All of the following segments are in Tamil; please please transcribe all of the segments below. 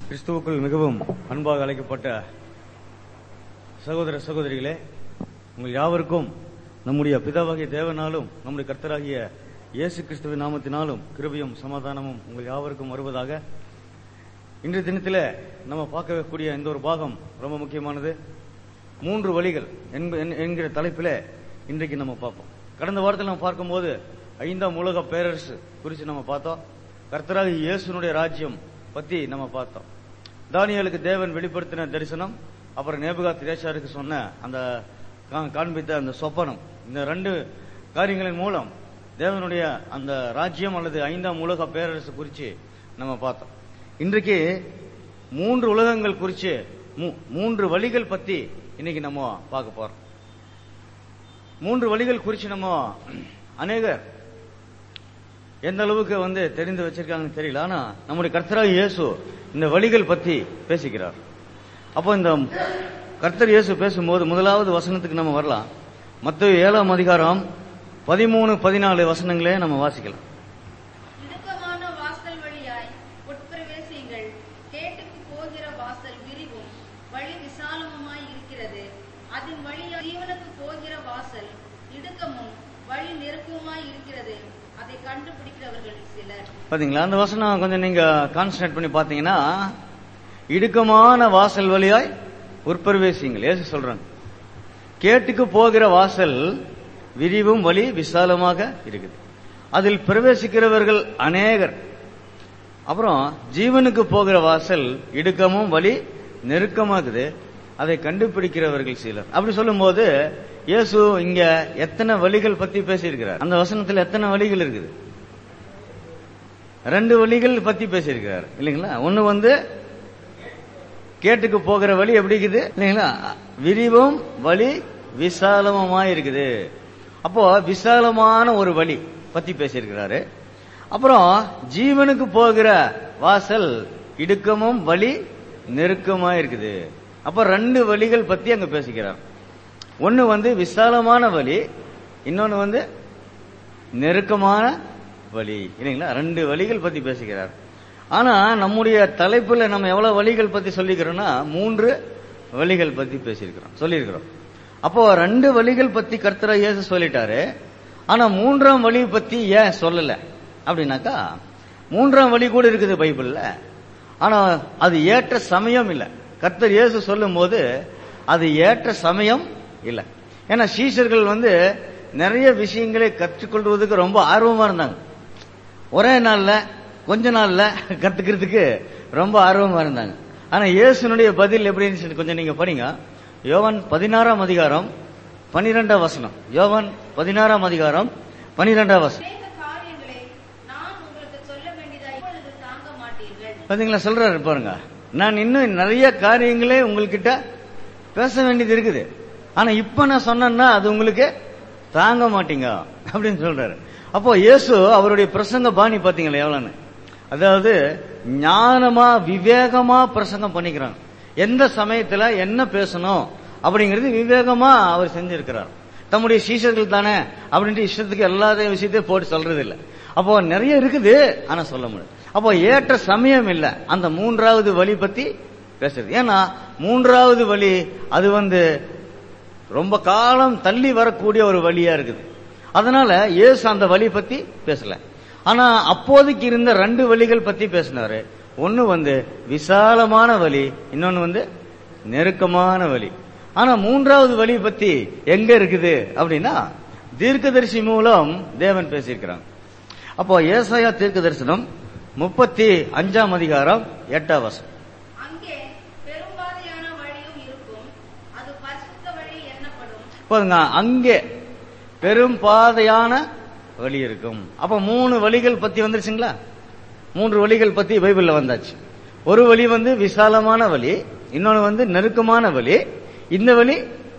கிறிஸ்துவுக்குள் மிகவும் அன்பாக அழைக்கப்பட்ட சகோதர சகோதரிகளே உங்கள் யாவருக்கும் நம்முடைய பிதாவாகிய தேவனாலும் நம்முடைய கர்த்தராகிய இயேசு கிறிஸ்துவின் நாமத்தினாலும் கிருபையும் சமாதானமும் உங்கள் யாவருக்கும் வருவதாக இன்றைய தினத்தில் நம்ம பார்க்கக்கூடிய இந்த ஒரு பாகம் ரொம்ப முக்கியமானது மூன்று வழிகள் என்ப- என்- என்கிற தலைப்பில் இன்றைக்கு நம்ம பார்ப்போம் கடந்த வாரத்தில் நம்ம பார்க்கும்போது ஐந்தாம் உலக பேரரசு குறித்து நம்ம பார்த்தோம் கர்த்தராக இயேசுனுடைய ராஜ்யம் பத்தி நம்ம பார்த்தோம் தானியேலுக்கு தேவன் வெளிப்படுத்தின தரிசனம் அப்புறம் நேபுகாத் திரேஷாருக்கு சொன்ன அந்த கா- காண்பித்த அந்த சொப்பனம் இந்த ரெண்டு காரியங்களின் மூலம் தேவனுடைய அந்த ராஜ்யம் அல்லது ஐந்தாம் உலக பேரரசு குறித்து நம்ம பார்த்தோம் இன்றைக்கு மூன்று உலகங்கள் குறித்து மூ- மூன்று வழிகள் பத்தி இன்னைக்கு நம்ம பார்க்க போறோம் மூன்று வழிகள் குறித்து நம்ம அநேகர் எந்த அளவுக்கு வந்து தெரிந்து வச்சிருக்காங்கன்னு தெரியல ஆனா நம்முடைய கர்த்தராக இயேசு இந்த வழிகள் பத்தி பேசிக்கிறார் அப்போ இந்த கர்த்தர் இயேசு பேசும்போது முதலாவது வசனத்துக்கு நம்ம வரலாம் மத்த ஏழாம் அதிகாரம் பதிமூணு பதினாலு வசனங்களே நம்ம வாசிக்கலாம் இடுக்கமான வாசல் வழியாய் உட்பிரவேசியுங்கள் கேட்டுக்கு போகிற வாசல் விரிவும் வழி விசாலமுமாய் இருக்கிறது அதன் வழியாய் ஜீவனுக்கு போகிற வாசல் இடுக்கமும் வழி நெருக்கமுமாய் இருக்கிறது அதை கண்டுபிடிக்கிறவர்கள் சிலர் பாத்தீங்களா அந்த வசனம் கொஞ்சம் நீங்க கான்சன்ட்ரேட் பண்ணி பாத்தீங்கன்னா இடுக்கமான வாசல் வழியாய் உட்பிரவேசிங்கள் ஏசு சொல்றாங்க கேட்டுக்கு போகிற வாசல் விரிவும் வழி விசாலமாக இருக்குது அதில் பிரவேசிக்கிறவர்கள் அநேகர் அப்புறம் ஜீவனுக்கு போகிற வாசல் இடுக்கமும் வழி நெருக்கமாகுது அதை கண்டுபிடிக்கிறவர்கள் சிலர் அப்படி சொல்லும்போது இயேசு இங்க எத்தனை வழிகள் பத்தி பேசியிருக்கிறார் அந்த வசனத்தில் எத்தனை வழிகள் இருக்குது ரெண்டு வழிகள் பத்தி பேசியிருக்கிறார் இல்லைங்களா ஒன்னு வந்து கேட்டுக்கு போகிற வழி எப்படி இருக்குது இல்லைங்களா விரிவும் வழி விசாலமுமா இருக்குது அப்போ விசாலமான ஒரு வழி பத்தி பேசியிருக்கிறாரு அப்புறம் ஜீவனுக்கு போகிற வாசல் இடுக்கமும் வழி நெருக்கமா இருக்குது அப்ப ரெண்டு வழிகள் பத்தி அங்க பேசிக்கிறார் ஒன்னு வந்து விசாலமான வழி இன்னொன்னு வந்து நெருக்கமான வழி இல்லைங்களா ரெண்டு வழிகள் பத்தி பேசுகிறார் ஆனா நம்முடைய தலைப்புல நம்ம எவ்வளவு வழிகள் பத்தி சொல்லிக்கிறோம்னா மூன்று வழிகள் பத்தி பேசியிருக்கிறோம் சொல்லியிருக்கிறோம் அப்போ ரெண்டு வழிகள் பத்தி கர்த்தரா இயேசு சொல்லிட்டாரு ஆனா மூன்றாம் வழி பத்தி ஏன் சொல்லல அப்படின்னாக்கா மூன்றாம் வழி கூட இருக்குது பைபிள்ல ஆனா அது ஏற்ற சமயம் இல்ல கர்த்தர் இயேசு சொல்லும் போது அது ஏற்ற சமயம் இல்ல ஏன்னா சீஷர்கள் வந்து நிறைய விஷயங்களை கற்றுக்கொள்வதற்கு ரொம்ப ஆர்வமா இருந்தாங்க ஒரே நாள்ல கொஞ்ச நாள்ல கத்துக்கிறதுக்கு ரொம்ப ஆர்வமா இருந்தாங்க ஆனா இயேசுனுடைய பதில் எப்படி இருந்துச்சு கொஞ்சம் நீங்க படிங்க யோவான் பதினாறாம் அதிகாரம் பனிரெண்டாம் வசனம் யோவான் பதினாறாம் அதிகாரம் பனிரெண்டாம் வசனம் அநேக காரியங்களை நான் உங்களுக்கு சொல்ல வேண்டியதாய் இப்பொழுது தாங்க மாட்டீர்கள் பாத்தீங்களா சொல்றாரு பாருங்க நான் இன்னும் நிறைய காரியங்களே உங்ககிட்ட பேச வேண்டியது இருக்குது ஆனா இப்ப நான் சொன்னேன்னா அது உங்களுக்கு தாங்க மாட்டீங்க அப்படின்னு சொல்றாரு அப்போ இயேசு அவருடைய பிரசங்க பாணி பாத்தீங்களா எவ்வளவுன்னு அதாவது ஞானமா விவேகமா பிரசங்கம் பண்ணிக்கிறாங்க எந்த சமயத்துல என்ன பேசணும் அப்படிங்கிறது விவேகமா அவர் செஞ்சிருக்கிறார் தம்முடைய சீஷர்கள் தானே அப்படின்ட்டு இஷ்டத்துக்கு எல்லா விஷயத்தையும் போட்டு சொல்றது இல்ல அப்போ நிறைய இருக்குது ஆனா சொல்ல முடியாது அப்போ ஏற்ற சமயம் இல்ல அந்த மூன்றாவது வழி பத்தி பேசுறது ஏன்னா மூன்றாவது வழி அது வந்து ரொம்ப காலம் தள்ளி வரக்கூடிய ஒரு வழியா இருக்குது அதனால இயேசு அந்த வழி பத்தி பேசல ஆனா அப்போதைக்கு இருந்த ரெண்டு வழிகள் பத்தி பேசினாரு ஒன்னு வந்து விசாலமான வழி இன்னொன்னு வந்து நெருக்கமான வழி ஆனா மூன்றாவது வழி பத்தி எங்க இருக்குது அப்படின்னா தீர்க்கதரிசி மூலம் தேவன் பேசியிருக்கிறாங்க அப்போ ஏசாயா தீர்க்க தரிசனம் முப்பத்தி அஞ்சாம் அதிகாரம் எட்டாம் வசனம் அங்கே பெரும்பாதையான வழியும் இருக்கும் அது பரிசுத்த வழி என்னப்படும் பாருங்க அங்கே பெரும் பாதையான வழி இருக்கும் அப்ப மூணு வழிகள் பத்தி வந்துருச்சுங்களா மூன்று வழிகள் பத்தி பைபிள்ல வந்தாச்சு ஒரு வழி வந்து விசாலமான வழி இன்னொன்னு வந்து நெருக்கமான வழி இந்த வழி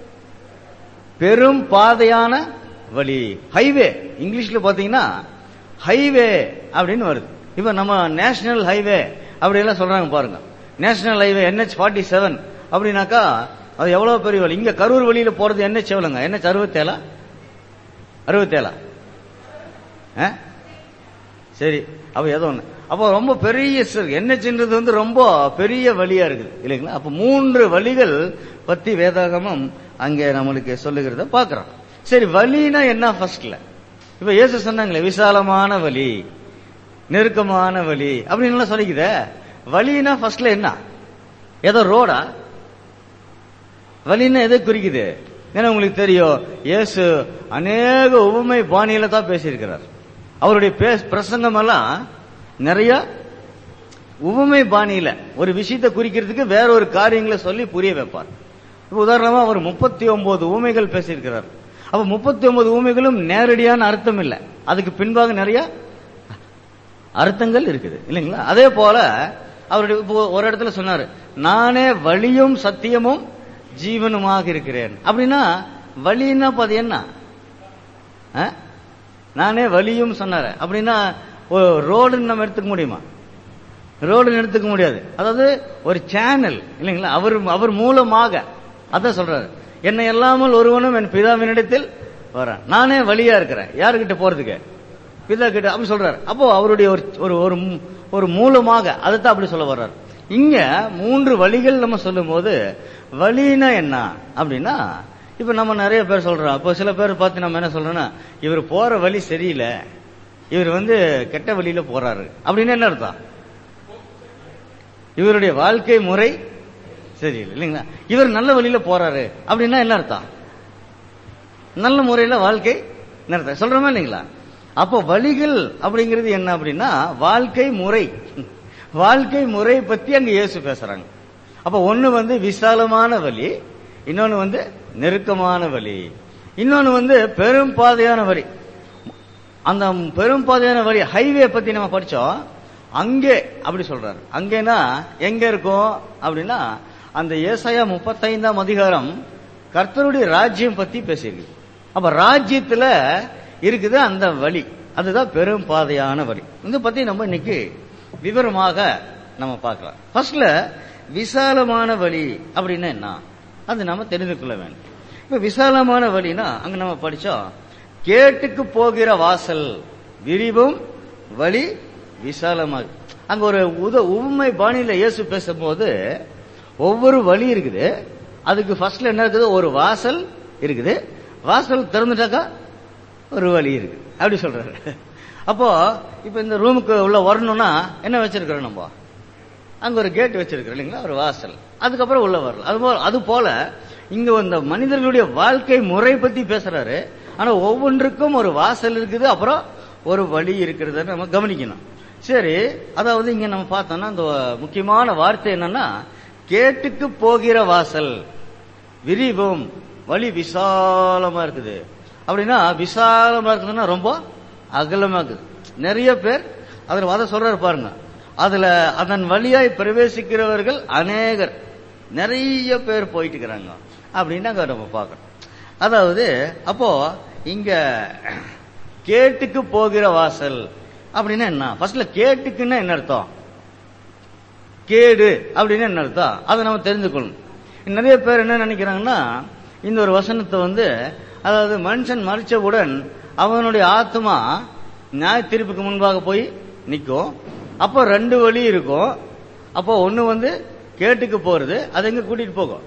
பெரும் பாதையான வழி ஹைவே இங்கிலீஷ்ல பாத்தீங்கன்னா ஹைவே அப்படின்னு வருது இப்ப நம்ம நேஷனல் ஹைவே அப்படி எல்லாம் சொல்றாங்க பாருங்க national highway NH forty seven அப்படின்னாக்கா அது எவ்வளவு பெரிய வழி இங்க கரூர் வழியில போறது என்ஹெச் எவ்வளவுங்க என்ஹெச் அறுபத்தேழா அறுபத்தேழா ஆ? சரி அப்ப ஏதோ ஒண்ணு அப்போ ரொம்ப பெரிய என்ஹெச்ன்றது வந்து ரொம்ப பெரிய வழியா இருக்குது இல்லைங்களா அப்ப மூன்று வழிகள் பத்தி வேதாகமம் அங்கே நம்மளுக்கு சொல்லுகிறத பாக்குறோம் சரி வழினா என்ன ஃபர்ஸ்ட்ல இப்ப இயேசு சொன்னாங்களே விசாலமான வழி நெருக்கமான வழி அப்படின்னு எல்லாம் சொல்லிக்குதே வழினா ஃபர்ஸ்ட்ல என்ன ஏதோ ரோடா வழின்னா எதை குறிக்குது ஏன்னா உங்களுக்கு தெரியும் இயேசு அநேக உவமை பாணியில தான் பேசியிருக்கிறார் அவருடைய பேஸ் பிரசங்கம் எல்லாம் நிறைய உவமை பாணியில ஒரு விஷயத்தை குறிக்கிறதுக்கு வேற ஒரு காரியங்களை சொல்லி புரிய வைப்பார் இப்ப உதாரணமா அவர் முப்பத்தி ஒன்பது ஊமைகள் பேசியிருக்கிறார் அப்ப முப்பத்தி ஒன்பது ஊமைகளும் நேரடியான அர்த்தம் இல்லை அதுக்கு பின்பாக நிறைய அர்த்தங்கள் இருக்குது இல்லைங்களா அதே போல அவருடைய இப்போ ஒரு இடத்துல சொன்னாரு நானே வழியும் சத்தியமும் ஜீவனுமாக இருக்கிறேன் அப்படின்னா வழின்னா இப்ப அது என்ன ஆ? நானே வழியும் சொன்னாரு அப்படின்னா ரோடுன்னு நம்ம எடுத்துக்க முடியுமா ரோடுன்னு எடுத்துக்க முடியாது அதாவது ஒரு சேனல் இல்லைங்களா அவர் அவர் மூலமாக அதான் சொல்றாரு என்னை இல்லாமல் ஒருவனும் என் பிதாவினிடத்தில் வரான் நானே வழியா இருக்கிறேன் யாருக்கிட்ட போறதுக்கு பிதா கிட்ட அப்படி சொல்றாரு அப்போ அவருடைய ஒரு ஒரு ஒரு மூ- ஒரு மூலமாக அதைத்தான் அப்படி சொல்ல வர்றாரு இங்க மூன்று வழிகள் நம்ம சொல்லும் போது வழினா என்ன அப்படின்னா இப்ப நம்ம நிறைய பேர் சொல்றோம் இப்போ சில பேர் பார்த்து நம்ம என்ன சொல்றோம்னா இவர் போற வழி சரியில்லை இவர் வந்து கெட்ட வழியில போறாரு அப்படின்னு என்ன அர்த்தம் இவருடைய வாழ்க்கை முறை சரியில்லை இல்லைங்களா இவர் நல்ல வழியில போறாரு அப்படின்னா என்ன அர்த்தம் நல்ல முறையில வாழ்க்கை நடத்த சொல்றோமா இல்லைங்களா அப்போ வழிகள் அப்படிங்கிறது என்ன அப்படின்னா வாழ்க்கை முறை வாழ்க்கை முறை பத்தி அங்க இயேசு பேசுறாங்க அப்ப ஒண்ணு வந்து விசாலமான வழி இன்னொன்னு வந்து நெருக்கமான வழி இன்னொன்னு வந்து பெரும் பாதையான வழி அந்த பெரும் பாதையான வழி ஹைவே பத்தி நம்ம படிச்சோம் அங்கே அப்படி சொல்றாரு அங்கேனா எங்க இருக்கும் அப்படின்னா அந்த ஏசாயா முப்பத்தைந்தாம் அதிகாரம் கர்த்தருடைய ராஜ்யம் பத்தி பேசியிருக்கு அப்ப ராஜ்யத்துல இருக்குது அந்த வழி அதுதான் பெரும் பாதையான வழி இதை பத்தி நம்ம இன்னைக்கு விவரமாக நம்ம பார்க்கலாம் ஃபர்ஸ்ட்ல விசாலமான வழி அப்படின்னா என்ன அது நம்ம தெரிந்து கொள்ள வேண்டும் இப்ப விசாலமான வழினா அங்க நம்ம படிச்சோம் கேட்டுக்கு போகிற வாசல் விரிவும் வழி விசாலமாக அங்க ஒரு உத உண்மை பாணியில இயேசு பேசும்போது ஒவ்வொரு வழி இருக்குது அதுக்கு ஃபர்ஸ்ட்ல என்ன இருக்குது ஒரு வாசல் இருக்குது வாசல் திறந்துட்டாக்கா ஒரு வழி இருக்கு அப்படி சொல்றாரு அப்போ இப்ப இந்த ரூமுக்கு உள்ள வரணும்னா என்ன வச்சிருக்கிறோம் நம்ம அங்க ஒரு கேட் வச்சிருக்கிறோம் இல்லைங்களா ஒரு வாசல் அதுக்கப்புறம் உள்ள வரலாம் அது போல அது போல இங்க இந்த மனிதர்களுடைய வாழ்க்கை முறை பத்தி பேசுறாரு ஆனா ஒவ்வொன்றுக்கும் ஒரு வாசல் இருக்குது அப்புறம் ஒரு வழி இருக்கிறத நம்ம கவனிக்கணும் சரி அதாவது இங்க நம்ம பார்த்தோம்னா அந்த முக்கியமான வார்த்தை என்னன்னா கேட்டுக்கு போகிற வாசல் விரிவும் வழி விசாலமா இருக்குது அப்படின்னா விசாலமா இருக்குதுன்னா ரொம்ப அகலமா இருக்குது நிறைய பேர் அதுல அதை சொல்றாரு பாருங்க அதுல அதன் வழியாய் பிரவேசிக்கிறவர்கள் அநேகர் நிறைய பேர் போயிட்டு இருக்கிறாங்க அப்படின்னு அங்க நம்ம பார்க்கணும் அதாவது அப்போ இங்க கேட்டுக்கு போகிற வாசல் அப்படின்னா என்ன ஃபர்ஸ்ட்ல கேட்டுக்குன்னா என்ன அர்த்தம் கேடு அப்படின்னு என்ன அர்த்தம் அதை நம்ம தெரிஞ்சுக்கணும் நிறைய பேர் என்ன நினைக்கிறாங்கன்னா இந்த ஒரு வசனத்தை வந்து அதாவது மனுஷன் மறிச்சவுடன் அவனுடைய ஆத்மா நியாய தீர்ப்புக்கு முன்பாக போய் நிற்கும் அப்போ ரெண்டு வழி இருக்கும் அப்போ ஒண்ணு வந்து கேட்டுக்கு போறது அது எங்க கூட்டிட்டு போகும்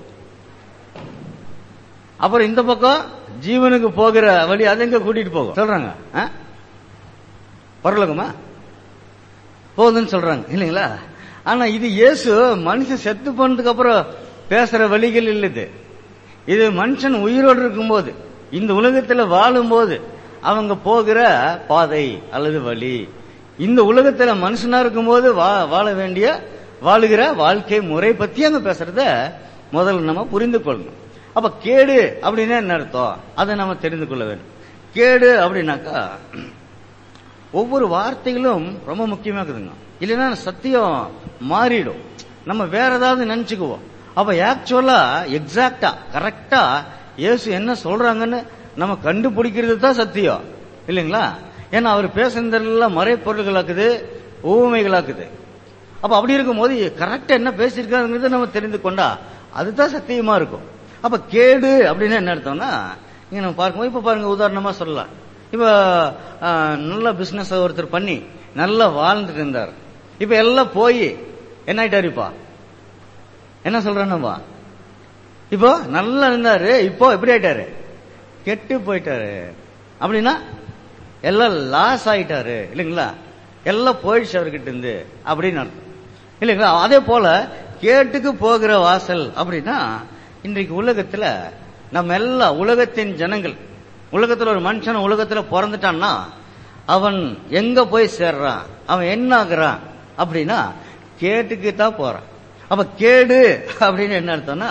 அப்புறம் இந்த பக்கம் ஜீவனுக்கு போகிற வழி அது எங்க கூட்டிட்டு போகும் சொல்றாங்க ஆ? பரலோகமா போகுதுன்னு சொல்றாங்க இல்லைங்களா ஆனா இது இயேசு மனுஷன் செத்து போனதுக்கு அப்புறம் பேசுற வழிகள் இல்லை இது இது மனுஷன் உயிரோடு இருக்கும்போது இந்த உலகத்துல வாழும்போது அவங்க போகிற பாதை அல்லது வழி இந்த உலகத்துல மனுஷனா இருக்கும்போது வா- வாழ வேண்டிய வாழுகிற வாழ்க்கை முறை பத்தி அங்க பேசுறத முதல்ல நம்ம புரிந்து கொள்ளணும் அப்ப கேடு அப்படின்னா என்ன அர்த்தம் அதை நம்ம தெரிந்து கொள்ள வேண்டும் கேடு அப்படின்னாக்கா ஒவ்வொரு வார்த்தைகளும் ரொம்ப முக்கியமா இருக்குதுங்க இல்லைன்னா சத்தியம் மாறிடும் நம்ம வேற ஏதாவது நினைச்சுக்குவோம் அப்ப ஆக்சுவலா எக்ஸாக்டா கரெக்டா இயேசு என்ன சொல்றாங்கன்னு நம்ம கண்டுபிடிக்கிறது தான் சத்தியம் இல்லைங்களா ஏன்னா அவர் பேசுனதெல்லாம் மறைப்பொருள்களாக்குது ஊமைகளாக்குது அப்ப அப்படி இருக்கும்போது கரெக்டா என்ன பேசியிருக்காங்கிறத நம்ம தெரிந்து கொண்டா அதுதான் சத்தியமா இருக்கும் அப்ப கேடு அப்படின்னு என்ன அர்த்தம்னா இங்க நம்ம பார்க்கும்போது இப்ப பாருங்க உதாரணமா சொல்லலாம் இப்ப ஆஹ், நல்ல பிசினஸ் ஒருத்தர் பண்ணி நல்லா வாழ்ந்துட்டு இருந்தார் இப்ப எல்லாம் போய் என்ன ஆயிட்டாரு இப்போ என்ன சொல்றானப்பா இப்போ நல்லா இருந்தாரு இப்போ எப்படி ஆயிட்டாரு கெட்டு போயிட்டாரு அப்படின்னா எல்லாம் லாஸ் ஆயிட்டாரு இல்லைங்களா எல்லாம் போயிடுச்சு அவர்கிட்ட இருந்து அப்படின்னு அர்த்தம் இல்லைங்களா அதே போல கேட்டுக்கு போகிற வாசல் அப்படின்னா இன்றைக்கு உலகத்துல நம்ம எல்லாம் உலகத்தின் ஜனங்கள் உலகத்துல ஒரு மனுஷன் உலகத்துல பிறந்துட்டான்னா அவன் எங்க போய் சேர்றான் அவன் என்ன ஆகுறான் அப்படின்னா கேட்டுக்கு தான் போறான் அப்ப கேடு அப்படின்னு என்ன அர்த்தம்னா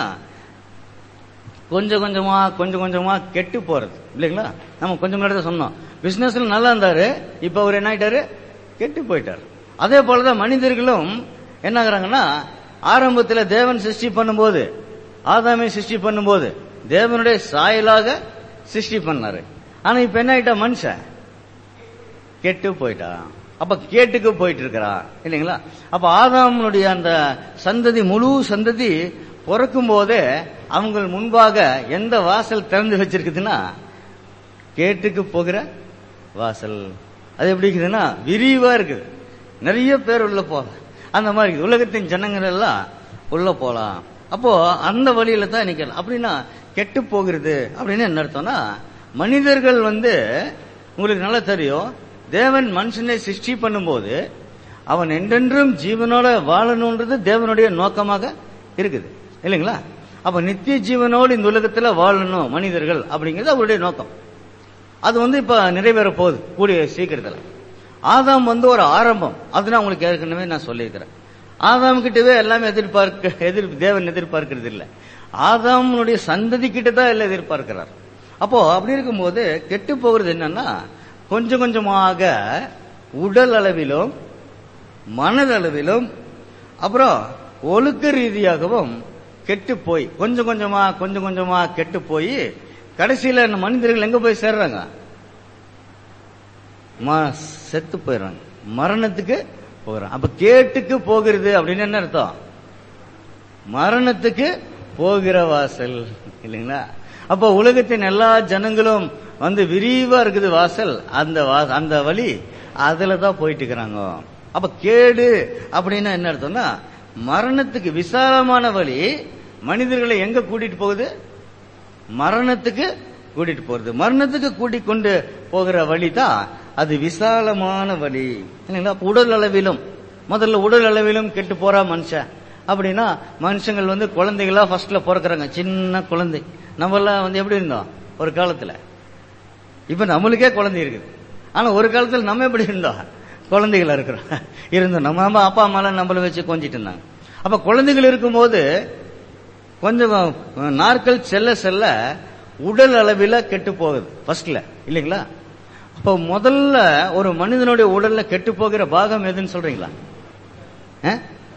கொஞ்சம் கொஞ்சமா கொஞ்சம் கொஞ்சமா கெட்டு போறது இல்லைங்களா நம்ம கொஞ்சம் முன்னாடி தான் சொன்னோம் பிசினஸ்ல நல்லா இருந்தாரு இப்ப அவர் என்ன ஆயிட்டாரு கெட்டு போயிட்டாரு அதே போலதான் மனிதர்களும் என்ன ஆகுறாங்கன்னா ஆரம்பத்துல தேவன் சிருஷ்டி பண்ணும்போது ஆதாமை சிருஷ்டி பண்ணும்போது தேவனுடைய சாயலாக சிருஷ்டி பண்ணாரு ஆனா இப்ப என்ன ஆயிட்டா மனுஷன் கெட்டு போயிட்டான் அப்ப கேட்டுக்கு போயிட்டு இருக்கிறான் இல்லைங்களா அப்ப ஆதாமனுடைய அந்த சந்ததி முழு சந்ததி பிறக்கும் போதே அவங்க முன்பாக எந்த வாசல் திறந்து வச்சிருக்குதுன்னா கேட்டுக்கு போகிற வாசல் அது எப்படி இருக்குதுன்னா விரிவா இருக்குது நிறைய பேர் உள்ள போகலாம் அந்த மாதிரி இருக்குது. உலகத்தின் ஜனங்கள் எல்லாம் உள்ள போலாம் அப்போ அந்த வழியில தான் நிக்கலாம் அப்படின்னா கெட்டு போகிறது அப்படின்னு என்ன அர்த்தம்னா மனிதர்கள் வந்து உங்களுக்கு நல்லா தெரியும் தேவன் மனுஷனை சிருஷ்டி பண்ணும்போது அவன் என்றென்றும் ஜீவனோட வாழணுன்றது தேவனுடைய நோக்கமாக இருக்குது இல்லைங்களா அப்ப நித்திய ஜீவனோடு இந்த உலகத்துல வாழணும் மனிதர்கள் அப்படிங்கிறது அவருடைய நோக்கம் அது வந்து இப்ப நிறைவேற போகுது கூடிய சீக்கிரத்துல ஆதாம் வந்து ஒரு ஆரம்பம் அது நான் உங்களுக்கு ஏற்கனவே நான் சொல்லியிருக்கிறேன் ஆதாம் கிட்டவே எல்லாமே எதிர்பார்க்க எதிர் தேவன் எதிர்பார்க்கிறது இல்ல ஆதாமனுடைய சந்ததி கிட்ட தான் எல்லாம் எதிர்பார்க்கிறார் அப்போ அப்படி இருக்கும்போது கெட்டு போகிறது என்னன்னா கொஞ்சம் கொஞ்சமாக உடல் அளவிலும் மனதளவிலும் அப்புறம் ஒழுக்க ரீதியாகவும் கெட்டு போய் கொஞ்சம் கொஞ்சமா கொஞ்சம் கொஞ்சமா கெட்டு போய் கடைசியில இந்த மனிதர்கள் எங்க போய் சேர்றாங்க ம- செத்து போயிடுறாங்க மரணத்துக்கு போகிறாங்க அப்ப கேட்டுக்கு போகிறது அப்படின்னு என்ன அர்த்தம் மரணத்துக்கு போகிற வாசல் இல்லைங்களா அப்ப உலகத்தின் எல்லா ஜனங்களும் வந்து விரிவா இருக்குது வாசல் அந்த வா- அந்த வழி அதுல தான் போயிட்டு இருக்கிறாங்க அப்ப கேடு அப்படின்னா என்ன அர்த்தம்னா மரணத்துக்கு விசாலமான வழி மனிதர்களை எங்க கூட்டிட்டு போகுது மரணத்துக்கு கூட்டிட்டு போறது மரணத்துக்கு கூட்டிக் கொண்டு போகிற வழி தான் அது விசாலமான வழி இல்லைங்களா அப்ப உடல் அளவிலும் முதல்ல உடல் அளவிலும் கெட்டு போறா மனுஷன் அப்படின்னா மனுஷங்கள் வந்து குழந்தைகளா ஃபர்ஸ்ட்ல பிறக்கறாங்க சின்ன குழந்தை நம்ம எல்லாம் வந்து எப்படி இருந்தோம் ஒரு காலத்துல இப்ப நம்மளுக்கே குழந்தை இருக்குது ஆனா ஒரு காலத்துல நம்ம எப்படி இருந்தோம் குழந்தைகளா இருக்கிறோம் இருந்தோம் நம்ம அம்மா அப்பா அம்மாலாம் நம்மள வச்சு கொஞ்சிட்டு இருந்தாங்க அப்ப குழந்தைகள் இருக்கும்போது கொஞ்சம் நாட்கள் செல்ல செல்ல உடல் அளவில் கெட்டு போகுது ஃபர்ஸ்ட்ல இல்லைங்களா அப்ப முதல்ல ஒரு மனிதனுடைய உடல்ல கெட்டு போகிற பாகம் எதுன்னு சொல்றீங்களா ஆ?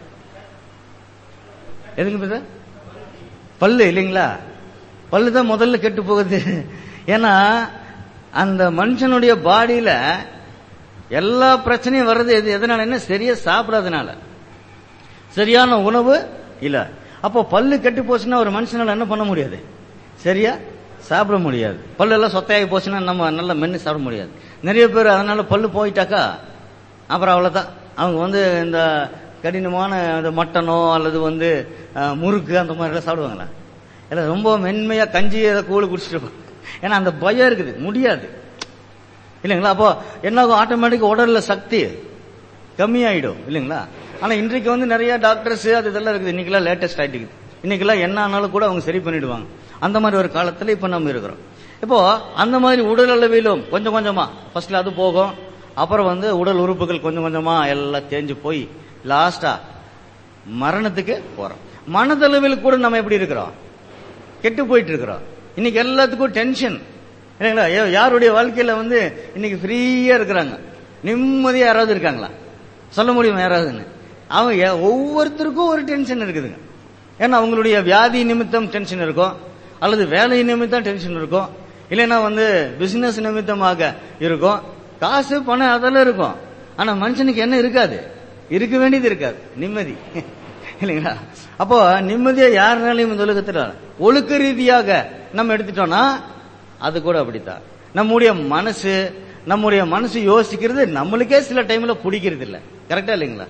எதுங்க பிரதர் பல்லு இல்லைங்களா பல்லு தான் முதல்ல கெட்டு போகுது ஏன்னா அந்த மனுஷனுடைய பாடியில எல்லா பிரச்சனையும் வர்றது எது எதனால என்ன சரியா சாப்பிடாதனால சரியான உணவு இல்ல அப்போ பல்லு கெட்டு போச்சுன்னா ஒரு மனுஷனால என்ன பண்ண முடியாது சரியா சாப்பிட முடியாது பல்லு எல்லாம் சொத்தையாகி போச்சுன்னா நம்ம நல்லா மென்னு சாப்பிட முடியாது நிறைய பேர் அதனால பல்லு போயிட்டாக்கா அப்புறம் அவ்வளவுதான் அவங்க வந்து இந்த கடினமான இந்த மட்டனோ அல்லது வந்து அஹ், முறுக்கு அந்த மாதிரி எல்லாம் சாப்பிடுவாங்களா இல்லை ரொம்ப மென்மையா கஞ்சி அதை கூழ் குடிச்சிட்டு இருப்பாங்க ஏன்னா அந்த பயம் இருக்குது முடியாது இல்லைங்களா அப்போ என்னாகும் ஆட்டோமேட்டிக் உடல்ல சக்தி கம்மியாயிடும் இல்லைங்களா ஆனா இன்றைக்கு வந்து நிறைய டாக்டர்ஸ் அது இதெல்லாம் இருக்குது இன்னைக்கெல்லாம் லேட்டஸ்ட் ஆயிட்டு இன்னைக்கெல்லாம் என்ன ஆனாலும் கூட அவங்க சரி பண்ணிடுவாங்க அந்த மாதிரி ஒரு காலத்துல இப்ப நம்ம இருக்கிறோம் இப்போ அந்த மாதிரி உடல் அளவிலும் கொஞ்சம் கொஞ்சமா ஃபர்ஸ்ட்ல அது போகும் அப்புறம் வந்து உடல் உறுப்புகள் கொஞ்சம் கொஞ்சமா எல்லாம் தேஞ்சு போய் லாஸ்டா மரணத்துக்கு போறோம் மனதளவில் கூட நம்ம எப்படி இருக்கிறோம் கெட்டு போயிட்டு இருக்கிறோம் இன்னைக்கு எல்லாத்துக்கும் டென்ஷன் இல்லைங்களா யா- யாருடைய வாழ்க்கையில வந்து இன்னைக்கு ஃப்ரீயா இருக்கிறாங்க நிம்மதியா யாராவது இருக்காங்களா சொல்ல முடியுமா யாராவதுன்னு அவங்க எ- ஒவ்வொருத்தருக்கும் ஒரு டென்ஷன் இருக்குதுங்க ஏன்னா அவங்களுடைய வியாதி நிமித்தம் டென்ஷன் இருக்கும் அல்லது வேலை நிமித்தம் டென்ஷன் இருக்கும் இல்லைன்னா வந்து பிசினஸ் நிமித்தமாக இருக்கும் காசு பணம் அதெல்லாம் இருக்கும் ஆனா மனுஷனுக்கு என்ன இருக்காது இருக்க வேண்டியது இருக்காது நிம்மதி இல்லைங்களா அப்போ நிம்மதியா யாருனாலையும் இந்த உலகத்துல ஒழுக்க ரீதியாக நம்ம எடுத்துட்டோம்னா அது கூட அப்படித்தான் நம்முடைய மனசு நம்முடைய மனசு யோசிக்கிறது நம்மளுக்கே சில டைம்ல பிடிக்கிறது இல்ல கரெக்டா இல்லைங்களா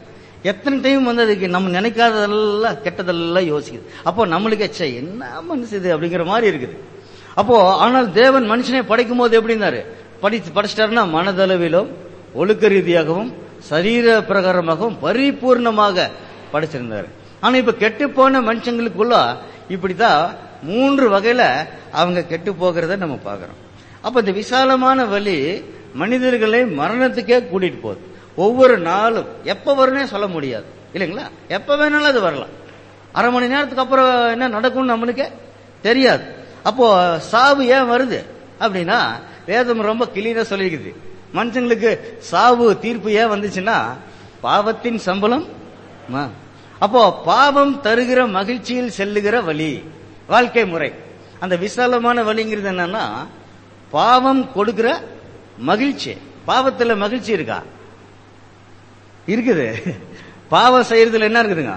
எத்தனை டைம் வந்து அதுக்கு நம்ம நினைக்காததெல்லாம் கெட்டதெல்லாம் யோசிக்குது அப்போ நம்மளுக்கு ச்சே என்ன மனசு இது அப்படிங்கிற மாதிரி இருக்குது அப்போ ஆனால் தேவன் மனுஷனை படைக்கும் போது எப்படின்னாரு படிச்சு படிச்சிட்டாருன்னா மனதளவிலும் ஒழுக்க ரீதியாகவும் சரீர பிரகாரமாகவும் பரிபூர்ணமாக படைச்சிருந்தாரு ஆனா இப்ப கெட்டு போன மனுஷங்களுக்குள்ள இப்படித்தான் மூன்று வகையில அவங்க கெட்டு போகிறத நம்ம பார்க்கிறோம் அப்ப இந்த விசாலமான வழி மனிதர்களை மரணத்துக்கே கூட்டிட்டு போகுது ஒவ்வொரு நாளும் எப்ப வரும்னே சொல்ல முடியாது இல்லைங்களா எப்ப வேணாலும் அது வரலாம் அரை மணி நேரத்துக்கு அப்புறம் என்ன நடக்கும்னு நம்மளுக்கே தெரியாது அப்போ சாவு ஏன் வருது அப்படின்னா வேதம் ரொம்ப கிளீனா சொல்லியிருக்குது மனுஷங்களுக்கு சாவு தீர்ப்பு ஏன் வந்துச்சுன்னா பாவத்தின் சம்பளம் ம. அப்போ பாவம் தருகிற மகிழ்ச்சியில் செல்லுகிற வழி வாழ்க்கை முறை அந்த விசாலமான வழிங்கிறது என்னன்னா பாவம் கொடுக்கிற மகிழ்ச்சி பாவத்துல மகிழ்ச்சி இருக்கா இருக்குது பாவம் செய்யறதுல என்ன இருக்குதுங்க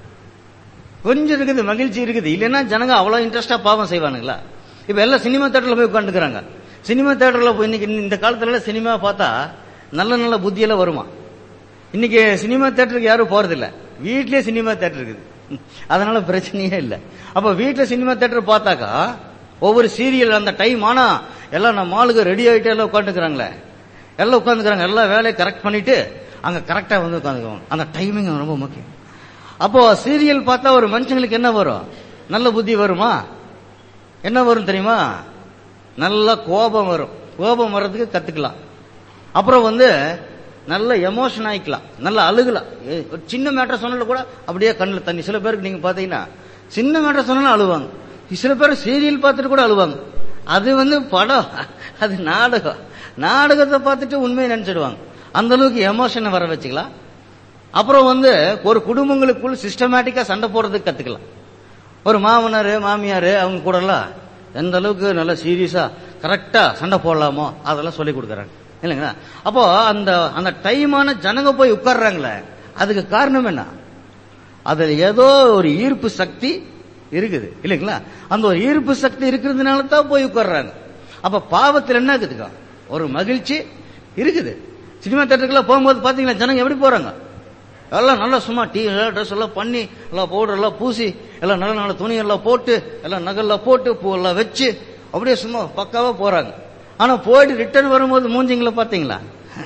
கொஞ்சம் இருக்குது மகிழ்ச்சி இருக்குது இல்லைன்னா ஜனங்க அவ்வளவு இன்ட்ரெஸ்டா பாவம் செய்வானுங்களா இப்ப எல்லாம் சினிமா தேட்டர்ல போய் உட்காந்துக்கிறாங்க சினிமா தேட்டர்ல போய் இன்னைக்கு இந்த காலத்துல எல்லாம் சினிமா பார்த்தா நல்ல நல்ல புத்தியெல்லாம் வருமா இன்னைக்கு சினிமா தேட்டருக்கு யாரும் போறதில்ல வீட்லயே சினிமா தேட்டர் இருக்குது அதனால பிரச்சனையே இல்லை அப்ப வீட்டுல சினிமா தேட்டர் பார்த்தாக்கா ஒவ்வொரு சீரியல் அந்த டைம் ஆனா எல்லாம் நம்ம ஆளுங்க ரெடி ஆயிட்டு எல்லாம் உட்காந்துக்கிறாங்களே எல்லாம் உட்காந்துக்கிறாங்க எல்லா வேலையை கரெக்ட் பண்ணிட்டு அங்க கரெக்டா வந்து உட்காந்துக்குவாங்க அந்த டைமிங் ரொம்ப முக்கியம் அப்போ சீரியல் பார்த்தா ஒரு மனுஷங்களுக்கு என்ன வரும் நல்ல புத்தி வருமா என்ன வரும் தெரியுமா நல்ல கோபம் வரும் கோபம் வர்றதுக்கு கத்துக்கலாம் அப்புறம் வந்து நல்ல எமோஷன் ஆயிக்கலாம் நல்ல அழுகலாம் ஏ, ஒரு சின்ன மேட்டர் சொன்னாலும் கூட அப்படியே கண்ணில் தண்ணி சில பேருக்கு நீங்க பாத்தீங்கன்னா சின்ன மேட்டர் சொன்னாலும் அழுவாங்க சில பேர் சீரியல் பார்த்துட்டு கூட அழுவாங்க அது வந்து படம் அது நாடகம் நாடகத்தை பார்த்துட்டு உண்மையை நினைச்சிடுவாங்க அந்த அளவுக்கு எமோஷனை வர வச்சுக்கலாம் அப்புறம் வந்து ஒரு குடும்பங்களுக்குள் சிஸ்டமேட்டிக்கா சண்டை போடுறதுக்கு கத்துக்கலாம் ஒரு மாமனார் மாமியார் அவங்க கூட எல்லாம் எந்த அளவுக்கு நல்லா சீரியஸா கரெக்டா சண்டை போடலாமோ அதெல்லாம் சொல்லி கொடுக்குறாங்க இல்லைங்களா அப்போ அந்த அந்த டைமான ஜனங்க போய் உட்கார்றாங்களே அதுக்கு காரணம் என்ன அதுல ஏதோ ஒரு ஈர்ப்பு சக்தி இருக்குது இல்லைங்களா அந்த ஒரு ஈர்ப்பு சக்தி இருக்கிறதுனால தான் போய் உட்கார்றாங்க அப்ப பாவத்தில் என்ன இருக்குதுக்கா ஒரு மகிழ்ச்சி இருக்குது சினிமா தேட்டருக்குள்ள போகும்போது பாத்தீங்களா ஜனங்க எப்படி போறாங்க எல்லாம் நல்லா சும்மா டீ ட்ரெஸ் எல்லாம் பண்ணி எல்லாம் பவுடர் எல்லாம் பூசி எல்லாம் நல்ல நல்ல துணி எல்லாம் போட்டு எல்லாம் நகல்லாம் போட்டு பூ எல்லாம் வச்சு அப்படியே சும்மா பக்காவா போறாங்க ஆனா போயிட்டு ரிட்டர்ன் வரும்போது மூஞ்சிங்களை பாத்தீங்களா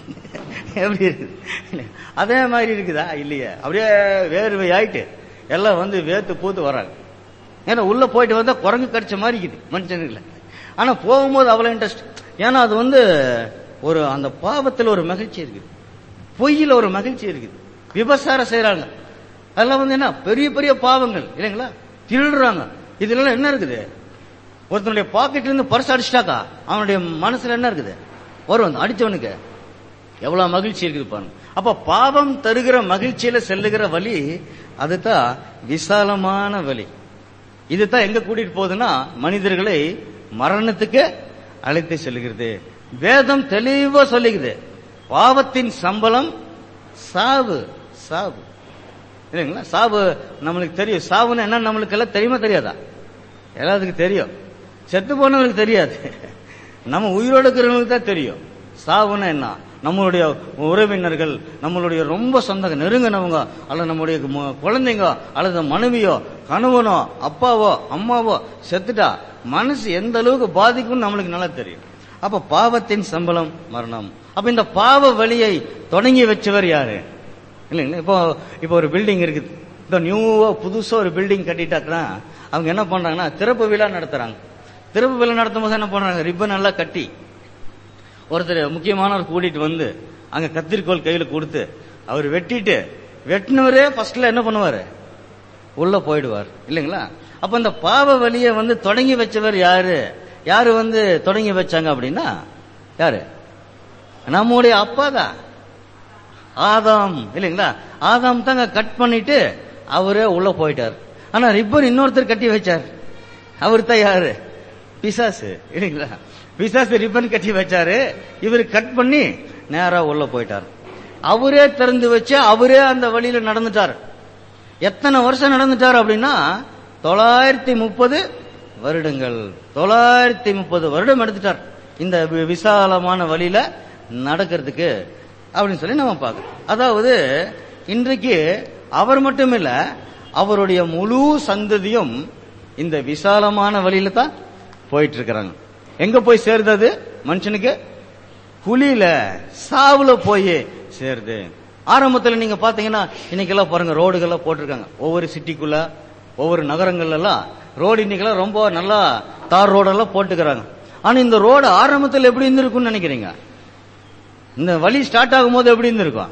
எப்படி இருக்குது அதே மாதிரி இருக்குதா இல்லையே அப்படியே வேர்வை ஆயிட்டு எல்லாம் வந்து வேத்து பூத்து வராங்க ஏன்னா உள்ள போயிட்டு வந்தா குரங்கு கடிச்ச மாதிரி இருக்குது மனுஷனுக்குல ஆனா போகும்போது அவ்வளவு இன்ட்ரெஸ்ட் ஏன்னா அது வந்து ஒரு அந்த பாவத்துல ஒரு மகிழ்ச்சி இருக்குது பொய்யில ஒரு மகிழ்ச்சி இருக்குது விபசாரம் செய்யறாங்க அதெல்லாம் வந்து என்ன பெரிய பெரிய பாவங்கள் இல்லைங்களா திருடுறாங்க இதுல என்ன இருக்குது ஒருத்தனுடைய பாக்கெட்ல இருந்து பர்ஸ் அடிச்சிட்டாக்கா அவனுடைய மனசுல என்ன இருக்குது வரும் அந்த அடிச்சவனுக்கு எவ்வளவு மகிழ்ச்சி இருக்குது பாருங்க அப்ப பாவம் தருகிற மகிழ்ச்சியில செல்லுகிற வழி அதுதான் விசாலமான வழி இதுதான் எங்க கூட்டிட்டு போகுதுன்னா மனிதர்களை மரணத்துக்கு அழைத்து செல்லுகிறது வேதம் தெளிவா சொல்லுகிறது பாவத்தின் சம்பளம் சாவு சாவு இல்லைங்களா சாவு நம்மளுக்கு தெரியும் சாவுன்னு என்ன நம்மளுக்கு எல்லாம் தெரியுமா தெரியாதா எல்லாத்துக்கும் தெரியும் செத்து போனவங்களுக்கு தெரியாது நம்ம உயிரோடு இருக்கிறவங்களுக்கு தான் தெரியும் சாவுன்னா என்ன நம்மளுடைய உறவினர்கள் நம்மளுடைய ரொம்ப சொந்த நெருங்கினவங்க அல்லது நம்முடைய மு- குழந்தைங்க அல்லது மனைவியோ கணவனோ அப்பாவோ அம்மாவோ செத்துட்டா மனசு எந்த அளவுக்கு பாதிக்கும்னு நம்மளுக்கு நல்லா தெரியும் அப்ப பாவத்தின் சம்பளம் மரணம் அப்ப இந்த பாவ வழியை தொடங்கி வச்சவர் யாரு இல்லைங்களா இப்போ இப்போ ஒரு பில்டிங் இருக்குது இப்போ நியூவா புதுசா ஒரு பில்டிங் கட்டிட்டாக்கா அவங்க என்ன பண்றாங்கன்னா திறப்பு விழா நடத்துறாங்க திறப்பு விழா நடத்தும் போது என்ன பண்றாங்க ரிப்பன் எல்லாம் கட்டி ஒருத்தர் முக்கியமானவர் கூட்டிட்டு வந்து அங்க கத்திரிக்கோல் கையில கொடுத்து அவர் வெட்டிட்டு வெட்டினவரே ஃபர்ஸ்ட்ல என்ன பண்ணுவாரு உள்ள போயிடுவார் இல்லைங்களா அப்ப இந்த பாவ வழியை வந்து தொடங்கி வச்சவர் யாரு யாரு வந்து தொடங்கி வச்சாங்க அப்படின்னா யாரு நம்முடைய அப்பா தான் ஆதாம் இல்லைங்களா ஆதாம் தாங்க கட் பண்ணிட்டு அவரே உள்ள போயிட்டார் ஆனா ரிப்பன் இன்னொருத்தர் கட்டி வச்சார் அவர் தான் யாரு பிசாசு இல்லைங்களா பிசாசு ரிப்பன் கட்டி வச்சாரு இவர் கட் பண்ணி நேரா உள்ள போயிட்டார் அவரே திறந்து வச்சு அவரே அந்த வழியில நடந்துட்டார் எத்தனை வருஷம் நடந்துட்டார் அப்படின்னா தொள்ளாயிரத்தி முப்பது வருடங்கள் தொள்ளாயிரத்தி முப்பது வருடம் எடுத்துட்டார் இந்த வி- விசாலமான வழியில நடக்கிறதுக்கு அப்படின்னு சொல்லி நம்ம பார்க்கறோம் அதாவது இன்றைக்கு அவர் மட்டும் இல்ல அவருடைய முழு சந்ததியும் இந்த விசாலமான வழியில தான் போயிட்டு இருக்கிறாங்க எங்க போய் சேருது அது மனுஷனுக்கு குழியில சாவுல போய் சேருது ஆரம்பத்துல நீங்க பாத்தீங்கன்னா இன்னைக்கெல்லாம் பாருங்க ரோடுகள்லாம் போட்டிருக்காங்க ஒவ்வொரு சிட்டிக்குள்ள ஒவ்வொரு நகரங்கள்ல எல்லாம் ரோடு இன்னைக்கெல்லாம் ரொம்ப நல்லா தார் ரோடெல்லாம் போட்டுக்கிறாங்க ஆனா இந்த ரோடு ஆரம்பத்துல எப்படி இருந்திருக்கும்னு நினைக்கிறீங்க இந்த வழி ஸ்டார்ட் ஆகும்போது எப்படி இருந்திருக்கும்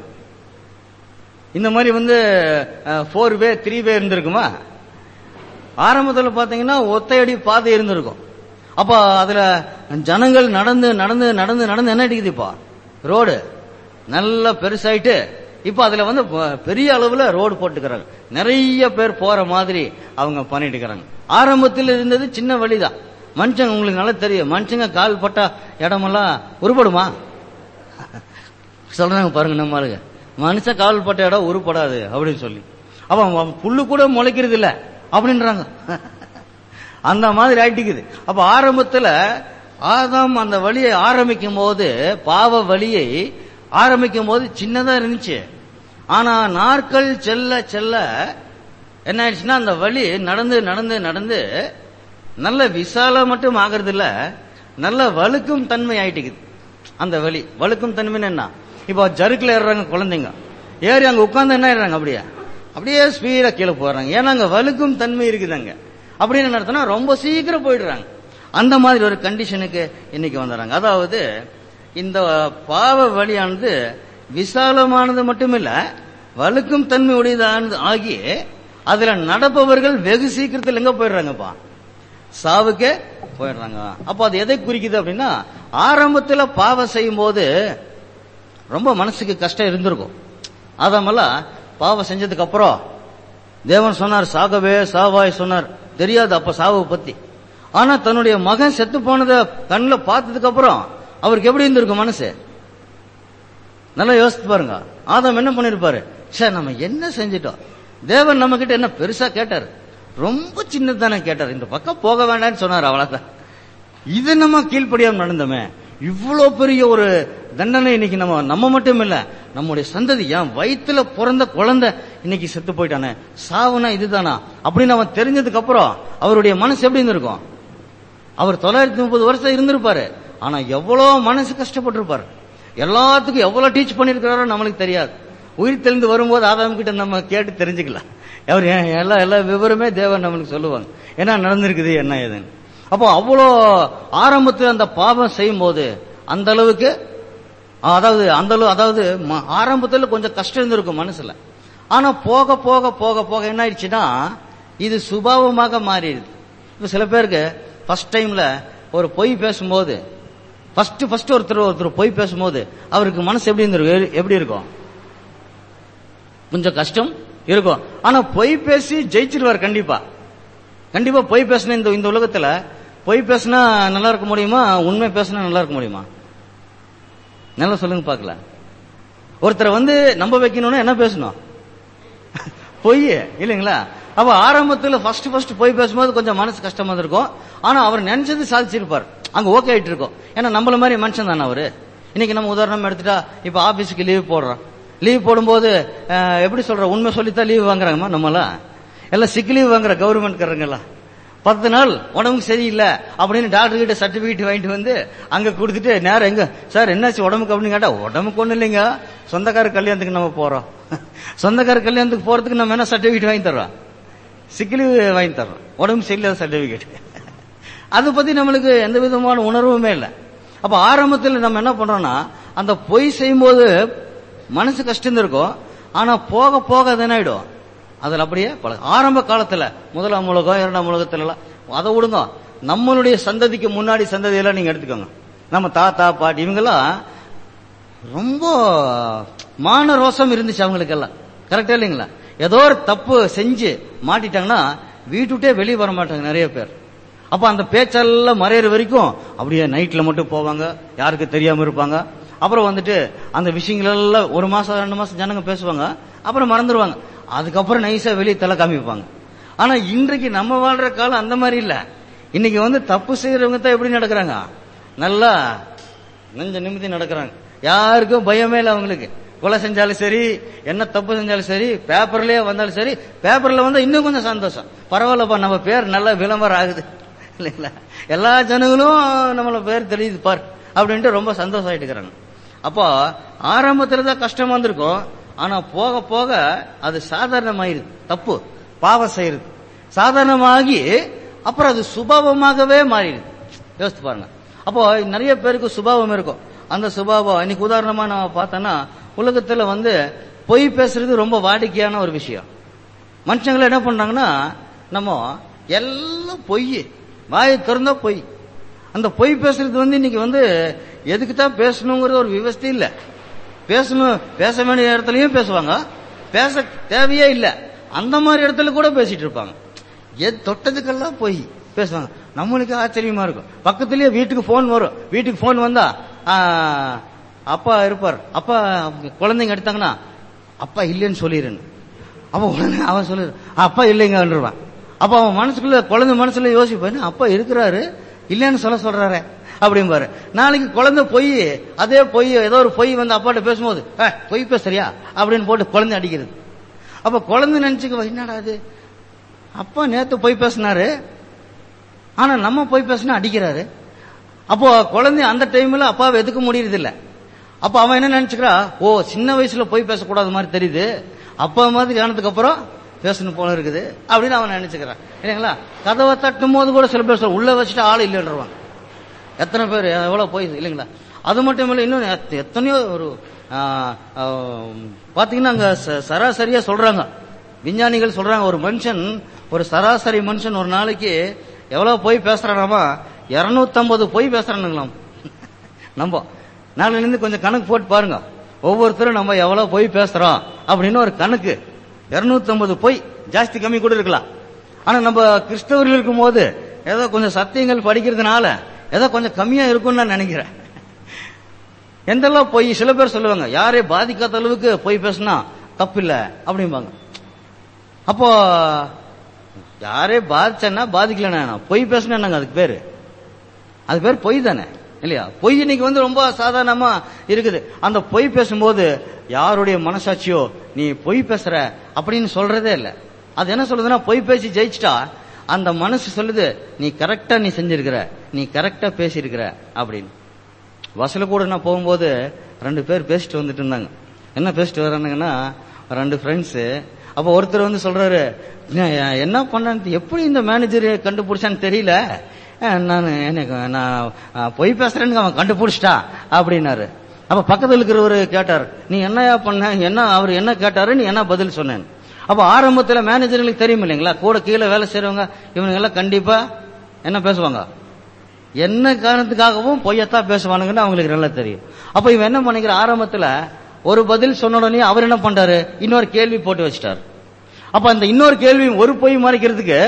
இந்த மாதிரி வந்து ஃபோர் வே த்ரீ வே இருந்திருக்குமா ஆரம்பத்துல பாத்தீங்கன்னா ஒத்தையடி பாதை இருந்திருக்கும் அப்ப அதுல ஜனங்கள் நடந்து நடந்து நடந்து நடந்து என்ன அடிக்குது இப்போ ரோடு நல்லா பெருசாயிட்டு இப்ப அதுல வந்து ப- பெரிய அளவுல ரோடு போட்டுக்கிறாங்க நிறைய பேர் போற மாதிரி அவங்க பண்ணிட்டு இருக்கிறாங்க ஆரம்பத்தில் இருந்தது சின்ன வழிதான் மனுஷங்க உங்களுக்கு நல்லா தெரியும் மனுஷங்க கால் பட்ட இடமெல்லாம் உருப்படுமா சொல்றாங்க பாருங்க நம்ம ஆளுங்க மனுஷன் கால் பட்ட இடம் உருப்படாது அப்படின்னு சொல்லி அப்ப அவன் புல்லு கூட முளைக்கிறது இல்ல அப்படின்றாங்க அந்த மாதிரி ஆயிட்டுக்குது அப்ப ஆரம்பத்துல ஆதாம் அந்த வழியை ஆரம்பிக்கும் போது பாவ வழியை ஆரம்பிக்கும் போது சின்னதா இருந்துச்சு ஆனா நாட்கள் செல்ல செல்ல என்ன ஆயிடுச்சுன்னா அந்த வழி நடந்து நடந்து நடந்து நல்ல விசாலம் மட்டும் ஆகிறது இல்ல நல்ல வழுக்கும் தன்மை ஆயிட்டுக்குது அந்த வழி வழுக்கும் தன்மைன்னு என்ன இப்போ ஜருக்குல ஏறுறாங்க குழந்தைங்க ஏறி அங்க உட்கார்ந்து என்ன ஆயிடுறாங்க அப்படியே அப்படியே ஸ்பீடா கீழே போறாங்க ஏன்னா அங்க வழுக்கும் தன்மை இருக்குது அங்க அப்படின்னு என்ன அர்த்தம்னா ரொம்ப சீக்கிரம் போயிடுறாங்க அந்த மாதிரி ஒரு கண்டிஷனுக்கு இன்னைக்கு வந்துடுறாங்க அதாவது இந்த பாவ வழியானது விசாலமானது மட்டுமில்ல வழுக்கும் தன்மை உடையதானது ஆகி அதுல நடப்பவர்கள் வெகு சீக்கிரத்தில் எங்க போயிடுறாங்கப்பா சாவுக்கே போயிடுறாங்க அப்ப அது எதை குறிக்குது அப்படின்னா ஆரம்பத்துல பாவம் செய்யும் போது ரொம்ப மனசுக்கு கஷ்டம் இருந்திருக்கும் ஆதாமெல்லாம் பாவம் செஞ்சதுக்கு அப்புறம் தேவன் சொன்னார் சாகவே சாவாய் சொன்னார் தெரியாது அப்ப சாவை பத்தி ஆனா தன்னுடைய மகன் செத்து போனதை கண்ணில் பார்த்ததுக்கு அப்புறம் அவருக்கு எப்படி இருந்திருக்கும் மனசு நல்லா யோசித்து பாருங்க ஆதாம் என்ன பண்ணிருப்பாரு சார் நம்ம என்ன செஞ்சிட்டோம் தேவன் நம்ம கிட்ட என்ன பெருசா கேட்டார் ரொம்ப சின்னதானே கேட்டார் இந்த பக்கம் போக வேண்டாம்னு சொன்னார் அவ்வளவுதான் இது நம்ம கீழ்ப்படியாம நடந்தோமே இவ்வளவு பெரிய ஒரு தண்டனை இன்னைக்கு நம்ம நம்ம மட்டும் இல்ல நம்முடைய சந்ததி என் வயித்துல பிறந்த குழந்தை இன்னைக்கு செத்து போயிட்டானே சாவுனா இதுதானா அப்படின்னு அவன் தெரிஞ்சதுக்கு அப்புறம் அவருடைய மனசு எப்படி இருந்திருக்கும் அவர் தொள்ளாயிரத்தி முப்பது வருஷம் இருந்திருப்பாரு ஆனா எவ்வளவு மனசு கஷ்டப்பட்டிருப்பாரு எல்லாத்துக்கும் எவ்வளவு டீச் பண்ணிருக்கிறாரோ நம்மளுக்கு தெரியாது உயிர் தெளிந்து வரும்போது ஆதாம் கிட்ட நம்ம கேட்டு தெரிஞ்சுக்கலாம் அவர் ஏன் எல்லா எல்லா விவரமே தேவன் நம்மளுக்கு சொல்லுவாங்க என்ன நடந்திருக்குது என்ன ஏதுன்னு அப்போ அவ்வளோ ஆரம்பத்தில் அந்த பாவம் செய்யும் போது அந்த அளவுக்கு அதாவது அந்த அளவு அதாவது ம- ஆரம்பத்துல கொஞ்சம் கஷ்டம் இருந்திருக்கும் மனசுல ஆனா போக போக போக போக என்ன ஆயிடுச்சுன்னா இது சுபாவமாக மாறிடுது இப்ப சில பேருக்கு ஃபர்ஸ்ட் டைம்ல ஒரு பொய் பேசும்போது ஃபர்ஸ்ட் ஃபர்ஸ்ட் ஒருத்தர் ஒருத்தர் பொய் பேசும்போது அவருக்கு மனசு எப்படி இருந்திருக்கும் எப்படி இருக்கும் கொஞ்சம் கஷ்டம் இருக்கும் ஆனா பொய் பேசி ஜெயிச்சிருவார் கண்டிப்பா கண்டிப்பா பொய் பேசின இந்த இந்த உலகத்துல பொய் பேசினா நல்லா இருக்க முடியுமா உண்மை பேசினா நல்லா இருக்க முடியுமா நல்லா சொல்லுங்க பார்க்கலாம் ஒருத்தரை வந்து நம்ப வைக்கணும்னா என்ன பேசணும் பொய் இல்லைங்களா அப்ப ஆரம்பத்துல ஃபர்ஸ்ட் ஃபர்ஸ்ட் பொய் பேசும்போது கொஞ்சம் மனசு கஷ்டமா இருக்கும் ஆனா அவர் நினைச்சது சாதிச்சிருப்பார் அங்க ஓகே ஆயிட்டு இருக்கோம் ஏன்னா நம்மள மாதிரி மனுஷன் தானே அவரு இன்னைக்கு நம்ம உதாரணம் எடுத்துட்டா இப்ப ஆபீஸுக்கு லீவ் போடுறோம் லீவ் போடும்போது அஹ், எப்படி சொல்ற உண்மை சொல்லித்தான் லீவ் வாங்குறாங்கம்மா நம்மளாம் எல்லாம் சிக் லீவ் வாங்குற கவர்மெண்ட்காரங்கெல்லாம் பத்து நாள் உடம்புக்கு சரியில்லை அப்படின்னு டாக்டர் கிட்ட சர்டிபிகேட் வாங்கிட்டு வந்து அங்க கொடுத்துட்டு நேரம் எங்க சார் என்னாச்சு உடம்புக்கு அப்படின்னு கேட்டா உடம்புக்கு ஒண்ணு இல்லைங்க சொந்தக்கார கல்யாணத்துக்கு நம்ம போறோம் சொந்தக்கார கல்யாணத்துக்கு போறதுக்கு நம்ம என்ன சர்டிபிகேட் வாங்கி தர்றோம் சிக்கிலி வாங்கி தர்றோம் உடம்பு சரியில்லாத சர்டிபிகேட் அதை பத்தி நம்மளுக்கு எந்த விதமான உணர்வுமே இல்லை அப்ப ஆரம்பத்தில் நம்ம என்ன பண்றோம்னா அந்த பொய் செய்யும்போது மனசு கஷ்டம் இருக்கும் ஆனா போக போக அது என்ன ஆயிடும் அதுல அப்படியே பழக ஆரம்ப காலத்துல முதலாம் உலகம் இரண்டாம் உலகத்துல எல்லாம் அதை விடுங்க நம்மளுடைய சந்ததிக்கு முன்னாடி சந்ததியெல்லாம் நீங்க எடுத்துக்கோங்க நம்ம தாத்தா பாட்டி இவங்கெல்லாம் ரொம்ப மான ரோசம் இருந்துச்சு அவங்களுக்கெல்லாம் கரெக்டா இல்லைங்களா ஏதோ ஒரு தப்பு செஞ்சு மாட்டிட்டாங்கன்னா வீட்டுட்டே வெளியே வர மாட்டாங்க நிறைய பேர் அப்ப அந்த பேச்செல்லாம் மறையிற வரைக்கும் அப்படியே நைட்ல மட்டும் போவாங்க யாருக்கு தெரியாம இருப்பாங்க அப்புறம் வந்துட்டு அந்த விஷயங்கள் எல்லாம் ஒரு மாசம் ரெண்டு மாசம் ஜனங்க பேசுவாங்க அப்புறம் மறந்துடுவாங்க அதுக்கப்புறம் நைஸா வெளியே தலை காமிப்பாங்க ஆனா இன்றைக்கு நம்ம வாழ்ற காலம் அந்த மாதிரி இல்ல இன்னைக்கு வந்து தப்பு செய்யறவங்க தான் எப்படி நடக்கிறாங்க நல்லா நெஞ்ச நிமித்தி நடக்கிறாங்க யாருக்கும் பயமே இல்லை அவங்களுக்கு கொலை செஞ்சாலும் சரி என்ன தப்பு செஞ்சாலும் சரி பேப்பர்லயே வந்தாலும் சரி பேப்பர்ல வந்தா இன்னும் கொஞ்சம் சந்தோஷம் பரவாயில்லப்பா நம்ம பேர் நல்ல விளம்பரம் ஆகுது இல்லைங்களா எல்லா ஜனங்களும் நம்மள பேர் தெரியுது பார் அப்படின்ட்டு ரொம்ப சந்தோஷம் ஆயிட்டு இருக்கிறாங்க அப்போ ஆரம்பத்துல தான் கஷ்டம் வந்திருக்கும் ஆனா போக போக அது சாதாரணமாயிருது தப்பு பாவம் செய்யறது சாதாரணமாகி அப்புறம் அது சுபாவமாகவே மாறிடுது யோசித்து பாருங்க அப்போ நிறைய பேருக்கு சுபாவம் இருக்கும் அந்த சுபாவம் இன்னைக்கு உதாரணமா நம்ம பார்த்தோன்னா உலகத்துல வந்து பொய் பேசுறது ரொம்ப வாடிக்கையான ஒரு விஷயம் மனுஷங்களை என்ன பண்றாங்கன்னா நம்ம எல்லாம் பொய் வாயை திறந்தா பொய் அந்த பொய் பேசுறது வந்து இன்னைக்கு வந்து எதுக்கு தான் பேசணுங்கிறது ஒரு விவஸ்தை இல்ல பேசணும் பேச வேண்டிய இடத்துலயும் பேசுவாங்க பேச தேவையே இல்ல அந்த மாதிரி இடத்துல கூட பேசிட்டு இருப்பாங்க எது தொட்டதுக்கெல்லாம் போய் பேசுவாங்க நம்மளுக்கு ஆச்சரியமா இருக்கும் பக்கத்துலயே வீட்டுக்கு போன் வரும் வீட்டுக்கு போன் வந்தா ஆ, அப்பா இருப்பார் அப்பா குழந்தைங்க எடுத்தாங்கன்னா அப்பா இல்லைன்னு சொல்லிடுன்னு அப்ப உடனே அவன் சொல்லிடு அப்பா இல்லைங்கன்றான் அப்ப அவன் மனசுக்குள்ள குழந்தை மனசுல யோசிப்பான் அப்பா இருக்கிறாரு இல்லைன்னு சொல்ல சொல்றாரு அப்படிம்பாரு நாளைக்கு குழந்தை பொய் அதே பொய் ஏதோ ஒரு பொய் வந்து அப்பாட்ட பேசும்போது "ஏய், பொய் பேசுறியா அப்படின்னு போட்டு குழந்தை அடிக்கிறது அப்ப குழந்தை நினைச்சுக்க என்னடா அது அப்பா நேத்து பொய் பேசினாரு ஆனா நம்ம பொய் பேசினா அடிக்கிறாரு அப்போ குழந்தை அந்த டைம்ல அப்பாவை எதுக்க முடியறது இல்ல அப்ப அவன் என்ன நினைச்சுக்கிறா ஓ சின்ன வயசுல பொய் பேசக்கூடாத மாதிரி தெரியுது அப்பா மாதிரி ஆனதுக்கு அப்புறம் பேசணும் போல இருக்குது அப்படின்னு அவன் நினைச்சுக்கிறான் இல்லைங்களா கதவை தட்டும் போது கூட சில பேர் சொல்ல உள்ள வச்சுட்டு ஆள் இல்லைன்றவாங்க எத்தனை பேர் எவ்வளவு போய் இல்லைங்களா அது மட்டும் இல்ல இன்னும் எத்த- எத்தனையோ ஒரு ஆ, ஆ, பாத்தீங்கன்னா அங்க ச- சராசரியா சொல்றாங்க விஞ்ஞானிகள் சொல்றாங்க ஒரு மனுஷன் ஒரு சராசரி மனுஷன் ஒரு நாளைக்கு எவ்வளவு போய் பேசுறானாமா இருநூத்தம்பது போய் பேசுறானுங்களாம் நம்ம நாளைல இருந்து கொஞ்சம் கணக்கு போட்டு பாருங்க ஒவ்வொருத்தரும் நம்ம எவ்வளவு போய் பேசுறோம் அப்படின்னு ஒரு கணக்கு 250 பொய் ஜாஸ்தி கம்மி கூட இருக்கலாம் ஆனா நம்ம கிறிஸ்தவர்கள் இருக்கும் போது ஏதோ கொஞ்சம் சத்தியங்கள் படிக்கிறதுனால ஏதோ கொஞ்சம் கம்மியா இருக்கும்னு நான் நினைக்கிறேன் எந்தெல்லாம் பொய் சில பேர் சொல்லுவாங்க யாரே பாதிக்காத அளவுக்கு பொய் பேசினா தப்பு இல்ல அப்படிம்பாங்க அப்போ யாரே பாதிச்சேன்னா பாதிக்கலன்னா பொய் பேசினா என்னங்க அதுக்கு பேரு அது பேர் பொய் தானே இல்லையா பொய் இன்னைக்கு வந்து ரொம்ப சாதாரணமா இருக்குது அந்த பொய் பேசும்போது யாருடைய மனசாட்சியோ நீ பொய் பேசுற அப்படின்னு சொல்றதே இல்ல அது என்ன சொல்லுதுன்னா பொய் பேசி ஜெயிச்சிட்டா அந்த மனசு சொல்லுது நீ கரெக்டா நீ செஞ்சிருக்கிற நீ கரெக்டா பேசியிருக்கிற அப்படின்னு பஸ்ல கூட நான் போகும்போது ரெண்டு பேர் பேசிட்டு வந்துட்டு இருந்தாங்க என்ன பேசிட்டு வரானுங்கன்னா ரெண்டு ஃப்ரெண்ட்ஸ் அப்ப ஒருத்தர் வந்து சொல்றாரு "என்ன- என்ன பண்ணான்னு எப்படி இந்த மேனேஜர் கண்டுபிடிச்சான்னு தெரியல அஹ் நான் எனக்கு நான் அஹ், பொய் பேசுறேன்னு அவன் கண்டுபிடிச்சிட்டா அப்படின்னாரு அப்ப பக்கத்துல இருக்கிறவரு கேட்டார் நீ என்னயா பண்ண என்ன அவர் என்ன கேட்டாரு நீ என்ன பதில் சொன்னேன் அப்ப ஆரம்பத்துல மேனேஜர்களுக்கு தெரியும் இல்லைங்களா கூட கீழே வேலை செய்றவங்க இவனுங்க எல்லாம் கண்டிப்பா என்ன பேசுவாங்க என்ன காரணத்துக்காகவும் பொய்யத்தான் பேசுவானுங்கன்னு அவங்களுக்கு நல்லா தெரியும் அப்ப இவன் என்ன பண்ணிக்கிற ஆரம்பத்துல ஒரு பதில் சொன்ன உடனே அவர் என்ன பண்றாரு இன்னொரு கேள்வி போட்டு வச்சிட்டாரு அப்ப அந்த இன்னொரு கேள்வி ஒரு பொய் மறைக்கிறதுக்கு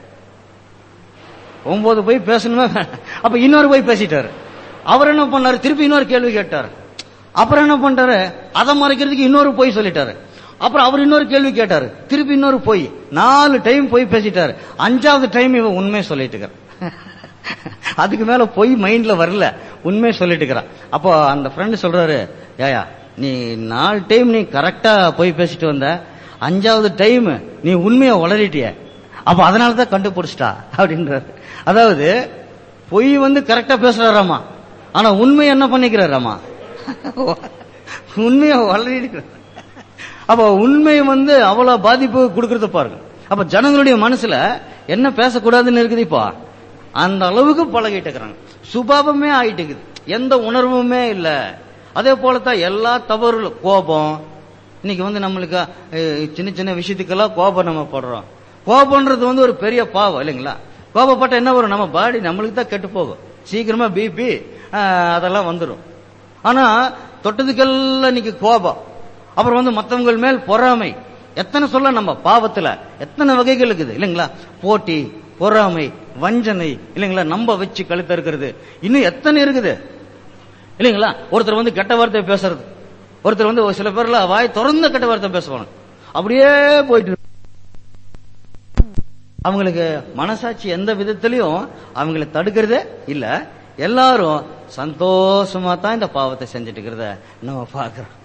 ஒன்பது பொய் பேசணுமே அப்ப இன்னொரு பொய் பேசிட்டாரு அவர் என்ன பண்ணாரு திருப்பி இன்னொரு கேள்வி கேட்டாரு அப்புறம் என்ன பண்றாரு அதை மறைக்கிறதுக்கு இன்னொரு பொய் சொல்லிட்டாரு அப்புறம் அவர் இன்னொரு கேள்வி கேட்டாரு திருப்பி இன்னொரு பொய் நாலு டைம் பொய் பேசிட்டாரு அஞ்சாவது டைம் இவன் உண்மை சொல்லிட்டு இருக்கிறான் அதுக்கு மேல பொய் மைண்ட்ல வரல உண்மை சொல்லிட்டு இருக்கிறான் அப்போ அந்த ஃப்ரெண்டு சொல்றாரு ஏயா நீ நாலு டைம் நீ கரெக்டா பொய் பேசிட்டு வந்த அஞ்சாவது டைம் நீ உண்மையை உளறிட்டிய அப்ப அதனால தான் கண்டுபிடிச்சிட்டா அப்படின்றாரு அதாவது பொய் வந்து கரெக்டா பேசுறாராமா ஆனா உண்மை என்ன பண்ணிக்கிறாராமா உண்மையை வளரிக்கிறார் அப்ப உண்மை வந்து அவ்வளவு பாதிப்பு கொடுக்கறத பாருங்க அப்ப ஜனங்களுடைய மனசுல என்ன பேசக்கூடாதுன்னு இருக்குது இப்போ அந்த அளவுக்கு பழகிட்டு இருக்கிறாங்க சுபாவமே ஆயிட்டு இருக்குது எந்த உணர்வுமே இல்ல அதே போலதான் எல்லா தவறு கோபம் இன்னைக்கு வந்து நம்மளுக்கு அஹ், சின்ன சின்ன விஷயத்துக்கெல்லாம் கோபம் நம்ம படுறோம் கோபம்ன்றது வந்து ஒரு பெரிய பாவம் இல்லைங்களா கோபப்பட்ட என்ன வரும் நம்ம பாடி நம்மளுக்கு தான் கெட்டு போகும் சீக்கிரமா பிபி அதெல்லாம் வந்துடும் ஆனா தொட்டதுக்கெல்லாம் இன்னைக்கு கோபம் அப்புறம் வந்து மத்தவங்க மேல் பொறாமை எத்தனை சொல்ல நம்ம பாவத்துல எத்தனை வகைகள் இருக்குது இல்லைங்களா போட்டி பொறாமை வஞ்சனை இல்லைங்களா நம்ப வச்சு கழுத்த இருக்கிறது இன்னும் எத்தனை இருக்குது இல்லைங்களா ஒருத்தர் வந்து கெட்ட வார்த்தை பேசுறது ஒருத்தர் வந்து ஒரு சில பேர்ல வாய் திறந்த கெட்ட வார்த்தை பேசுவாங்க அப்படியே போயிட்டு இருக்கு. அவங்களுக்கு மனசாட்சி எந்த விதத்திலையும் அவங்களை தடுக்கிறதே இல்ல எல்லாரும் சந்தோஷமா தான் இந்த பாவத்தை செஞ்சுட்டு இருக்கிறத நம்ம பார்க்கிறோம்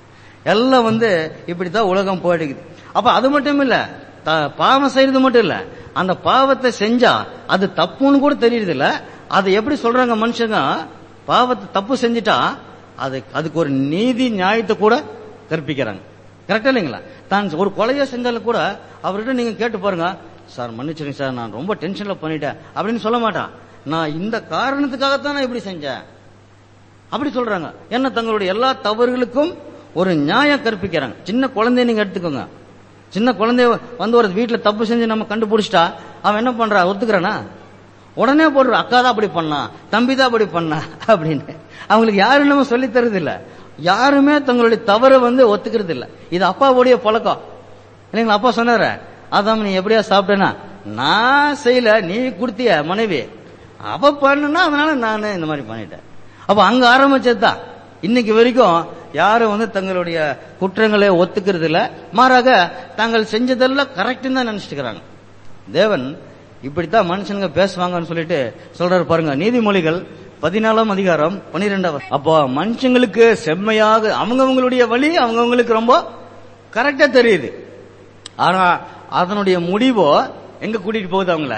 எல்லாம் வந்து இப்படித்தான் உலகம் போயிடுக்குது அப்ப அது மட்டும் இல்ல த- பாவம் செய்யறது மட்டும் இல்ல அந்த பாவத்தை செஞ்சா அது தப்புன்னு கூட தெரியுது இல்ல அது எப்படி சொல்றாங்க மனுஷங்க பாவத்தை தப்பு செஞ்சுட்டா அது அதுக்கு ஒரு நீதி நியாயத்தை கூட கற்பிக்கிறாங்க கரெக்டா இல்லைங்களா தான் ஒரு கொலையை செஞ்சாலும் கூட அவர்கிட்ட நீங்க கேட்டு பாருங்க சார் மன்னிச்சிருங்க சார் நான் ரொம்ப டென்ஷன்ல பண்ணிட்டேன் அப்படின்னு சொல்ல மாட்டான் நான் இந்த காரணத்துக்காகத்தான் நான் இப்படி செஞ்சேன் அப்படி சொல்றாங்க என்ன தங்களுடைய எல்லா தவறுகளுக்கும் ஒரு நியாயம் கற்பிக்கிறாங்க சின்ன குழந்தைய நீங்க எடுத்துக்கோங்க சின்ன குழந்தைய வந்து ஒரு வீட்டுல தப்பு செஞ்சு நம்ம கண்டுபிடிச்சிட்டா அவன் என்ன பண்றா ஒத்துக்கிறானா உடனே போடுற அக்கா தான் அப்படி பண்ணா தம்பி தான் அப்படி பண்ணா அப்படின்னு அவங்களுக்கு யாரும் நம்ம சொல்லி தருது இல்ல யாருமே தங்களுடைய தவறை வந்து ஒத்துக்கிறது இல்ல இது அப்பாவுடைய பழக்கம் இல்லைங்களா அப்பா சொன்னாரு அதான் நீ எப்படியா சாப்பிட்டேனா நான் செய்யல நீ கொடுத்திய மனைவி அவ பண்ணுனா அதனால நான் இந்த மாதிரி பண்ணிட்டேன் அப்ப அங்க ஆரம்பிச்சதுதான் இன்னைக்கு வரைக்கும் யாரும் வந்து தங்களுடைய குற்றங்களை ஒத்துக்கிறது இல்ல மாறாக தாங்கள் செஞ்சதெல்லாம் கரெக்ட்னு தான் நினைச்சிட்டு இருக்கிறாங்க தேவன் இப்படித்தான் மனுஷனுங்க பேசுவாங்கன்னு சொல்லிட்டு சொல்றாரு பாருங்க நீதிமொழிகள் பதினாலாம் அதிகாரம் பனிரெண்டாவது அப்போ மனுஷங்களுக்கு செம்மையாக அவங்கவங்களுடைய வழி அவங்கவங்களுக்கு ரொம்ப கரெக்டா தெரியுது ஆனா அதனுடைய முடிவோ எங்க கூட்டிட்டு போகுது அவங்கள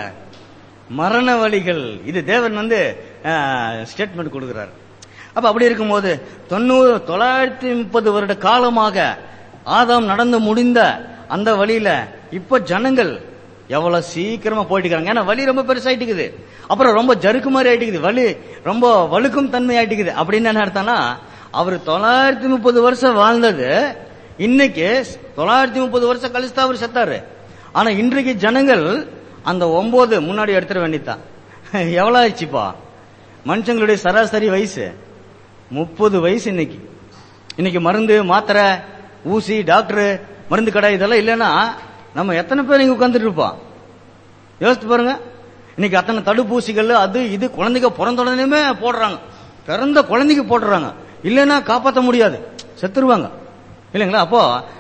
மரண வழிகள் இது தேவன் வந்து ஸ்டேட்மெண்ட் கொடுக்கிறார் அப்ப அப்படி இருக்கும்போது தொண்ணூறு தொள்ளாயிரத்தி முப்பது வருட காலமாக ஆதாம் நடந்து முடிந்த அந்த வழியில இப்ப ஜனங்கள் எவ்வளவு சீக்கிரமா போயிட்டு இருக்காங்க ஏன்னா வழி ரொம்ப பெருசாயிட்டுக்குது அப்புறம் ரொம்ப ஜருக்கு மாதிரி ஆயிட்டுக்குது வழி ரொம்ப வழுக்கும் தன்மை ஆயிட்டுக்குது அப்படின்னு என்ன அர்த்தம்னா அவர் தொள்ளாயிரத்தி முப்பது வருஷம் வாழ்ந்தது இன்னைக்கு தொள்ளாயிரத்தி முப்பது வருஷம் கழிச்சு தான் அவர் செத்தாரு ஆனா இன்றைக்கு ஜனங்கள் அந்த ஒன்பது முன்னாடி எடுத்துட வேண்டியதான் எவ்வளவு ஆயிடுச்சுப்பா மனுஷங்களுடைய சராசரி வயசு முப்பது வயசு இன்னைக்கு இன்னைக்கு மருந்து மாத்திரை ஊசி டாக்டர் மருந்து கடை இதெல்லாம் இல்லைன்னா நம்ம எத்தனை பேர் இங்க உட்காந்துட்டு இருப்போம் யோசித்து பாருங்க இன்னைக்கு அத்தனை தடுப்பூசிகள் அது இது குழந்தைங்க பிறந்த உடனேமே போடுறாங்க பிறந்த குழந்தைக்கு போடுறாங்க இல்லைன்னா காப்பாற்ற முடியாது செத்துருவாங்க இல்லைங்களா அப்போ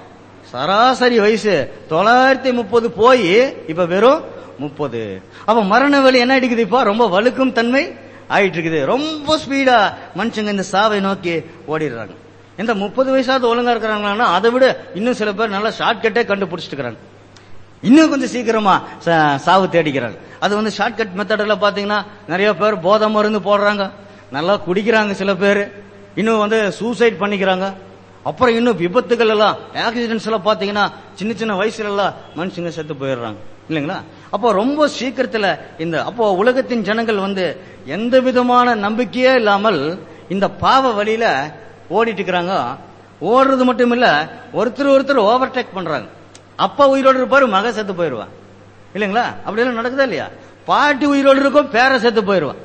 சராசரி வயசு தொள்ளாயிரத்தி முப்பது போய் இப்ப வெறும் முப்பது அப்ப மரண வலி என்ன அடிக்குது இப்போ ரொம்ப வலுக்கும் தன்மை ஆயிட்டு இருக்குது ரொம்ப ஸ்பீடா மனுஷங்க இந்த சாவை நோக்கி ஓடிடுறாங்க இந்த முப்பது வயசாவது ஒழுங்கா இருக்கிறாங்கன்னா அதை விட இன்னும் சில பேர் நல்லா ஷார்ட்கட்டே கண்டுபிடிச்சிட்டு இருக்கிறாங்க இன்னும் கொஞ்சம் சீக்கிரமா ச- சாவு தேடிக்கிறாங்க அது வந்து ஷார்ட்கட் மெத்தடில் பாத்தீங்கன்னா நிறைய பேர் போதை மருந்து போடுறாங்க நல்லா குடிக்கிறாங்க சில பேர் இன்னும் வந்து சூசைட் பண்ணிக்கிறாங்க அப்புறம் இன்னும் விபத்துகள் எல்லாம் ஆக்சிடென்ட்ஸ் எல்லாம் பாத்தீங்கன்னா சின்ன சின்ன வயசுல எல்லாம் மனுஷங்க செத்து போயிடுறாங்க இல்லைங்களா அப்போ ரொம்ப சீக்கிரத்துல இந்த அப்போ உலகத்தின் ஜனங்கள் வந்து எந்த விதமான நம்பிக்கையே இல்லாமல் இந்த பாவ வழியில ஓடிட்டு இருக்கிறாங்க ஓடுறது மட்டும் இல்ல ஒருத்தர் ஒருத்தர் ஓவர்டேக் பண்றாங்க அப்பா உயிரோடு இருப்பாரு மக செத்து போயிருவான் இல்லைங்களா அப்படியெல்லாம் நடக்குதா இல்லையா பாட்டி உயிரோடு இருக்கும் பேர செத்து போயிருவான்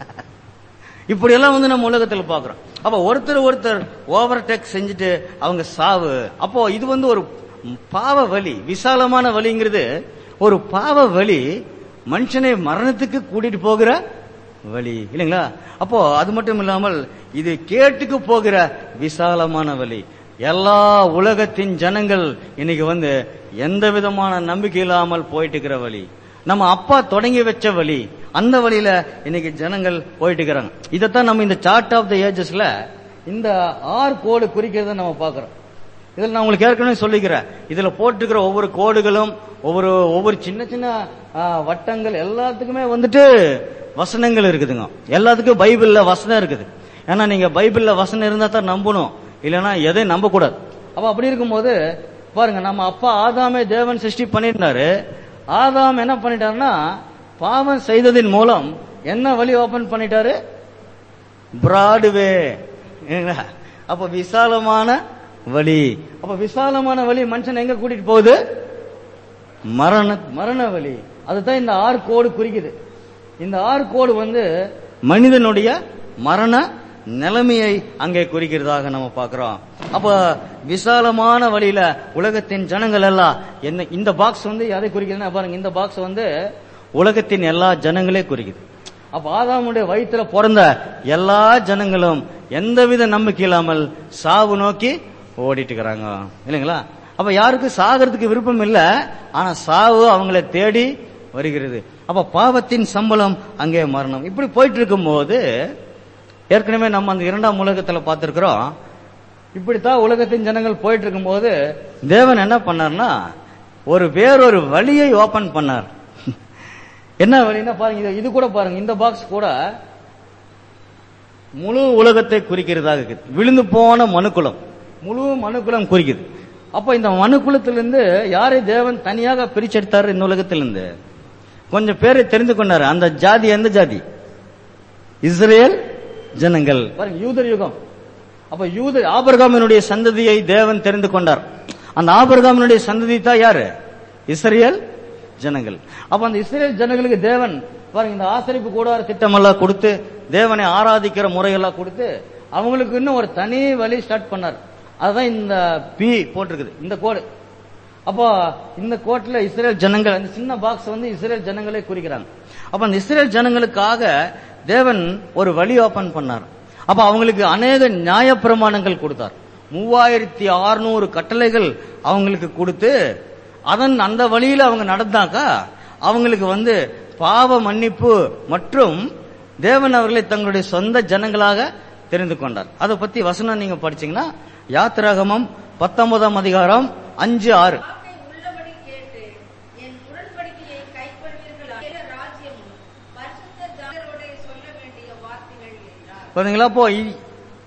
இப்படி எல்லாம் வந்து நம்ம உலகத்துல பாக்குறோம் அப்ப ஒருத்தர் ஒருத்தர் ஓவர்டேக் செஞ்சுட்டு அவங்க சாவு அப்போ இது வந்து ஒரு பாவ வழி விசாலமான வழிங்கிறது ஒரு பாவ வழி மனுஷனை மரணத்துக்கு கூட்டிட்டு போகிற வழி இல்லைங்களா அப்போ அது மட்டும் இல்லாமல் இது கேட்டுக்கு போகிற விசாலமான வழி எல்லா உலகத்தின் ஜனங்கள் இன்னைக்கு வந்து எந்த விதமான நம்பிக்கை இல்லாமல் போயிட்டு இருக்கிற வழி நம்ம அப்பா தொடங்கி வச்ச வழி அந்த வழியில இன்னைக்கு ஜனங்கள் போயிட்டு இருக்கிறாங்க இதைத்தான் நம்ம இந்த சார்ட் ஆஃப் த ஏஜஸ்ல இந்த ஆர் கோடு குறிக்கிறத நம்ம பார்க்கிறோம் இதில் நான் உங்களுக்கு ஏற்கனவே சொல்லிக்கிறேன் இதுல போட்டிருக்கிற ஒவ்வொரு கோடுகளும் ஒவ்வொரு ஒவ்வொரு சின்ன சின்ன ஆ, வட்டங்கள் எல்லாத்துக்குமே வந்துட்டு வசனங்கள் இருக்குதுங்க எல்லாத்துக்கும் பைபிள்ல வசனம் இருக்குது ஏன்னா நீங்க பைபிள்ல வசனம் இருந்தா தான் நம்பணும் இல்லைன்னா எதையும் நம்பக்கூடாது அப்ப அப்படி இருக்கும்போது பாருங்க நம்ம அப்பா ஆதாமே தேவன் சிருஷ்டி பண்ணியிருந்தாரு ஆதாம் என்ன பண்ணிட்டாருன்னா பாவம் செய்ததின் மூலம் என்ன வழி ஓபன் பண்ணிட்டாரு பிராடுவே அப்ப விசாலமான வழி அப்ப விசாலமான வழி மனுஷன் எங்க கூட்டிட்டு போகுது மரண மரண வழி அதுதான் இந்த ஆறு கோடு குறிக்குது இந்த ஆறு கோடு வந்து மனிதனுடைய மரண நிலைமையை அங்கே குறிக்கிறதாக நம்ம பார்க்கிறோம் அப்ப விசாலமான வழியில உலகத்தின் ஜனங்கள் எல்லாம் என்ன இந்த பாக்ஸ் வந்து எதை குறிக்குதுன்னா பாருங்க இந்த பாக்ஸ் வந்து உலகத்தின் எல்லா ஜனங்களே குறிக்குது அப்ப ஆதாமுடைய வயிற்றுல பிறந்த எல்லா ஜனங்களும் எந்தவித நம்பிக்கை இல்லாமல் சாவு நோக்கி ஓடிட்டு இருக்கிறாங்க இல்லைங்களா அப்ப யாருக்கும் சாகிறதுக்கு விருப்பம் இல்ல ஆனா சாவு அவங்கள தேடி வருகிறது அப்ப பாவத்தின் சம்பளம் அங்கே மரணம் இப்படி போயிட்டு இருக்கும்போது ஏற்கனவே நம்ம அந்த இரண்டாம் உலகத்துல பார்த்திருக்கிறோம் இப்படித்தான் உலகத்தின் ஜனங்கள் போயிட்டு இருக்கும்போது தேவன் என்ன பண்ணார்னா ஒரு வேறொரு வழியை ஓபன் பண்ணார் என்ன வழின்னா பாருங்க இது- இது கூட பாருங்க இந்த பாக்ஸ் கூட முழு உலகத்தை குறிக்கிறதாக இருக்குது விழுந்து போன மனுக்குலம் முழு மனுக்குலம் குறிக்குது அப்ப இந்த மனுக்குலத்திலிருந்து யாரை தேவன் தனியாக பிரிச்செடுத்தாரு இந்த உலகத்திலிருந்து கொஞ்சம் பேரை தெரிந்து கொண்டாரு அந்த ஜாதி எந்த ஜாதி இஸ்ரேல் ஜனங்கள் பாருங்க யூதர் யுகம் அப்ப யூத ஆபர்காமினுடைய சந்ததியை தேவன் தெரிந்து கொண்டார் அந்த ஆபர்காமினுடைய சந்ததி தான் யாரு இஸ்ரேல் ஜனங்கள் அப்ப அந்த இஸ்ரேல் ஜனங்களுக்கு தேவன் பாருங்க இந்த ஆசரிப்பு கூடார திட்டம் எல்லாம் கொடுத்து தேவனை ஆராதிக்கிற முறையெல்லாம் கொடுத்து அவங்களுக்கு இன்னும் ஒரு தனி வழி ஸ்டார்ட் பண்ணார் அதுதான் இந்த பி போட்டிருக்குது இந்த கோடு அப்போ இந்த கோட்ல இஸ்ரேல் ஜனங்கள் அந்த சின்ன பாக்ஸ் வந்து இஸ்ரேல் ஜனங்களே குறிக்கிறாங்க அப்ப அந்த இஸ்ரேல் ஜனங்களுக்காக தேவன் ஒரு வழி ஓபன் பண்ணார் அப்ப அவங்களுக்கு அநேக நியாயப்பிரமாணங்கள் கொடுத்தார் மூவாயிரத்தி அறுநூறு கட்டளைகள் அவங்களுக்கு கொடுத்து அதன் அந்த வழியில அவங்க நடந்தாக்கா அவங்களுக்கு வந்து பாவ மன்னிப்பு மற்றும் தேவன் அவர்களை தங்களுடைய சொந்த ஜனங்களாக தெரிந்து கொண்டார் அதை பத்தி வசனம் நீங்க படிச்சீங்கன்னா யாத்திராகமம் பத்தொன்பதாம் அதிகாரம் அஞ்சு ஆறு வாக்கை உள்ளபடி கேட்டு என் உடன்படிக்கையை கைக்கொள்வீர்களா ராஜ்யமும் பரிசுத்த ஜனங்களோட சொல்ல வேண்டிய வார்த்தைகள் என்றார் பாத்தீங்களா அப்போ இ-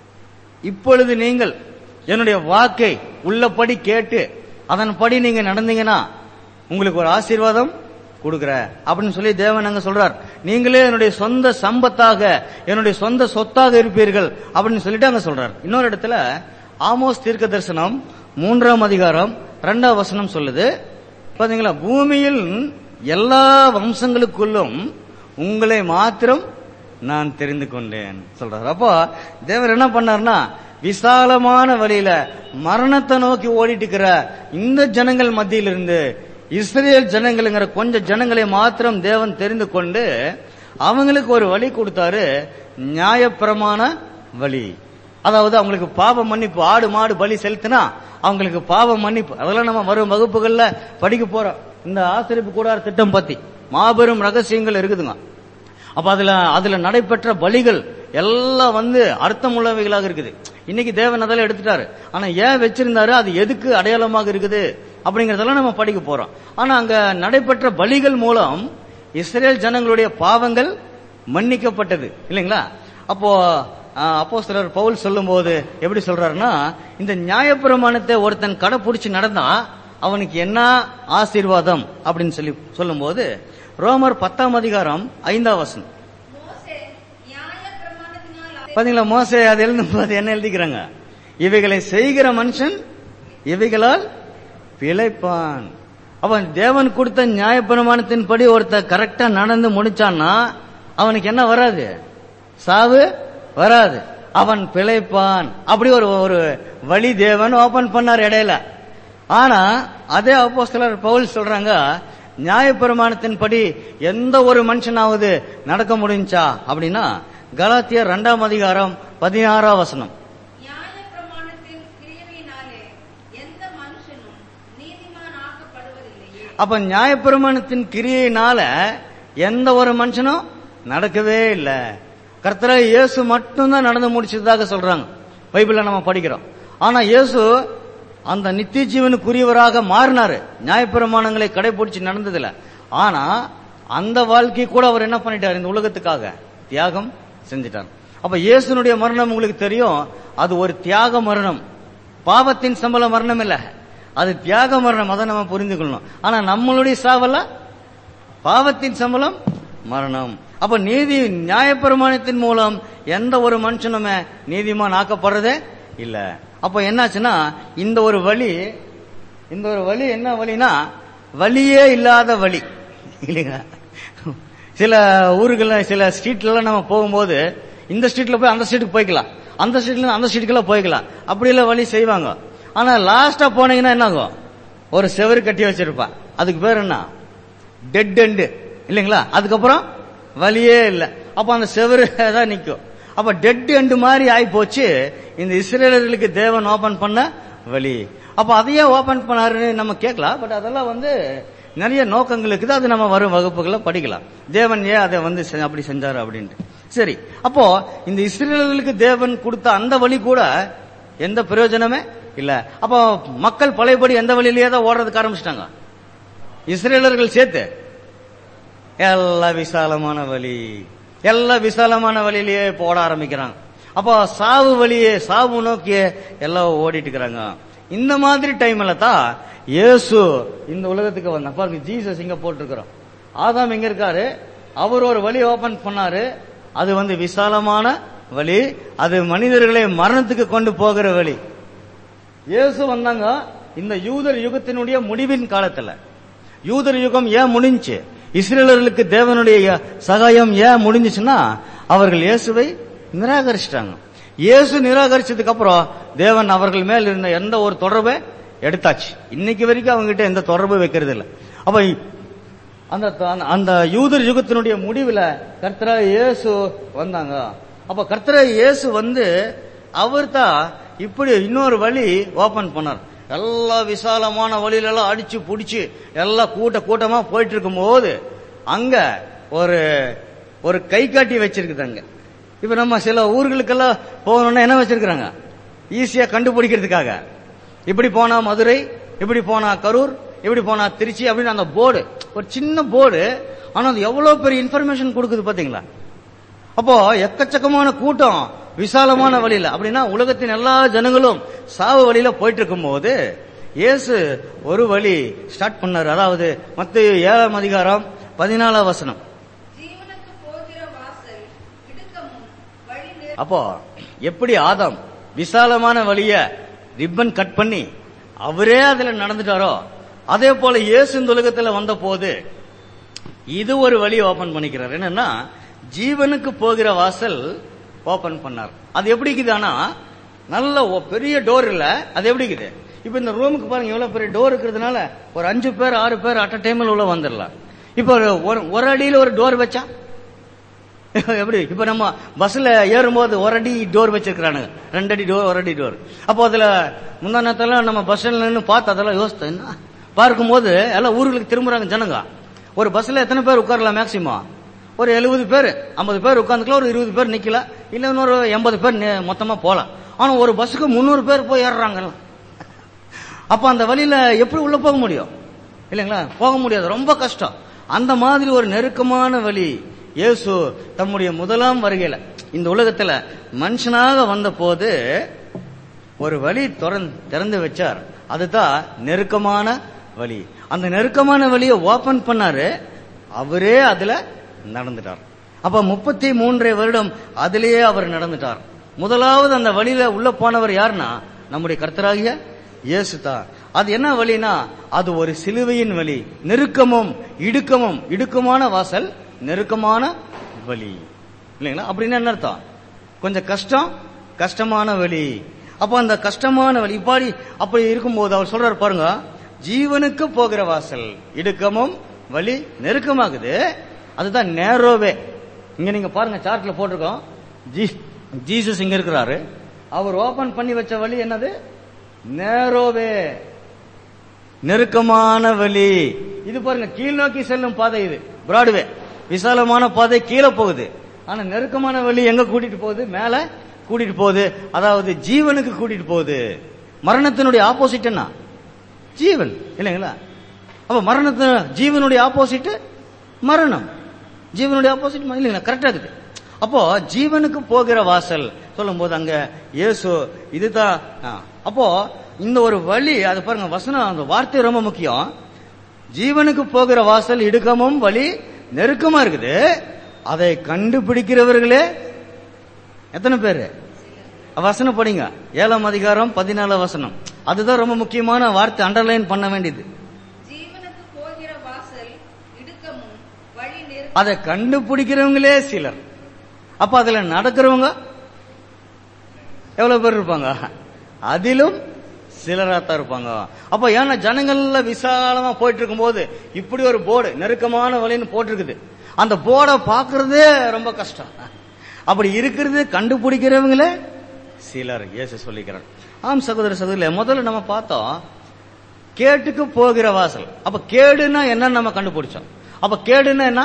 இப்பொழுது நீங்கள் என்னுடைய வாக்கை உள்ளபடி கேட்டு அதன்படி நீங்க நடந்தீங்கன்னா உங்களுக்கு ஒரு ஆசீர்வாதம் கொடுக்கிற அப்படின்னு சொல்லி தேவன் அங்க சொல்றார் நீங்களே என்னுடைய சொந்த சம்பத்தாக என்னுடைய சொந்த சொத்தாக இருப்பீர்கள் அப்படின்னு சொல்லிட்டு அங்க சொல்றார் இன்னொரு இடத்துல ஆமோஸ் தீர்க்க தரிசனம் மூன்றாம் அதிகாரம் இரண்டாம் வசனம் சொல்லுது பாத்தீங்களா பூமியில் எல்லா வம்சங்களுக்குள்ளும் உங்களை மாத்திரம் நான் தெரிந்து கொண்டேன் சொல்றார் அப்போ தேவர் என்ன பண்ணார்னா விசாலமான வழியில மரணத்தை நோக்கி ஓடிட்டு இருக்கிற இந்த ஜனங்கள் மத்தியிலிருந்து இஸ்ரேல் ஜனங்களுங்கிற கொஞ்சம் ஜனங்களை மாத்திரம் தேவன் தெரிந்து கொண்டு அவங்களுக்கு ஒரு வழி கொடுத்தாரு நியாயப்பிரமாண வழி அதாவது அவங்களுக்கு பாவ மன்னிப்பு ஆடு மாடு பலி செலுத்தினா அவங்களுக்கு பாவ மன்னிப்பு அதெல்லாம் நம்ம வரும் வகுப்புகள்ல படிக்க போறோம் இந்த ஆசிரியப்பு கூடார திட்டம் பத்தி மாபெரும் ரகசியங்கள் இருக்குதுங்க அப்ப அதுல அதுல நடைபெற்ற பலிகள் எல்லாம் வந்து அர்த்தமுள்ளவைகளாக இருக்குது இன்னைக்கு தேவன் அதெல்லாம் எடுத்துட்டாரு ஆனா ஏன் வச்சிருந்தாரு அது எதுக்கு அடையாளமாக இருக்குது அப்படிங்கறதெல்லாம் நம்ம படிக்க போறோம் ஆனா அங்க நடைபெற்ற பலிகள் மூலம் இஸ்ரேல் ஜனங்களுடைய பாவங்கள் மன்னிக்கப்பட்டது இல்லைங்களா அப்போ அப்போ சிலர் பவுல் சொல்லும்போது எப்படி சொல்றாருன்னா இந்த நியாயப்பிரமாணத்தை ஒருத்தன் கடைபிடிச்சு நடந்தா அவனுக்கு என்ன ஆசீர்வாதம் அப்படின்னு சொல்லி சொல்லும்போது ரோமர் பத்தாம் அதிகாரம் ஐந்தாம் வசனம் மோசே நியாய பிரமாணத்தினால் பாத்தீங்களா மோசே அது எழுதும் போது என்ன எழுதிக்கிறாங்க இவைகளை செய்கிற மனுஷன் இவைகளால் பிழைப்பான் அவன் தேவன் கொடுத்த நியாயப்பிரமாணத்தின்படி ஒருத்த கரெக்டா நடந்து முடிச்சான்னா அவனுக்கு என்ன வராது சாவு வராது அவன் பிழைப்பான் அப்படி ஒரு ஒரு வழி தேவன் ஓபன் பண்ணார் இடையில ஆனா அதே அப்போஸ்தலர் பவுல் சொல்றாங்க நியாயப்பிரமாணத்தின்படி எந்த ஒரு மனுஷனாவது நடக்க முடிஞ்சா அப்படின்னா கலாத்தியர் இரண்டாம் அதிகாரம் பதினாறாம் வசனம் நியாய பிரமாணத்தின் கிரியையினாலே எந்த மனுஷனும் நீதிமான் ஆக்கப்படுவதில்லையே அப்ப நியாயப்பிரமாணத்தின் கிரியையினால எந்த ஒரு மனுஷனும் நடக்கவே இல்லை கர்த்தரா இயேசு மட்டும்தான் நடந்து முடிச்சதாக சொல்றாங்க பைபிள்ல நம்ம படிக்கிறோம் ஆனா இயேசு அந்த நித்திய ஜீவனுக்குரியவராக மாறினாரு நியாயப்பிரமாணங்களை கடைபிடிச்சு நடந்ததுல ஆனா அந்த வாழ்க்கை கூட அவர் என்ன பண்ணிட்டார் இந்த உலகத்துக்காக தியாகம் செஞ்சிட்டார் அப்ப இயேசுனுடைய மரணம் உங்களுக்கு தெரியும் அது ஒரு தியாக மரணம் பாவத்தின் சம்பள மரணம் இல்ல அது தியாக மரணம் அதை நம்ம புரிந்து கொள்ளணும் ஆனா நம்மளுடைய சாவெல்லாம் பாவத்தின் சம்பளம் மரணம் அப்ப நீதி நியாயப்பிரமாணத்தின் மூலம் எந்த ஒரு மனுஷனுமே நீதிமான் ஆக்கப்படுறதே இல்ல அப்ப என்னாச்சுன்னா இந்த ஒரு வழி இந்த ஒரு வழி என்ன வழினா வழியே இல்லாத வழி இல்லைங்களா சில ஊர்கள்ல சில ஸ்ட்ரீட்ல எல்லாம் நம்ம போகும்போது இந்த ஸ்ட்ரீட்ல போய் அந்த ஸ்ட்ரீட்டுக்கு போய்க்கலாம் அந்த ஸ்ட்ரீட்ல இருந்து அந்த ஸ்ட்ரீட்டுக்குள்ள போய்க்கலாம் அப்படி எல்லாம் வழி செய்வாங்க ஆனா லாஸ்டா போனீங்கன்னா என்ன ஆகும் ஒரு செவரு கட்டி வச்சிருப்பா அதுக்கு பேர் என்ன டெட் எண்டு இல்லைங்களா அதுக்கப்புறம் வழியே இல்லை அப்ப அந்த செவரு தான் நிக்கும் அப்ப டெட் எண்டு மாதிரி ஆகி போச்சு இந்த இஸ்ரேலர்களுக்கு தேவன் ஓபன் பண்ண வழி அப்ப அதையே ஓபன் பண்ணாருன்னு நம்ம கேட்கலாம் பட் அதெல்லாம் வந்து நிறைய நோக்கங்கள் இருக்குது அது நம்ம வரும் வகுப்புகளை படிக்கலாம் தேவன் ஏன் அதை வந்து செ- அப்படி செஞ்சாரு அப்படின்ட்டு சரி அப்போ இந்த இஸ்ரேலர்களுக்கு தேவன் கொடுத்த அந்த வழி கூட எந்த பிரயோஜனமே இல்ல அப்போ மக்கள் பழையபடி எந்த வழியிலேயே தான் ஓடுறதுக்கு ஆரம்பிச்சிட்டாங்க இஸ்ரேலர்கள் சேர்த்து எல்லா விசாலமான வழி எல்லா விசாலமான வழியிலேயே போட ஆரம்பிக்கிறாங்க அப்போ சாவு வழியே சாவு நோக்கிய எல்லாம் ஓடிட்டு இருக்கிறாங்க இந்த மாதிரி டைம்ல தான் இயேசு இந்த உலகத்துக்கு வந்தாங்க பாருங்க ஜீசஸ் இங்க போட்டிருக்கிறோம் ஆதாம் எங்க இருக்காரு அவர் ஒரு வழி ஓபன் பண்ணாரு அது வந்து விசாலமான வழி அது மனிதர்களை மரணத்துக்கு கொண்டு போகிற வழி இயேசு வந்தாங்க இந்த யூதர் யுகத்தினுடைய முடிவின் காலத்துல யூதர் யுகம் ஏன் முடிஞ்சுச்சு இஸ்ரேலர்களுக்கு தேவனுடைய சகாயம் ஏன் முடிஞ்சுச்சுன்னா அவர்கள் இயேசுவை நிராகரிச்சிட்டாங்க இயேசு நிராகரிச்சதுக்கு அப்புறம் தேவன் அவர்கள் மேல் இருந்த எந்த ஒரு தொடர்பை எடுத்தாச்சு இன்னைக்கு வரைக்கும் அவங்க கிட்ட எந்த தொடர்பு வைக்கிறது இல்ல அப்ப அந்த அந்த யூதர் யுகத்தினுடைய முடிவுல கர்த்தரா இயேசு வந்தாங்க அப்ப கர்த்தரா இயேசு வந்து அவர் தான் இப்படி இன்னொரு வழி ஓபன் பண்ணார் எல்லா விசாலமான வழியில எல்லாம் அடிச்சு புடிச்சு எல்லாம் கூட்ட கூட்டமா போயிட்டு இருக்கும் போது அங்க ஒரு ஒரு கை காட்டி வச்சிருக்குது அங்க இப்ப நம்ம சில ஊர்களுக்கெல்லாம் போகணும்னா என்ன வச்சிருக்கிறாங்க ஈஸியா கண்டுபிடிக்கிறதுக்காக இப்படி போனா மதுரை இப்படி போனா கரூர் இப்படி போனா திருச்சி அப்படின்னு அந்த போர்டு ஒரு சின்ன போர்டு ஆனா அது எவ்வளவு பெரிய இன்ஃபர்மேஷன் கொடுக்குது பாத்தீங்களா அப்போ எக்கச்சக்கமான கூட்டம் விசாலமான வழியில அப்படின்னா உலகத்தின் எல்லா ஜனங்களும் சாவு வழியில போயிட்டு இருக்கும் போது இயேசு ஒரு வழி ஸ்டார்ட் பண்ணாரு அதாவது மத்த ஏழாம் அதிகாரம் பதினாலாம் வசனம் ஜீவனுக்கு போகிற வாசல் இடுக்கமும் வழி நெரு- அப்போ எப்படி ஆதாம் விசாலமான வழிய ரிப்பன் கட் பண்ணி அவரே அதுல நடந்துட்டாரோ அதே போல இயேசு இந்த உலகத்துல வந்த போது இது ஒரு வழி ஓபன் பண்ணிக்கிறார் என்னன்னா ஜீவனுக்கு போகிற வாசல் ஓபன் பண்ணார் அது எப்படி இருக்குதானா நல்ல ஒ- பெரிய டோர் இல்ல அது எப்படி இருக்குது இப்ப இந்த ரூமுக்கு பாருங்க எவ்வளவு பெரிய டோர் இருக்கிறதுனால ஒரு அஞ்சு பேர் ஆறு பேர் அட் டைம்ல உள்ள வந்துடலாம் இப்ப ஒரு- ஒரு- ஒரு அடியில ஒரு டோர் வச்சா எப்படி இப்ப நம்ம பஸ்ல ஏறும்போது ஒரு அடி டோர் வச்சிருக்கிறானுங்க ரெண்டு அடி டோர் ஒரு அடி டோர் அப்போ அதுல முந்தா நேரத்துல நம்ம பஸ்ல நின்று பார்த்து அதெல்லாம் யோசித்தேன் என்ன? பார்க்கும்போது எல்லாம் ஊர்களுக்கு திரும்புறாங்க ஜனங்க ஒரு பஸ்ல எத்தனை பேர் உட்காரலாம் மேக்சிமம் ஒரு எழுபது பேர் ஐம்பது பேர் உட்காந்துக்கலாம் ஒரு இருபது பேர் நிக்கல இல்ல இன்னொரு எண்பது பேர் நே- மொத்தமா போலாம் ஆனா ஒரு பஸ்ஸுக்கு முந்நூறு பேர் போய் ஏறுறாங்க அப்ப அந்த வழியில எப்படி உள்ள போக முடியும் இல்லைங்களா போக முடியாது ரொம்ப கஷ்டம் அந்த மாதிரி ஒரு நெருக்கமான வழி இயேசு தம்முடைய முதலாம் வருகையில இந்த உலகத்துல மனுஷனாக வந்த போது ஒரு வழி திறந்து திறந்து வச்சார் அதுதான் நெருக்கமான வழி அந்த நெருக்கமான வழியை ஓபன் பண்ணாரு அவரே அதுல நடந்துட்டார் அப்ப முப்பத்தி மூன்றரை வருடம் அதிலேயே அவர் நடந்துட்டார் முதலாவது அந்த வழியில உள்ள போனவர் யாருன்னா நம்முடைய கர்த்தராகிய இயேசு தான் அது என்ன வழினா அது ஒரு சிலுவையின் வழி நெருக்கமும் இடுக்கமும் இடுக்கமான வாசல் நெருக்கமான வழி இல்லைங்களா அப்படின்னு என்ன அர்த்தம் கொஞ்சம் கஷ்டம் கஷ்டமான வழி அப்ப அந்த கஷ்டமான வழி இப்பாடி அப்படி இருக்கும்போது அவர் சொல்றாரு பாருங்க ஜீவனுக்கு போகிற வாசல் இடுக்கமும் வழி நெருக்கமாகுது அதுதான் நேரோவே இங்க நீங்க பாருங்க சார்ட்ல போட்டிருக்கோம் ஜீ- ஜீசஸ் இங்க இருக்கிறாரு அவர் ஓபன் பண்ணி வச்ச வழி என்னது நேரோவே நெருக்கமான வழி இது பாருங்க கீழ் நோக்கி செல்லும் பாதை இது பிராட்வே விசாலமான பாதை கீழே போகுது ஆனா நெருக்கமான வழி எங்க கூட்டிட்டு போகுது மேல கூட்டிட்டு போகுது அதாவது ஜீவனுக்கு கூட்டிட்டு போகுது மரணத்தினுடைய ஆப்போசிட் என்ன ஜீவன் இல்லைங்களா அப்ப மரணத்து ஜீவனுடைய ஆப்போசிட் மரணம் ஜீவனுடைய ஆப்போசிட் இல்லைங்களா கரெக்டா இருக்குது அப்போ ஜீவனுக்கு போகிற வாசல் சொல்லும்போது அங்க இயேசு இதுதான் ஆ. அப்போ இந்த ஒரு வழி அது பாருங்க வசனம் அந்த வார்த்தை ரொம்ப முக்கியம் ஜீவனுக்கு போகிற வாசல் இடுக்கமும் வழி நெருக்கமா இருக்குது அதை கண்டுபிடிக்கிறவர்களே எத்தனை பேரு வசனம் படிங்க ஏழாம் அதிகாரம் பதினாலாம் வசனம் அதுதான் ரொம்ப முக்கியமான வார்த்தை அண்டர்லைன் பண்ண வேண்டியது ஜீவனுக்கு போகிற வாசல் இடுக்கமும் வழி நெரு அதை கண்டுபிடிக்கிறவங்களே சிலர் அப்ப அதுல நடக்கிறவங்க எவ்வளவு பேர் இருப்பாங்க அதிலும் சிலரா தான் இருப்பாங்க அப்ப ஏன்னா ஜனங்கள்ல விசாலமா போயிட்டு இருக்கும்போது இப்படி ஒரு போர்டு நெருக்கமான வழின்னு போட்டிருக்குது அந்த போர்டை பாக்குறதே ரொம்ப கஷ்டம் அப்படி இருக்கிறது கண்டுபிடிக்கிறவங்களே சிலர் இயேசு சொல்லிக்கிறார் ஆம் சகோதர சகோதரில முதல்ல நம்ம பார்த்தோம் கேட்டுக்கு போகிற வாசல் அப்ப கேடுன்னா என்னன்னு நம்ம கண்டுபிடிச்சோம் அப்ப கேடுன்னா என்ன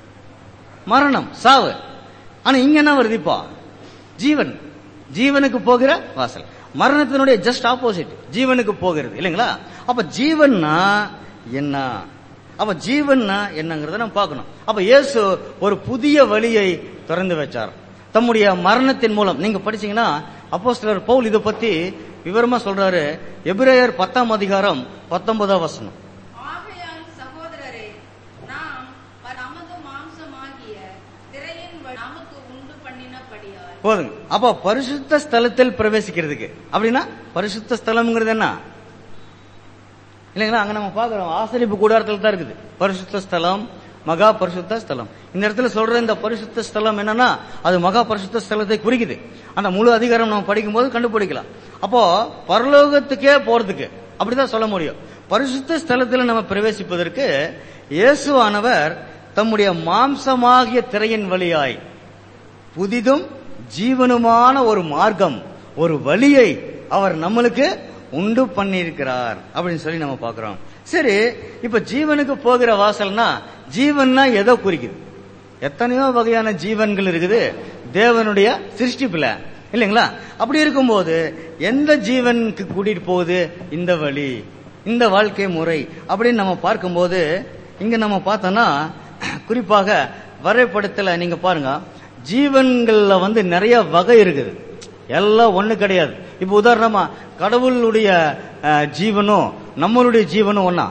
மரணம் சாவு ஆனா இங்க என்ன வருது இப்போ ஜீவன் ஜீவனுக்கு போகிற வாசல் மரணத்தினுடைய ஜஸ்ட் ஆப்போசிட் ஜீவனுக்கு போகிறது இல்லைங்களா அப்ப ஜீவன்னா என்ன அப்ப ஜீவன்னா என்னங்கறத நம்ம பார்க்கணும் அப்ப இயேசு ஒரு புதிய வழியை திறந்து வச்சார் தம்முடைய மரணத்தின் மூலம் நீங்க படிச்சீங்கன்னா அப்போஸ்தலர் பவுல் இதை பத்தி விவரமா சொல்றாரு எபிரேயர் பத்தாம் அதிகாரம் பத்தொன்பதாம் வசனம் ஆகையால் சகோதரரே நாம் நமது மாம்சமாகிய திரையின் வழி நமக்கு உண்டு பண்ணினபடியால் போதுங்க அப்ப பரிசுத்த ஸ்தலத்தில் பிரவேசிக்கிறதுக்கு அப்படின்னா பரிசுத்த ஸ்தலம்ங்கிறது என்ன இல்லைங்களா அங்க நம்ம பாக்குறோம் ஆசரிப்பு கூடாரத்தில் தான் இருக்குது பரிசுத்த ஸ்தலம் மகா பரிசுத்த ஸ்தலம் இந்த இடத்துல சொல்ற இந்த பரிசுத்த ஸ்தலம் என்னன்னா அது மகா பரிசுத்த ஸ்தலத்தை குறிக்குது அந்த முழு அதிகாரம் நம்ம படிக்கும்போது கண்டுபிடிக்கலாம் அப்போ பரலோகத்துக்கே போறதுக்கு அப்படிதான் சொல்ல முடியும் பரிசுத்த ஸ்தலத்தில் நம்ம பிரவேசிப்பதற்கு இயேசுவானவர் தம்முடைய மாம்சமாகிய திரையின் வழியாய் புதிதும் ஜீவனுமான ஒரு மார்க்கம் ஒரு வழியை அவர் நம்மளுக்கு உண்டு பண்ணியிருக்கிறார் அப்படின்னு சொல்லி நம்ம பார்க்கிறோம் சரி இப்ப ஜீவனுக்கு போகிற வாசல்னா ஜீவன்னா எதோ குறிக்குது எத்தனையோ வகையான ஜீவன்கள் இருக்குது தேவனுடைய சிருஷ்டிப்புல இல்லைங்களா அப்படி இருக்கும்போது எந்த ஜீவனுக்கு கூட்டிட்டு போகுது இந்த வழி இந்த வாழ்க்கை முறை அப்படின்னு நம்ம பார்க்கும்போது இங்க நம்ம பார்த்தோம்னா குறிப்பாக வரைபடத்துல நீங்க பாருங்க ஜீவன்கள்ல வந்து நிறைய வகை இருக்குது எல்லாம் ஒண்ணு கிடையாது இப்ப உதாரணமா கடவுளுடைய அஹ், ஜீவனும் நம்மளுடைய ஜீவனும் ஒண்ணா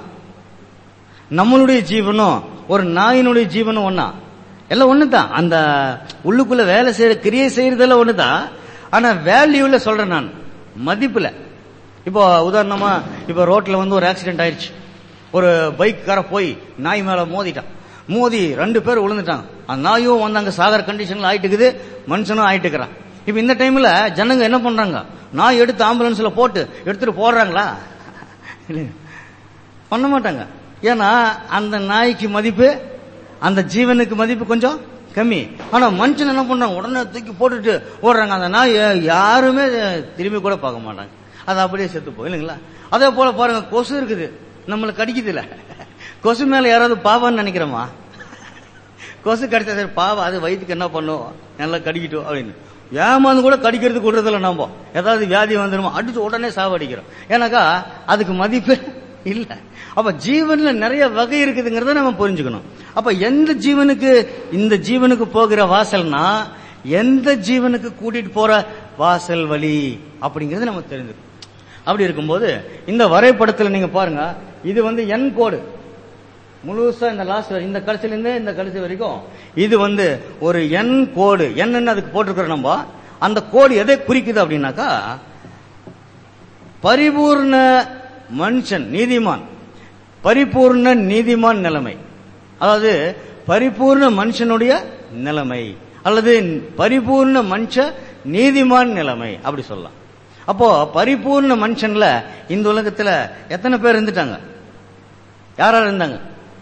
நம்மளுடைய ஜீவனும் ஒரு நாயினுடைய ஜீவனும் ஒண்ணா எல்லாம் ஒண்ணுதான் அந்த உள்ளுக்குள்ள வேலை செய்யற கிரியை செய்யறதெல்லாம் ஒண்ணுதான் ஆனா வேல்யூல சொல்றேன் நான் மதிப்புல இப்போ உதாரணமா இப்போ ரோட்ல வந்து ஒரு ஆக்சிடென்ட் ஆயிடுச்சு ஒரு பைக்கார போய் நாய் மேல மோதிட்டான் மோதி ரெண்டு பேர் விழுந்துட்டாங்க அந்த நாயும் வந்து அங்க சாகர கண்டிஷன்ல ஆயிட்டு இருக்குது மனுஷனும் ஆயிட்டு இருக்கிறான் இப்ப இந்த டைம்ல ஜனங்க என்ன பண்றாங்க நாய் எடுத்து ஆம்புலன்ஸ்ல போட்டு எடுத்துட்டு போடுறாங்களா இல்லையா? பண்ண மாட்டாங்க ஏன்னா அந்த நாய்க்கு மதிப்பு அந்த ஜீவனுக்கு மதிப்பு கொஞ்சம் கம்மி ஆனா மனுஷன் என்ன பண்றாங்க உடனே தூக்கி போட்டுட்டு ஓடுறாங்க அந்த நாய் யாருமே திரும்பி கூட பார்க்க மாட்டாங்க அது அப்படியே செத்து போகும் இல்லைங்களா அதே போல பாருங்க கொசு இருக்குது நம்மள கடிக்குது இல்ல கொசு மேல யாராவது பாவம்னு நினைக்கிறோமா கொசு கடிச்சா சரி பாவம் அது வயிற்றுக்கு என்ன பண்ணும் நல்லா கடிக்கட்டும் அப்படின்னு ஏமாந்து கூட கடிக்கிறது கொடுறதில்ல நம்ம ஏதாவது வியாதி வந்துருமோ அடிச்சு உடனே சாவடிக்கிறோம் ஏன்னாக்கா அதுக்கு மதிப்பு இல்ல அப்ப ஜீவன்ல நிறைய வகை இருக்குதுங்கிறத நம்ம புரிஞ்சுக்கணும் அப்ப எந்த ஜீவனுக்கு இந்த ஜீவனுக்கு போகிற வாசல்னா எந்த ஜீவனுக்கு கூட்டிட்டு போற வாசல் வழி அப்படிங்கறது நம்ம தெரிஞ்சுக்கணும் அப்படி இருக்கும்போது இந்த வரைபடத்துல நீங்க பாருங்க இது வந்து என் கோடு முழுசா இந்த லாஸ்ட் இந்த கடைசில இருந்து இந்த கடைசி வரைக்கும் இது வந்து ஒரு என் கோடு என்னன்னு அதுக்கு போட்டிருக்கிறோம் நம்ம அந்த கோடு எதை குறிக்குது அப்படின்னாக்கா பரிபூர்ண மனுஷன் நீதிமான் பரிபூர்ண நீதிமான் நிலைமை அதாவது பரிபூர்ண மனுஷனுடைய நிலைமை அல்லது பரிபூர்ண மனுஷ நீதிமான் நிலைமை அப்படி சொல்லலாம் அப்போ பரிபூர்ண மனுஷன்ல இந்த உலகத்துல எத்தனை பேர் இருந்துட்டாங்க யார் யார் இருந்தாங்க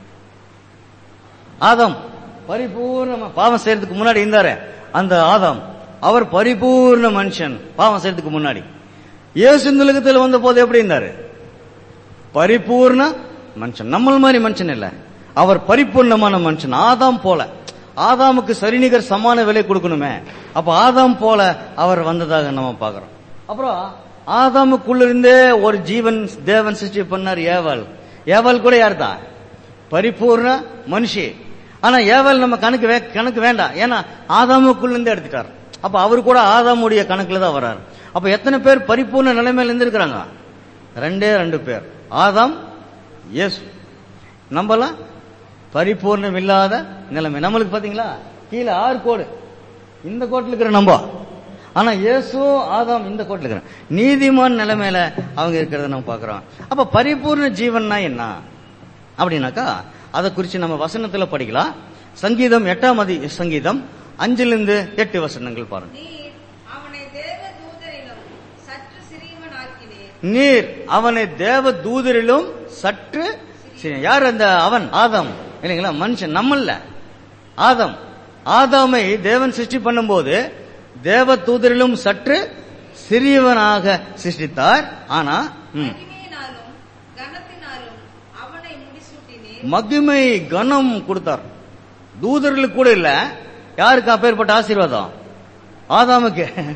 ஆதாம் பரிபூர்ண பாவம் செய்யறதுக்கு முன்னாடி இருந்தாரு அந்த ஆதாம் அவர் பரிபூர்ண மனுஷன் பாவம் செய்யறதுக்கு முன்னாடி இயேசு இந்த உலகத்தில் வந்த போது எப்படி இருந்தாரு பரிபூர்ண மனுஷன் நம்மள மாதிரி மனுஷன் இல்ல அவர் பரிபூர்ணமான மனுஷன் ஆதாம் போல ஆதாமுக்கு சரிநிகர் சமான விலை கொடுக்கணுமே அப்ப ஆதாம் போல அவர் வந்ததாக நம்ம பார்க்கிறோம் அப்புறம் ஆதாமுக்குள்ள இருந்தே ஒரு ஜீவன் தேவன் சிருஷ்டி பண்ணார் ஏவாள் ஏவாள் கூட யார் தான் பரிபூர்ண மனுஷி ஆனா ஏவாள் நம்ம கணக்கு வே- கணக்கு வேண்டாம் ஏன்னா ஆதாமுக்குள்ள இருந்து எடுத்துட்டார் அப்ப அவர் கூட ஆதாமுடைய கணக்குல தான் வர்றாரு அப்ப எத்தனை பேர் பரிபூர்ண நிலைமையில இருந்திருக்கிறாங்க ரெண்டே ரெண்டு பேர் ஆதாம் இயேசு நம்மலாம் பரிபூர்ணம் இல்லாத நிலைமை நம்மளுக்கு பாத்தீங்களா கீழே ஆறு கோடு இந்த கோட்டில் இருக்கிற நம்ம ஆனா இயேசு ஆதாம் இந்த கோட்டில் இருக்கிற நீதிமான் நிலைமையில அவங்க இருக்கிறத நம்ம பார்க்கிறோம் அப்ப பரிபூர்ண ஜீவன்னா என்ன அப்படின்னாக்கா அதை குறித்து நம்ம வசனத்துல படிக்கலாம் சங்கீதம் எட்டாம் அதி சங்கீதம் அஞ்சிலிருந்து எட்டு வசனங்கள் பாருங்க நீர் அவனை தேவ தூதரிலும் சற்று சிறியவனாக்கினீர் நீர் அவனை தேவ தூதரிலும் சற்று சிறிய- யார் அந்த அவன் ஆதாம் இல்லைங்களா மனுஷன் நம்மல்ல ஆதாம் ஆதாமை தேவன் சிருஷ்டி பண்ணும்போது தேவ தூதரிலும் சற்று சிறியவனாக சிருஷ்டித்தார் ஆனா ம், மகிமையினாலும் கனத்தினாலும் அவனை முடிசூட்டினீர் மகிமை கனம் கொடுத்தார் தூதர்களுக்கு கூட இல்ல யாருக்கு அப்பேற்பட்ட ஆசீர்வாதம் ஆதாமுக்கு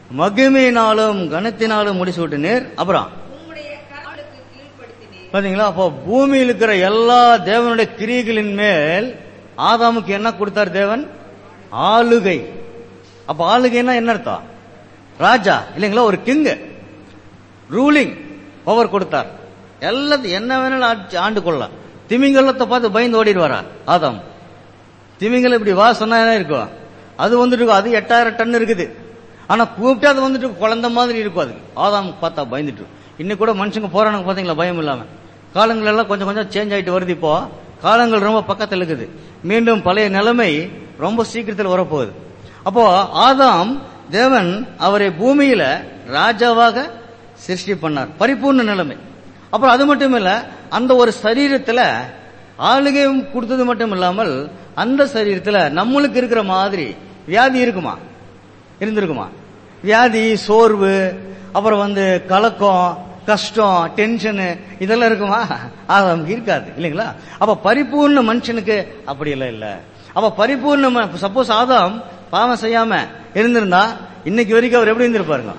மகிமையினாலும் கனத்தினாலும் முடிசூட்டினீர் அப்புறம் உம்முடைய கரங்களுக்கு கீழ்ப்படுத்தினீர் பாத்தீங்களா அப்போ பூமியில் இருக்கிற எல்லா தேவனுடைய கிரியைகளின் மேல் ஆதாமுக்கு என்ன கொடுத்தார் தேவன் ஆளுகை அப்ப ஆளுகைன்னா என்ன அர்த்தம் ராஜா இல்லைங்களா ஒரு கிங் ரூலிங் பவர் கொடுத்தார் எல்லாத்தையும் என்ன வேணாலும் ஆட்சி- ஆண்டு கொள்ளலாம் திமிங்கலத்தை பார்த்து பயந்து ஓடிடுவாரா ஆதாம் திமிங்கலம் இப்படி வா சொன்னா என்ன இருக்கும் அது வந்துட்டு இருக்கும் அது எட்டாயிரம் டன் இருக்குது ஆனா கூப்பிட்டு அது வந்துட்டு குழந்தை மாதிரி இருக்கும் அது ஆதாம் பார்த்தா பயந்துட்டு இன்னைக்கு கூட மனுஷங்க போறானுங்க பாத்தீங்களா பயம் இல்லாம காலங்கள் எல்லாம் கொஞ்சம் கொஞ்சம் சேஞ்ச் ஆயிட்டு வருது இப்போ காலங்கள் ரொம்ப பக்கத்துல இருக்குது மீண்டும் பழைய நிலைமை ரொம்ப சீக்கிரத்தில் வரப்போகுது அப்போ ஆதாம் தேவன் அவரை பூமியில ராஜாவாக சிருஷ்டி பண்ணார் பரிபூர்ண நிலைமை அப்புறம் அது மட்டும் இல்ல அந்த ஒரு சரீரத்துல ஆளுகையும் கொடுத்தது மட்டும் இல்லாமல் அந்த சரீரத்துல நம்மளுக்கு இருக்கிற மாதிரி வியாதி இருக்குமா இருந்திருக்குமா வியாதி சோர்வு அப்புறம் வந்து கலக்கம் கஷ்டம் டென்ஷனு இதெல்லாம் இருக்குமா அது இருக்காது இல்லைங்களா அப்ப பரிபூர்ண மனுஷனுக்கு அப்படி எல்லாம் இல்ல அப்ப பரிபூர்ண சப்போஸ் ஆதாம் பாவம் செய்யாம இருந்திருந்தா இன்னைக்கு வரைக்கும் அவர் எப்படி இருந்திருப்பாருங்க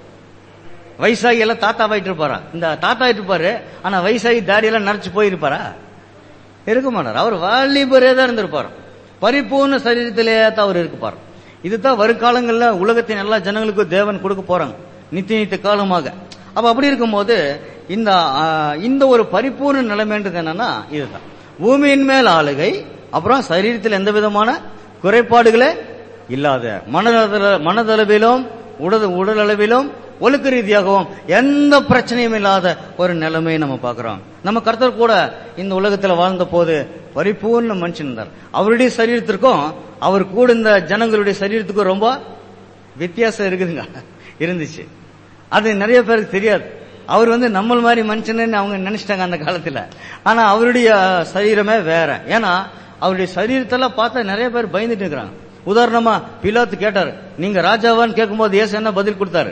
வயசாகி எல்லாம் தாத்தா ஆயிட்டு இருப்பாரா இந்த தாத்தா ஆயிட்டு இருப்பாரு ஆனா வயசாகி தாடி எல்லாம் நரைச்சு போயிருப்பாரா இருக்க மாட்டார் அவர் வாலிபரே தான் இருந்திருப்பார் பரிபூர்ண சரீரத்திலே தான் அவர் இருப்பார் இதுதான் வருங்காலங்கள்ல உலகத்தின் எல்லா ஜனங்களுக்கும் தேவன் கொடுக்க போறாங்க நித்திய நித்திய காலமாக அப்ப அப்படி இருக்கும்போது இந்த ஆ, இந்த ஒரு பரிபூர்ண நிலைமைன்றது என்னன்னா இதுதான் பூமியின் மேல் ஆளுகை அப்புறம் சரீரத்தில் எந்த விதமான குறைபாடுகளே இல்லாத மனதள மனதளவிலும் உடல் உடல் அளவிலும் ஒழுக்க ரீதியாகவும் எந்த பிரச்சனையும் இல்லாத ஒரு நிலைமையை நம்ம பார்க்கிறோம் நம்ம கர்த்தர் கூட இந்த உலகத்துல வாழ்ந்த போது பரிபூர்ண மனுஷன் இருந்தார் அவருடைய சரீரத்திற்கும் அவர் கூட இந்த ஜனங்களுடைய சரீரத்துக்கும் ரொம்ப வித்தியாசம் இருக்குதுங்க இருந்துச்சு அது நிறைய பேருக்கு தெரியாது அவர் வந்து நம்மள மாதிரி மனுஷன்னு அவங்க நினைச்சிட்டாங்க அந்த காலத்துல ஆனா அவருடைய சரீரமே வேற ஏன்னா அவருடைய சரீரத்தெல்லாம் பார்த்தா நிறைய பேர் பயந்துட்டு இருக்கிறாங்க உதாரணமா பிலாத்து கேட்டாரு நீங்க ராஜாவான்னு கேட்கும்போது ஏசு என்ன பதில் கொடுத்தாரு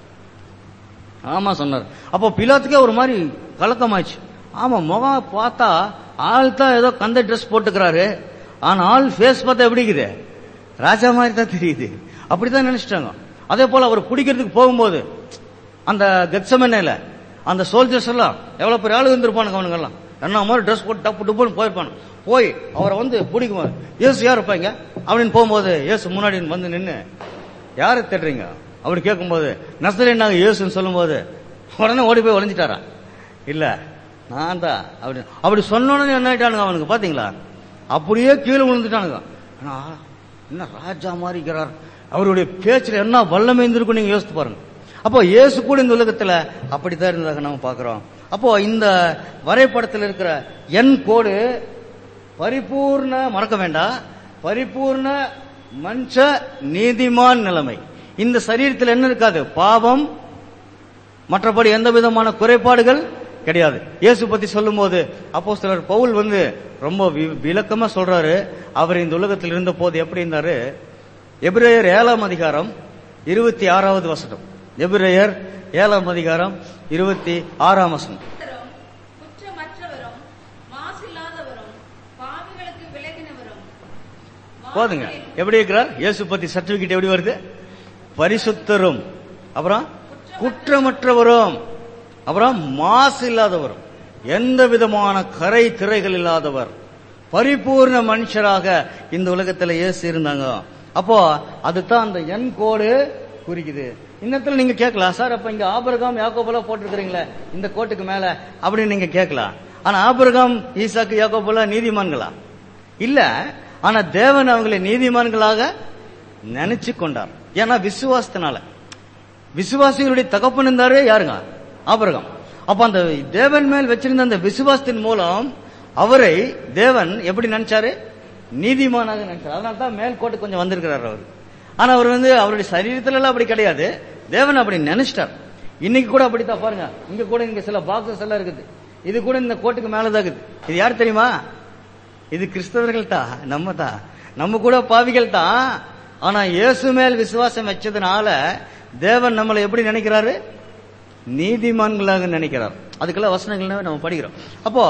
ஆமா சொன்னார் அப்போ பிலாத்துக்கே ஒரு மாதிரி கலக்கமாச்சு ஆமா முகம் பார்த்தா ஆள் தான் ஏதோ கந்த ட்ரெஸ் போட்டுக்கிறாரு ஆனா ஆள் ஃபேஸ் பார்த்தா எப்படி இருக்குது ராஜா மாதிரி தான் தெரியுது அப்படிதான் நினைச்சிட்டாங்க அதே போல அவர் பிடிக்கிறதுக்கு போகும்போது அந்த கெட்சமனையில அந்த சோல்ஜர்ஸ் எல்லாம் எவ்வளவு பெரிய ஆளு இருந்திருப்பானுங்க அவனுங்க எல்லாம் என்ன மாதிரி ட்ரெஸ் போட்டு டப்பு டப்புன்னு போயிருப்பானு போய் அவரை வந்து பிடிக்கும் இயேசு யார் இருப்பாங்க அப்படின்னு போகும்போது இயேசு முன்னாடி வந்து நின்னு யாரை தேடுறீங்க அப்படி கேட்கும்போது நசரே நாங்க இயேசுன்னு சொல்லும்போது உடனே ஓடி போய் ஒளிஞ்சிட்டாரா இல்ல நான் தான் அப்படி அப்படி சொன்னோன்னு என்ன ஆயிட்டானுங்க அவனுக்கு பாத்தீங்களா அப்படியே கீழே விழுந்துட்டானுங்க ஆனா, என்ன ராஜா மாதிரி இருக்கிறார் அவருடைய பேச்சுல என்ன வல்லமை இருந்திருக்கும் நீங்க யோசித்து பாருங்க அப்போ இயேசு கூட இந்த உலகத்துல அப்படித்தான் இருந்ததாக நம்ம பார்க்கிறோம் அப்போ இந்த வரைபடத்தில் இருக்கிற என் கோடு பரிபூர்ண மறக்க வேண்டாம் பரிபூர்ண மனுஷ நீதிமான் நிலைமை இந்த சரீரத்தில் என்ன இருக்காது பாவம் மற்றபடி எந்த விதமான குறைபாடுகள் கிடையாது இயேசு பத்தி சொல்லும்போது அப்போஸ்தலர் பவுல் வந்து ரொம்ப வி- விளக்கமா சொல்றாரு அவர் இந்த உலகத்தில் இருந்த போது எப்படி இருந்தாரு எபிரேயர் ஏழாம் அதிகாரம் இருபத்தி ஆறாவது வசனம் எபிரேயர் ஏழாம் அதிகாரம் இருபத்தி ஆறாம் வசனம் கர்த்தரும் குற்றமற்றவரும் மாசில்லாதவரும் பாவிகளுக்கு விலகினவரும் போதுங்க எப்படி இருக்கிறார் இயேசு பத்தி சர்டிபிகேட் எப்படி வருது பரிசுத்தரும் அப்புறம் குற்றமற்றவரும் அப்புறம் மாசு இல்லாதவரும் எந்த விதமான கரை திரைகள் இல்லாதவர் பரிபூர்ண மனுஷராக இந்த உலகத்துல இயேசு இருந்தாங்க அப்போ அதுதான் அந்த எண் கோடு குறிக்குது இன்னத்துல நீங்க கேட்கலாம் சார் அப்ப இங்க ஆபரகாம் யாக்கோபெல்லாம் போட்டிருக்கிறீங்களே இந்த கோட்டுக்கு மேல அப்படின்னு நீங்க கேட்கலாம் ஆனா ஆபரகாம் ஈசாக்கு யாக்கோபெல்லாம் நீதிமான்களா இல்ல ஆனா தேவன் அவங்களை நீதிமான்களாக நினைச்சு கொண்டார் ஏன்னா விசுவாசத்தினால விசுவாசிகளுடைய தகப்பன் இருந்தாரு யாருங்க ஆபரகம் அப்ப அந்த தேவன் மேல் வச்சிருந்த அந்த விசுவாசத்தின் மூலம் அவரை தேவன் எப்படி நினைச்சாரு நீதிமானாக நினைச்சார் அதனால தான் மேல் கோட்டு கொஞ்சம் வந்திருக்கிறார் அவர் ஆனா அவர் வந்து அவருடைய சரீரத்துல எல்லாம் அப்படி கிடையாது தேவன் அப்படி நினைச்சிட்டார் இன்னைக்கு கூட அப்படித்தான் பாருங்க இங்க கூட இங்க சில பாக்ஸஸ் எல்லாம் இருக்குது இது கூட இந்த கோட்டுக்கு மேலதான் இருக்குது இது யார் தெரியுமா இது கிறிஸ்தவர்கள் தான் நம்ம தான் நம்ம கூட பாவிகள் தான் ஆனா இயேசு மேல் விசுவாசம் வச்சதுனால தேவன் நம்மளை எப்படி நினைக்கிறாரு நீதிமான்களாக நினைக்கிறார் அதுக்கெல்லாம் வசனங்கள் நம்ம படிக்கிறோம் அப்போ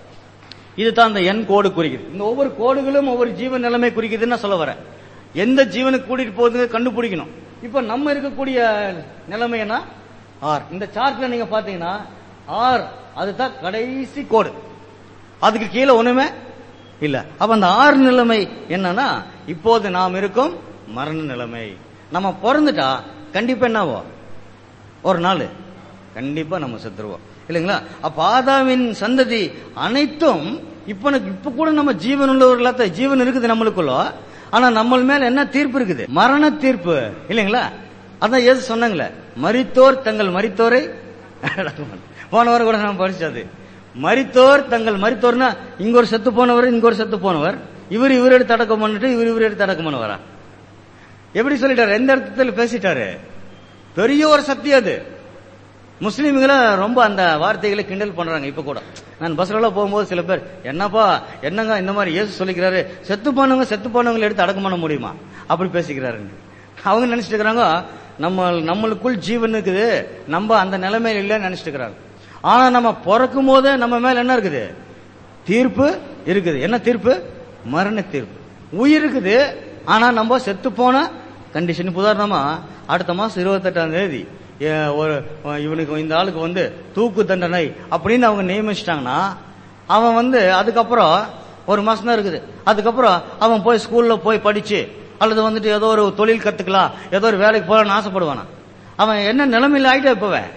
இதுதான் அந்த எண் கோடு குறிக்குது இந்த ஒவ்வொரு கோடுகளும் ஒவ்வொரு ஜீவன் நிலைமை குறிக்குதுன்னு நான் சொல்ல வரேன் எந்த ஜீவனுக்கு கூட்டிட்டு போகுதுன்னு கண்டுபிடிக்கணும் இப்ப நம்ம இருக்கக்கூடிய நிலைமைனா ஆர் இந்த சார்ட்ல நீங்க பாத்தீங்கன்னா ஆர் அதுதான் கடைசி கோடு அதுக்கு கீழே ஒண்ணுமே இல்ல அப்ப அந்த ஆறு நிலைமை என்னன்னா இப்போது நாம் இருக்கும் மரண நிலைமை நம்ம பிறந்துட்டா கண்டிப்பா என்னவோ ஒரு நாள் கண்டிப்பா நம்ம செத்துருவோம் இல்லைங்களா அப்ப ஆதாவின் சந்ததி அனைத்தும் இப்ப இப்ப கூட நம்ம ஜீவன் உள்ளவர்களா தான் ஜீவன் இருக்குது நம்மளுக்குள்ள ஆனா நம்ம மேல என்ன தீர்ப்பு இருக்குது மரண தீர்ப்பு இல்லைங்களா அதான் ஏசு சொன்னாங்களே மரித்தோர் தங்கள் மரித்தோரை போன வாரம் கூட நான் படிச்சது மரித்தோர் தங்கள் மரித்தோர்னா இங்க ஒரு செத்து போனவர் இங்க ஒரு செத்து போனவர் இவர் இவர் எடுத்து அடக்கம் பண்ணிட்டு இவர் இவர் எடுத்து அடக்கம் பண்ணுவாரா எப்படி சொல்லிட்டாரு எந்த அர்த்தத்தில் பேசிட்டாரு பெரிய ஒரு சத்தியம் அது முஸ்லீம்களை ரொம்ப அந்த வார்த்தைகளை கிண்டல் பண்றாங்க இப்ப கூட நான் பஸ்ல போகும்போது சில பேர் என்னப்பா என்னங்க இந்த மாதிரி இயேசு சொல்லிக்கிறாரு செத்து போனவங்க செத்து போனவங்களை எடுத்து அடக்கம் பண்ண முடியுமா அப்படி பேசிக்கிறாருங்க அவங்க நினைச்சிட்டு இருக்கிறாங்க நம்ம நம்மளுக்குள் ஜீவன் இருக்குது நம்ம அந்த நிலைமையில இல்லைன்னு நினைச்சிட்டு இருக்கிறாங்க ஆனா நம்ம பிறக்கும் போதே நம்ம மேல என்ன இருக்குது தீர்ப்பு இருக்குது என்ன தீர்ப்பு மரண தீர்ப்பு உயிர் இருக்குது ஆனா நம்ம செத்து போன கண்டிஷன் உதாரணமா அடுத்த மாசம் இருபத்தெட்டாம் தேதி ஏ, ஒரு இவனுக்கு இந்த ஆளுக்கு வந்து தூக்கு தண்டனை அப்படின்னு அவங்க நியமிச்சிட்டாங்கன்னா அவன் வந்து அதுக்கப்புறம் ஒரு மாசம் தான் இருக்குது அதுக்கப்புறம் அவன் போய் ஸ்கூல்ல போய் படிச்சு அல்லது வந்துட்டு ஏதோ ஒரு தொழில் கத்துக்கலாம் ஏதோ ஒரு வேலைக்கு போகலான்னு ஆசைப்படுவானா அவன் என்ன நிலைமையில ஆயிட்டா இப்பவன்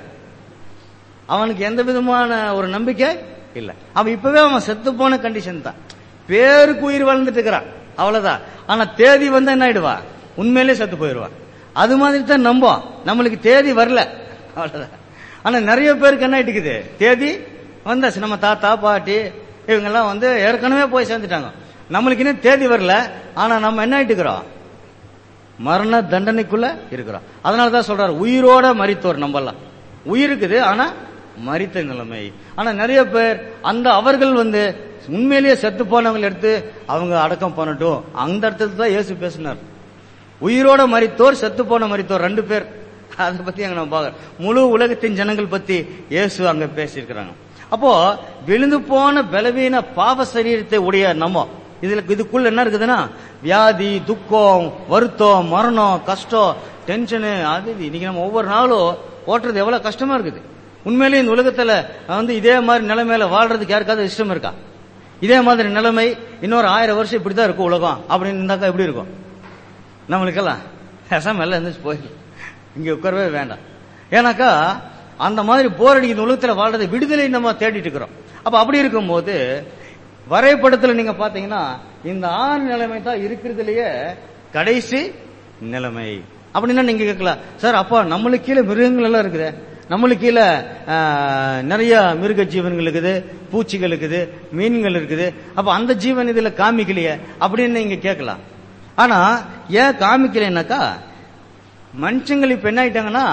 அவனுக்கு எந்த விதமான ஒரு நம்பிக்கை இல்ல அவன் இப்பவே அவன் செத்து போன கண்டிஷன் தான் பேருக்கு உயிர் வாழ்ந்துட்டு இருக்கிறான் அவ்வளவுதான் ஆனா தேதி வந்து என்ன ஆயிடுவா உண்மையிலே செத்து போயிடுவான் அது மாதிரி தான் நம்போம் நம்மளுக்கு தேதி வரல அவ்வளவுதான் ஆனா நிறைய பேருக்கு என்ன ஆயிட்டுக்குது தேதி வந்தாச்சு நம்ம தாத்தா பாட்டி இவங்கெல்லாம் வந்து ஏற்கனவே போய் சேர்ந்துட்டாங்க நம்மளுக்கு இன்னும் தேதி வரல ஆனா நம்ம என்ன ஆயிட்டுக்கிறோம் மரண தண்டனைக்குள்ள இருக்கிறோம் அதனால தான் சொல்றாரு உயிரோட மரித்தோர் நம்பலாம் உயிர் இருக்குது ஆனா மரித்த நிலைமை ஆனா நிறைய பேர் அந்த அவர்கள் வந்து உண்மையிலேயே செத்து போனவங்களை எடுத்து அவங்க அடக்கம் பண்ணட்டும் அந்த அர்த்தத்தை தான் இயேசு பேசினார் உயிரோட மரித்தோர் செத்து போன மரித்தோர் ரெண்டு பேர் அதை பத்தி அங்க நம்ம பார்க்கறோம் முழு உலகத்தின் ஜனங்கள் பத்தி இயேசு அங்க பேசியிருக்கிறாங்க அப்போ விழுந்து போன பலவீன பாவ சரீரத்தை உடைய நம்ம இதுல இதுக்குள்ள என்ன இருக்குதுன்னா வியாதி துக்கம் வருத்தம் மரணம் கஷ்டம் டென்ஷனு அது இது. இன்னைக்கு நம்ம ஒவ்வொரு நாளும் ஓட்டுறது எவ்வளவு கஷ்டமா இருக்குது உண்மையிலேயே இந்த உலகத்துல வந்து இதே மாதிரி நிலைமையில வாழ்றதுக்கு யாருக்காவது இஷ்டம் இருக்கா இதே மாதிரி நிலைமை இன்னொரு ஆயிரம் வருஷம் இப்படிதான் இருக்கும் உலகம் அப்படின்னு இருந்தாக்கா எப்படி இருக்கும் நம்மளுக்கெல்லாம் பேசாம எல்லாம் இருந்துச்சு போயிடும் இங்க உட்காரவே வேண்டாம் ஏன்னாக்கா அந்த மாதிரி போர் அடிக்கிற உலகத்துல வாழ்றதை விடுதலை நம்ம தேடிட்டு இருக்கிறோம் அப்ப அப்படி இருக்கும்போது வரைபடத்துல நீங்க பாத்தீங்கன்னா இந்த ஆறு நிலைமை தான் இருக்கிறதுலயே கடைசி நிலைமை அப்படின்னா நீங்க கேட்கலாம் சார் அப்பா நம்மளுக்கு கீழே மிருகங்கள் எல்லாம் இருக்குது நம்மளுக்கு கீழே ஆ, நிறைய மிருக ஜீவன்கள் இருக்குது பூச்சிகள் இருக்குது மீன்கள் இருக்குது அப்ப அந்த ஜீவன் இதுல காமிக்கலையே அப்படின்னு நீங்க கேட்கலாம் ஆனா ஏன் காமிக்கலைன்னாக்கா மனுஷங்கள் இப்ப என்ன ஆயிட்டாங்கன்னா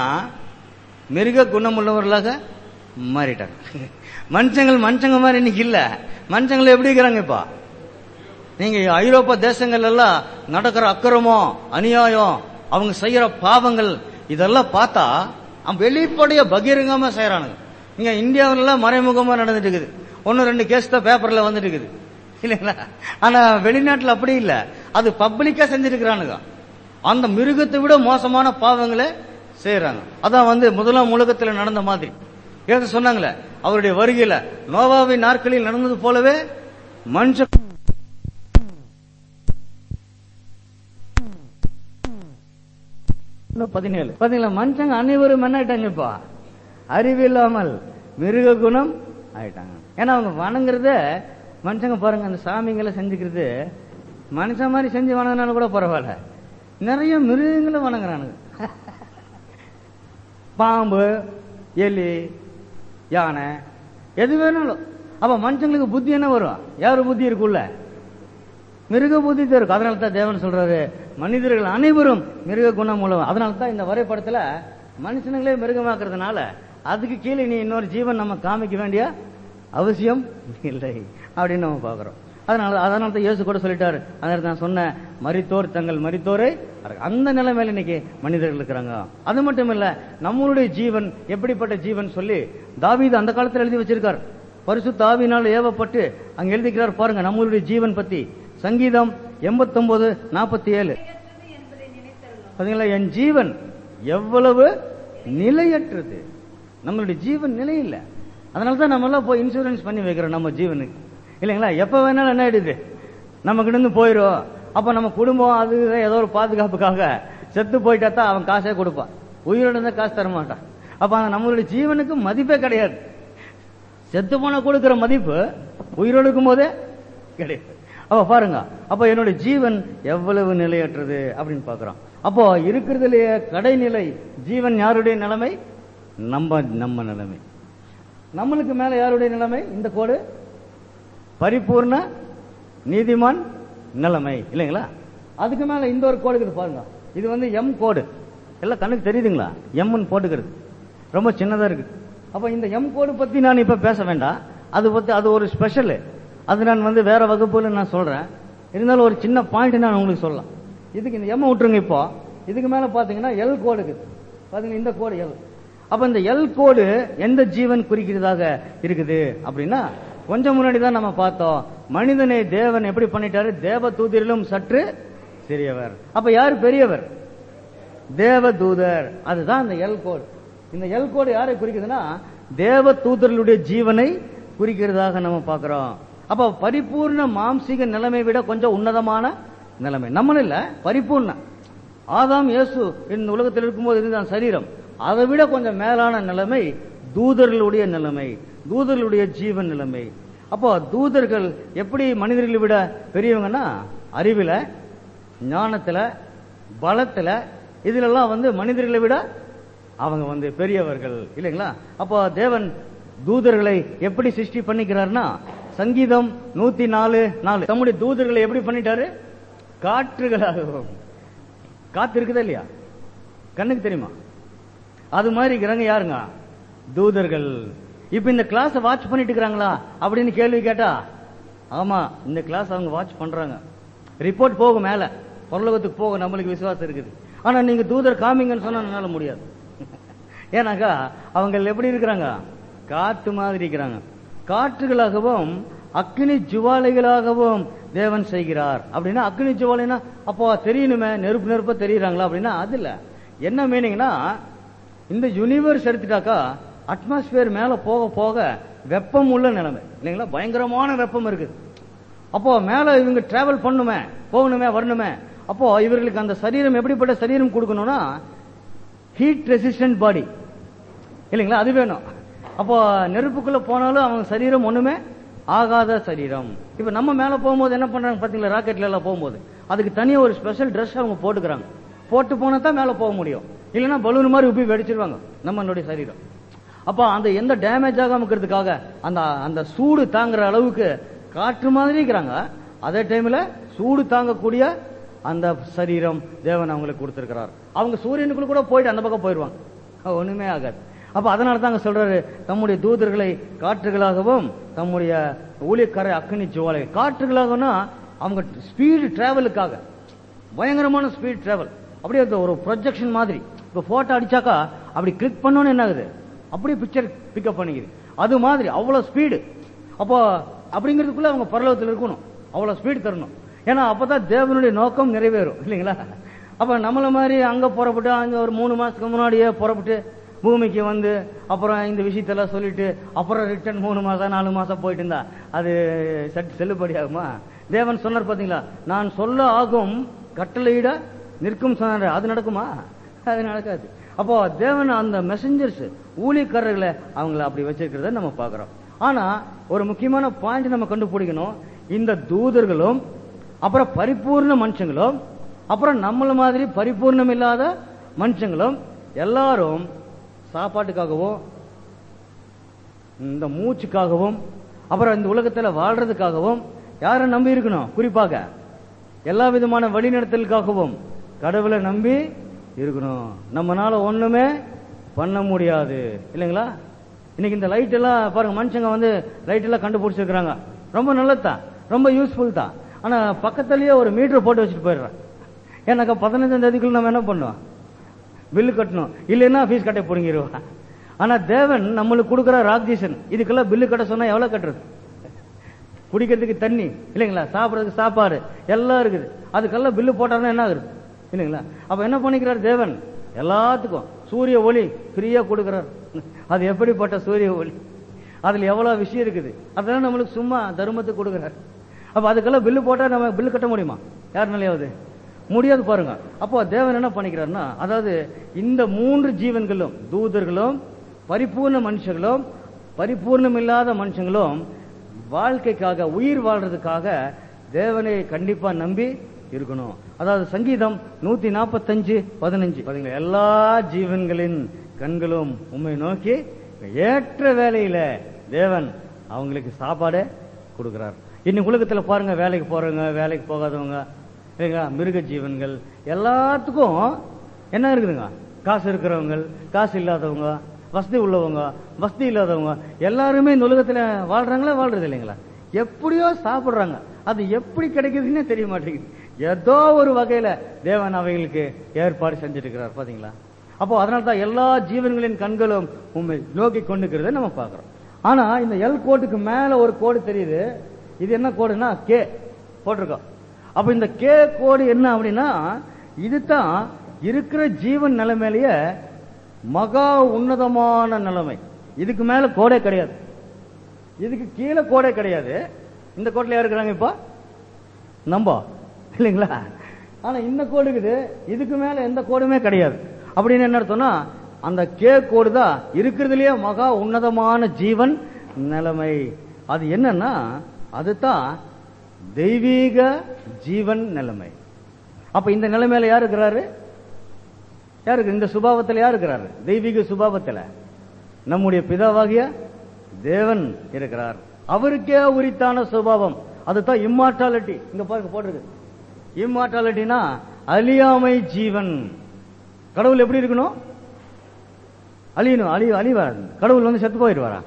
மிருக குணமுள்ளவர்களாக மாறிட்டாங்க மனுஷங்கள் மனுஷங்க மாதிரி இன்னைக்கு இல்ல மனுஷங்கள் எப்படி இருக்கிறாங்க இப்ப நீங்க ஐரோப்பா தேசங்கள் எல்லாம் நடக்கிற அக்கிரமம் அநியாயம் அவங்க செய்யற பாவங்கள் இதெல்லாம் பார்த்தா அவன் வெளிப்படைய பகிரங்கமா செய்யறானுங்க இங்க இந்தியாவுல எல்லாம் மறைமுகமா நடந்துட்டு இருக்குது ஒன்னு ரெண்டு கேஸ் தான் பேப்பர்ல வந்துட்டு இருக்குது இல்லைங்களா ஆனா வெளிநாட்டுல அப்படி இல்ல அது பப்ளிக்கா செஞ்சிருக்கிறானுங்க அந்த மிருகத்தை விட மோசமான பாவங்களை செய்யறாங்க அதான் வந்து முதலாம் உலகத்துல நடந்த மாதிரி ஏதோ சொன்னாங்களே அவருடைய வருகையில நோவாவின் நாட்களில் நடந்தது போலவே மனுஷ பதினேழு பாத்தீங்களா மனுஷங்க அனைவரும் என்ன ஆயிட்டாங்க இப்போ அறிவில்லாமல் மிருக குணம் ஆயிட்டாங்க ஏன்னா அவங்க வணங்குறத மனுஷங்க பாருங்க அந்த சாமிங்களை செஞ்சுக்கிறது மனுஷன் மாதிரி செஞ்சு வணங்கினாலும் கூட பரவாயில்ல நிறைய மிருகங்களை வணங்குறானுங்க பாம்பு எலி யானை எது வேணாலும் அப்ப மனுஷங்களுக்கு புத்தி என்ன வரும் யாரு புத்தி இருக்குல்ல மிருக புத்தி தான் இருக்கும் அதனால தான் தேவன் சொல்றாரு மனிதர்கள் அனைவரும் மிருக குணம் உள்ளவன் அதனால தான் இந்த வரைபடத்துல மனுஷனுங்களே மிருகமாக்குறதுனால அதுக்கு கீழே நீ இன்னொரு ஜீவன் நம்ம காமிக்க வேண்டிய அவசியம் இல்லை அப்படின்னு நம்ம பாக்குறோம் அதனால அதனால தான் இயேசு கூட சொல்லிட்டாரு அதனால நான் சொன்னேன் மரித்தோர் தங்கள் மரித்தோரை அடக்கு. அந்த நிலைமையில இன்னைக்கு மனிதர்கள் இருக்கிறாங்க அது மட்டும் இல்ல நம்மளுடைய ஜீவன் எப்படிப்பட்ட ஜீவன் சொல்லி தாவீது அந்த காலத்துல எழுதி வச்சிருக்கார் பரிசுத்த ஆவியினால் ஏவப்பட்டு அங்க எழுதிக்கிறார் பாருங்க நம்மளுடைய ஜீவன் பத்தி சங்கீதம் எண்பத்தொன்பது நாற்பத்தி ஏழு நிலையற்றது என்பதை நினைத்தருளும் பாத்தீங்களா என் ஜீவன் எவ்வளவு நிலையற்றது நம்மளுடைய ஜீவன் நிலை இல்ல அதனால தான் நம்ம எல்லாம் போய் இன்சூரன்ஸ் பண்ணி வைக்கிறோம் நம்ம ஜீவனுக்கு இல்லைங்களா எப்ப வேணாலும் என்ன ஆயிடுது நம்ம கிட்ட இருந்து போயிடும் அப்ப நம்ம குடும்பம் அது இது ஏதோ ஒரு பாதுகாப்புக்காக செத்து போயிட்டா தான் அவன் காசே கொடுப்பான் உயிரோட இருந்தா காசு தர மாட்டான் அப்ப அந்த நம்மளுடைய ஜீவனுக்கு மதிப்பே கிடையாது செத்து போன கொடுக்கிற மதிப்பு உயிரோடு இருக்கும் போதே கிடையாது அப்ப பாருங்க அப்ப என்னுடைய ஜீவன் எவ்வளவு நிலையற்றது அப்படின்னு பாக்குறோம் அப்போ இருக்கிறதுலயே கடைநிலை ஜீவன் யாருடைய நிலைமை நம்ம நம்ம நிலைமை நம்மளுக்கு மேல யாருடைய நிலைமை இந்த கோடு பரிபூர்ண நீதிமான் நிலைமை இல்லைங்களா அதுக்கு மேல இந்த ஒரு கோடு இருக்குது பாருங்க இது வந்து எம் கோடு எல்லாம் கண்ணுக்கு தெரியுதுங்களா எம்னு போட்டுக்கிறது ரொம்ப சின்னதா இருக்கு அப்ப இந்த எம் கோடு பத்தி நான் இப்ப பேச வேண்டாம் அது பத்தி அது ஒரு ஸ்பெஷல் அது நான் வந்து வேற வகுப்புல நான் சொல்றேன் இருந்தாலும் ஒரு சின்ன பாயிண்ட் நான் உங்களுக்கு சொல்லலாம் இதுக்கு இந்த எம் விட்டுருங்க இப்போ இதுக்கு மேல பாத்தீங்கன்னா எல் கோடு இருக்குது பாத்தீங்கன்னா இந்த கோடு எல் அப்ப இந்த எல் கோடு எந்த ஜீவன் குறிக்கிறதாக இருக்குது அப்படின்னா கொஞ்சம் முன்னாடி தான் நம்ம பார்த்தோம் மனிதனை தேவன் எப்படி பண்ணிட்டாரு தேவ தூதரிலும் சற்று சிறியவர் அப்ப யார் பெரியவர் தேவ தூதர் அதுதான் இந்த எல் கோடு இந்த எல் கோடு யாரை குறிக்குதுன்னா தேவ தூதர்களுடைய ஜீவனை குறிக்கிறதாக நம்ம பார்க்கிறோம் அப்ப பரிபூர்ண மாம்சீக நிலைமை விட கொஞ்சம் உன்னதமான நிலைமை நம்மளும் இல்ல பரிபூர்ண ஆதாம் இயேசு இந்த உலகத்தில் இருக்கும்போது இதுதான் சரீரம் அதை விட கொஞ்சம் மேலான நிலைமை தூதர்களுடைய நிலைமை தூதர்களுடைய ஜீவன் நிலைமை அப்போ தூதர்கள் எப்படி மனிதர்களை விட பெரியவங்கன்னா அறிவில ஞானத்துல பலத்துல இதுலெல்லாம் வந்து மனிதர்களை விட அவங்க வந்து பெரியவர்கள் இல்லைங்களா அப்போ தேவன் தூதர்களை எப்படி சிருஷ்டி பண்ணிக்கிறார்னா சங்கீதம் நூத்தி நாலு நாலு தம்முடைய தூதர்களை எப்படி பண்ணிட்டாரு காற்றுகளாகவும் காத்து இருக்குதா இல்லையா கண்ணுக்கு தெரியுமா அது மாதிரி இருக்கிறாங்க யாருங்க தூதர்கள் இப்ப இந்த கிளாஸ் வாட்ச் பண்ணிட்டு இருக்கிறாங்களா அப்படின்னு கேள்வி கேட்டா ஆமா இந்த கிளாஸ் அவங்க வாட்ச் பண்றாங்க ரிப்போர்ட் போகும் மேல பரலோகத்துக்கு போக நம்மளுக்கு விசுவாசம் இருக்குது ஆனா நீங்க தூதர் காமிங்கன்னு சொன்னா என்னால முடியாது ஏன்னாக்கா அவங்க எப்படி இருக்கிறாங்க காத்து மாதிரி இருக்கிறாங்க காற்றுகளாகவும் அக்னி ஜுவாலைகளாகவும் தேவன் செய்கிறார் அப்படின்னா அக்னி ஜுவாலைனா அப்போ தெரியணுமே நெருப்பு நெருப்பா தெரியுறாங்களா அப்படின்னா அது இல்ல என்ன மீனிங்னா இந்த யூனிவர்ஸ் எடுத்துட்டாக்கா அட்மாஸ்பியர் மேல போக போக வெப்பம் உள்ள நிலைமை இல்லைங்களா பயங்கரமான வெப்பம் இருக்குது அப்போ மேல இவங்க டிராவல் பண்ணுமே போகணுமே வரணுமே அப்போ இவர்களுக்கு அந்த சரீரம் எப்படிப்பட்ட சரீரம் கொடுக்கணும்னா ஹீட் ரெசிஸ்டன்ட் பாடி இல்லைங்களா அது வேணும் அப்போ நெருப்புக்குள்ள போனாலும் அவங்க சரீரம் ஒண்ணுமே ஆகாத சரீரம் இப்ப நம்ம மேல போகும்போது என்ன பண்றாங்க பாத்தீங்களா ராக்கெட்ல எல்லாம் போகும்போது அதுக்கு தனியா ஒரு ஸ்பெஷல் ட்ரெஸ் அவங்க போட்டுக்கிறாங்க போட்டு போனா தான் மேல போக முடியும் இல்லைன்னா பலூன் மாதிரி உப்பி வெடிச்சிருவாங்க நம்மளுடைய சரீரம் அப்ப அந்த எந்த டேமேஜ் ஆகாம இருக்கிறதுக்காக அந்த அந்த சூடு தாங்குற அளவுக்கு காற்று மாதிரி இருக்கிறாங்க அதே டைம்ல சூடு தாங்கக்கூடிய அந்த சரீரம் தேவன் அவங்களுக்கு கொடுத்திருக்கிறார் அவங்க சூரியனுக்குள்ள கூட போயிட்டு அந்த பக்கம் போயிடுவாங்க ஒண்ணுமே ஆகாது அப்ப அதனால தாங்க சொல்றாரு தம்முடைய தூதர்களை காற்றுகளாகவும் தம்முடைய ஊழியக்கார அக்னி ஜுவாலை காற்றுகளாகனா அவங்க ஸ்பீடு டிராவலுக்காக பயங்கரமான ஸ்பீட் டிராவல் அப்படியே அந்த ஒரு ப்ரொஜெக்ஷன் மாதிரி இப்ப போட்டோ அடிச்சாக்கா அப்படி கிளிக் பண்ணோன்னு என்ன ஆகுது அப்படியே பிக்சர் பிக்கப் பண்ணிக்குது அது மாதிரி அவ்வளவு ஸ்பீடு அப்போ அப்படிங்கிறதுக்குள்ள அவங்க பரலோகத்தில் இருக்கணும் அவ்வளவு ஸ்பீடு தரணும் ஏன்னா அப்பதான் தேவனுடைய நோக்கம் நிறைவேறும் இல்லைங்களா அப்ப நம்மள மாதிரி அங்க புறப்பட்டு அங்க ஒரு மூணு மாசத்துக்கு முன்னாடியே புறப்பட்டு பூமிக்கு வந்து அப்புறம் இந்த விஷயத்தெல்லாம் சொல்லிட்டு அப்புறம் ரிட்டர்ன் மூணு மாசம் நாலு மாசம் போயிட்டு இருந்தா அது சட் செல்லுபடி ஆகுமா தேவன் சொன்னார் பாத்தீங்களா நான் சொல்ல ஆகும் கட்டளையிட நிற்கும் சொன்னார் அது நடக்குமா அது நடக்காது அப்போ தேவன் அந்த மெசஞ்சர்ஸ் ஊழியக்காரர்களை அவங்கள அப்படி வச்சிருக்கிறத நம்ம பார்க்கிறோம் ஆனா ஒரு முக்கியமான பாயிண்ட் நம்ம கண்டுபிடிக்கணும் இந்த தூதர்களும் அப்புறம் பரிபூர்ண மனுஷங்களும் அப்புறம் நம்மள மாதிரி பரிபூர்ணம் இல்லாத மனுஷங்களும் எல்லாரும் சாப்பாட்டுக்காகவும் இந்த மூச்சுக்காகவும் அப்புறம் இந்த உலகத்துல வாழ்றதுக்காகவும் யாரை நம்பி இருக்கணும் குறிப்பாக எல்லா விதமான வழிநடத்தலுக்காகவும் கடவுளை நம்பி இருக்கணும் நம்மனால ஒண்ணுமே பண்ண முடியாது இல்லைங்களா இன்னைக்கு இந்த லைட் எல்லாம் பாருங்க மனுஷங்க வந்து லைட் எல்லாம் கண்டுபிடிச்சிருக்கிறாங்க ரொம்ப நல்லதுதான் ரொம்ப யூஸ்ஃபுல் தான் ஆனா பக்கத்துலயே ஒரு மீட்டர் போட்டு வச்சுட்டு போயிடுறேன் ஏன்னாக்கா பதினஞ்சாம் தேதிக்குள்ள நம்ம என்ன பண்ணுவோம் பில்லு கட்டணும் இல்லைன்னா ஃபீஸ் கட்ட பிடுங்கிடுவா ஆனா தேவன் நம்மளுக்கு கொடுக்குற ராக்ஜீசன் இதுக்கெல்லாம் பில்லு கட்ட சொன்னா எவ்வளவு கட்டுறது குடிக்கிறதுக்கு தண்ணி இல்லைங்களா சாப்பிடறதுக்கு சாப்பாடு எல்லாம் இருக்குது அதுக்கெல்லாம் பில்லு போட்டாருன்னா என்ன ஆகுது இல்லைங்களா அப்ப என்ன பண்ணிக்கிறார் தேவன் எல்லாத்துக்கும் சூரிய ஒளி ஃப்ரீயா கொடுக்கிறார் அது எப்படிப்பட்ட சூரிய ஒளி அதுல எவ்வளவு விஷயம் இருக்குது அதெல்லாம் நம்மளுக்கு சும்மா தர்மத்துக்கு கொடுக்கிறார் அப்ப அதுக்கெல்லாம் பில்லு போட்டா நம்ம பில்லு கட்ட முடியுமா யாருனாலையாவது முடியாது பாருங்க அப்போ தேவன் என்ன பண்ணிக்கிறாருன்னா அதாவது இந்த மூன்று ஜீவன்களும் தூதர்களும் பரிபூர்ண மனுஷர்களும் பரிபூர்ணம் இல்லாத மனுஷங்களும் வாழ்க்கைக்காக உயிர் வாழ்றதுக்காக தேவனை கண்டிப்பா நம்பி இருக்கணும் அதாவது சங்கீதம் நூத்தி நாற்பத்தஞ்சு பதினஞ்சு பாத்தீங்களா எல்லா ஜீவன்களின் கண்களும் உண்மை நோக்கி ஏற்ற வேலையில தேவன் அவங்களுக்கு சாப்பாடு கொடுக்கிறார் இன்னைக்கு உலகத்துல பாருங்க வேலைக்கு போறவங்க வேலைக்கு போகாதவங்க இல்லைங்களா மிருக ஜீவன்கள் எல்லாத்துக்கும் என்ன இருக்குதுங்க காசு இருக்கிறவங்க காசு இல்லாதவங்க வசதி உள்ளவங்க வசதி இல்லாதவங்க எல்லாருமே இந்த உலகத்துல வாழ்றாங்களா வாழ்றது இல்லைங்களா எப்படியோ சாப்பிடுறாங்க அது எப்படி கிடைக்குதுன்னே தெரிய மாட்டேங்குது ஏதோ ஒரு வகையில தேவன் அவைகளுக்கு ஏற்பாடு செஞ்சுட்டு இருக்கிறார் பாத்தீங்களா அப்போ அதனால தான் எல்லா ஜீவன்களின் கண்களும் உண்மை நோக்கி கொண்டுக்கிறத நம்ம பார்க்கிறோம் ஆனா இந்த எல் கோட்டுக்கு மேல ஒரு கோடு தெரியுது இது என்ன கோடுனா கே போட்டிருக்கோம் அப்ப இந்த கே கோடு என்ன அப்படின்னா இதுதான் இருக்கிற ஜீவன் நிலைமையிலேயே மகா உன்னதமான நிலைமை இதுக்கு மேல கோடே கிடையாது இதுக்கு கீழே கோடே கிடையாது இந்த கோட்டில் யார் இருக்கிறாங்க இப்போ நம்ப இல்லைங்களா ஆனா இந்த கோடு இருக்குது இதுக்கு மேல எந்த கோடுமே கிடையாது அப்படின்னு என்ன அர்த்தம்னா அந்த கே கோடு தான் இருக்கிறதுலயே மகா உன்னதமான ஜீவன் நிலைமை அது என்னன்னா அதுதான் தெய்வீக ஜீவன் நிலைமை அப்ப இந்த நிலைமையில யார் இருக்கிறாரு யாருக்கு இந்த சுபாவத்தில் யார் இருக்கிறாரு தெய்வீக சுபாவத்தில் நம்முடைய பிதாவாகிய தேவன் இருக்கிறார் அவருக்கே உரித்தான சுபாவம் அதுதான் இம்மார்டாலிட்டி இங்க பாருங்க போட்டிருக்கு இம்மார்டாலிட்டினா அழியாமை ஜீவன் கடவுள் எப்படி இருக்கணும் அழியணும் அழி அழிவார் கடவுள் வந்து செத்து போயிடுவாரா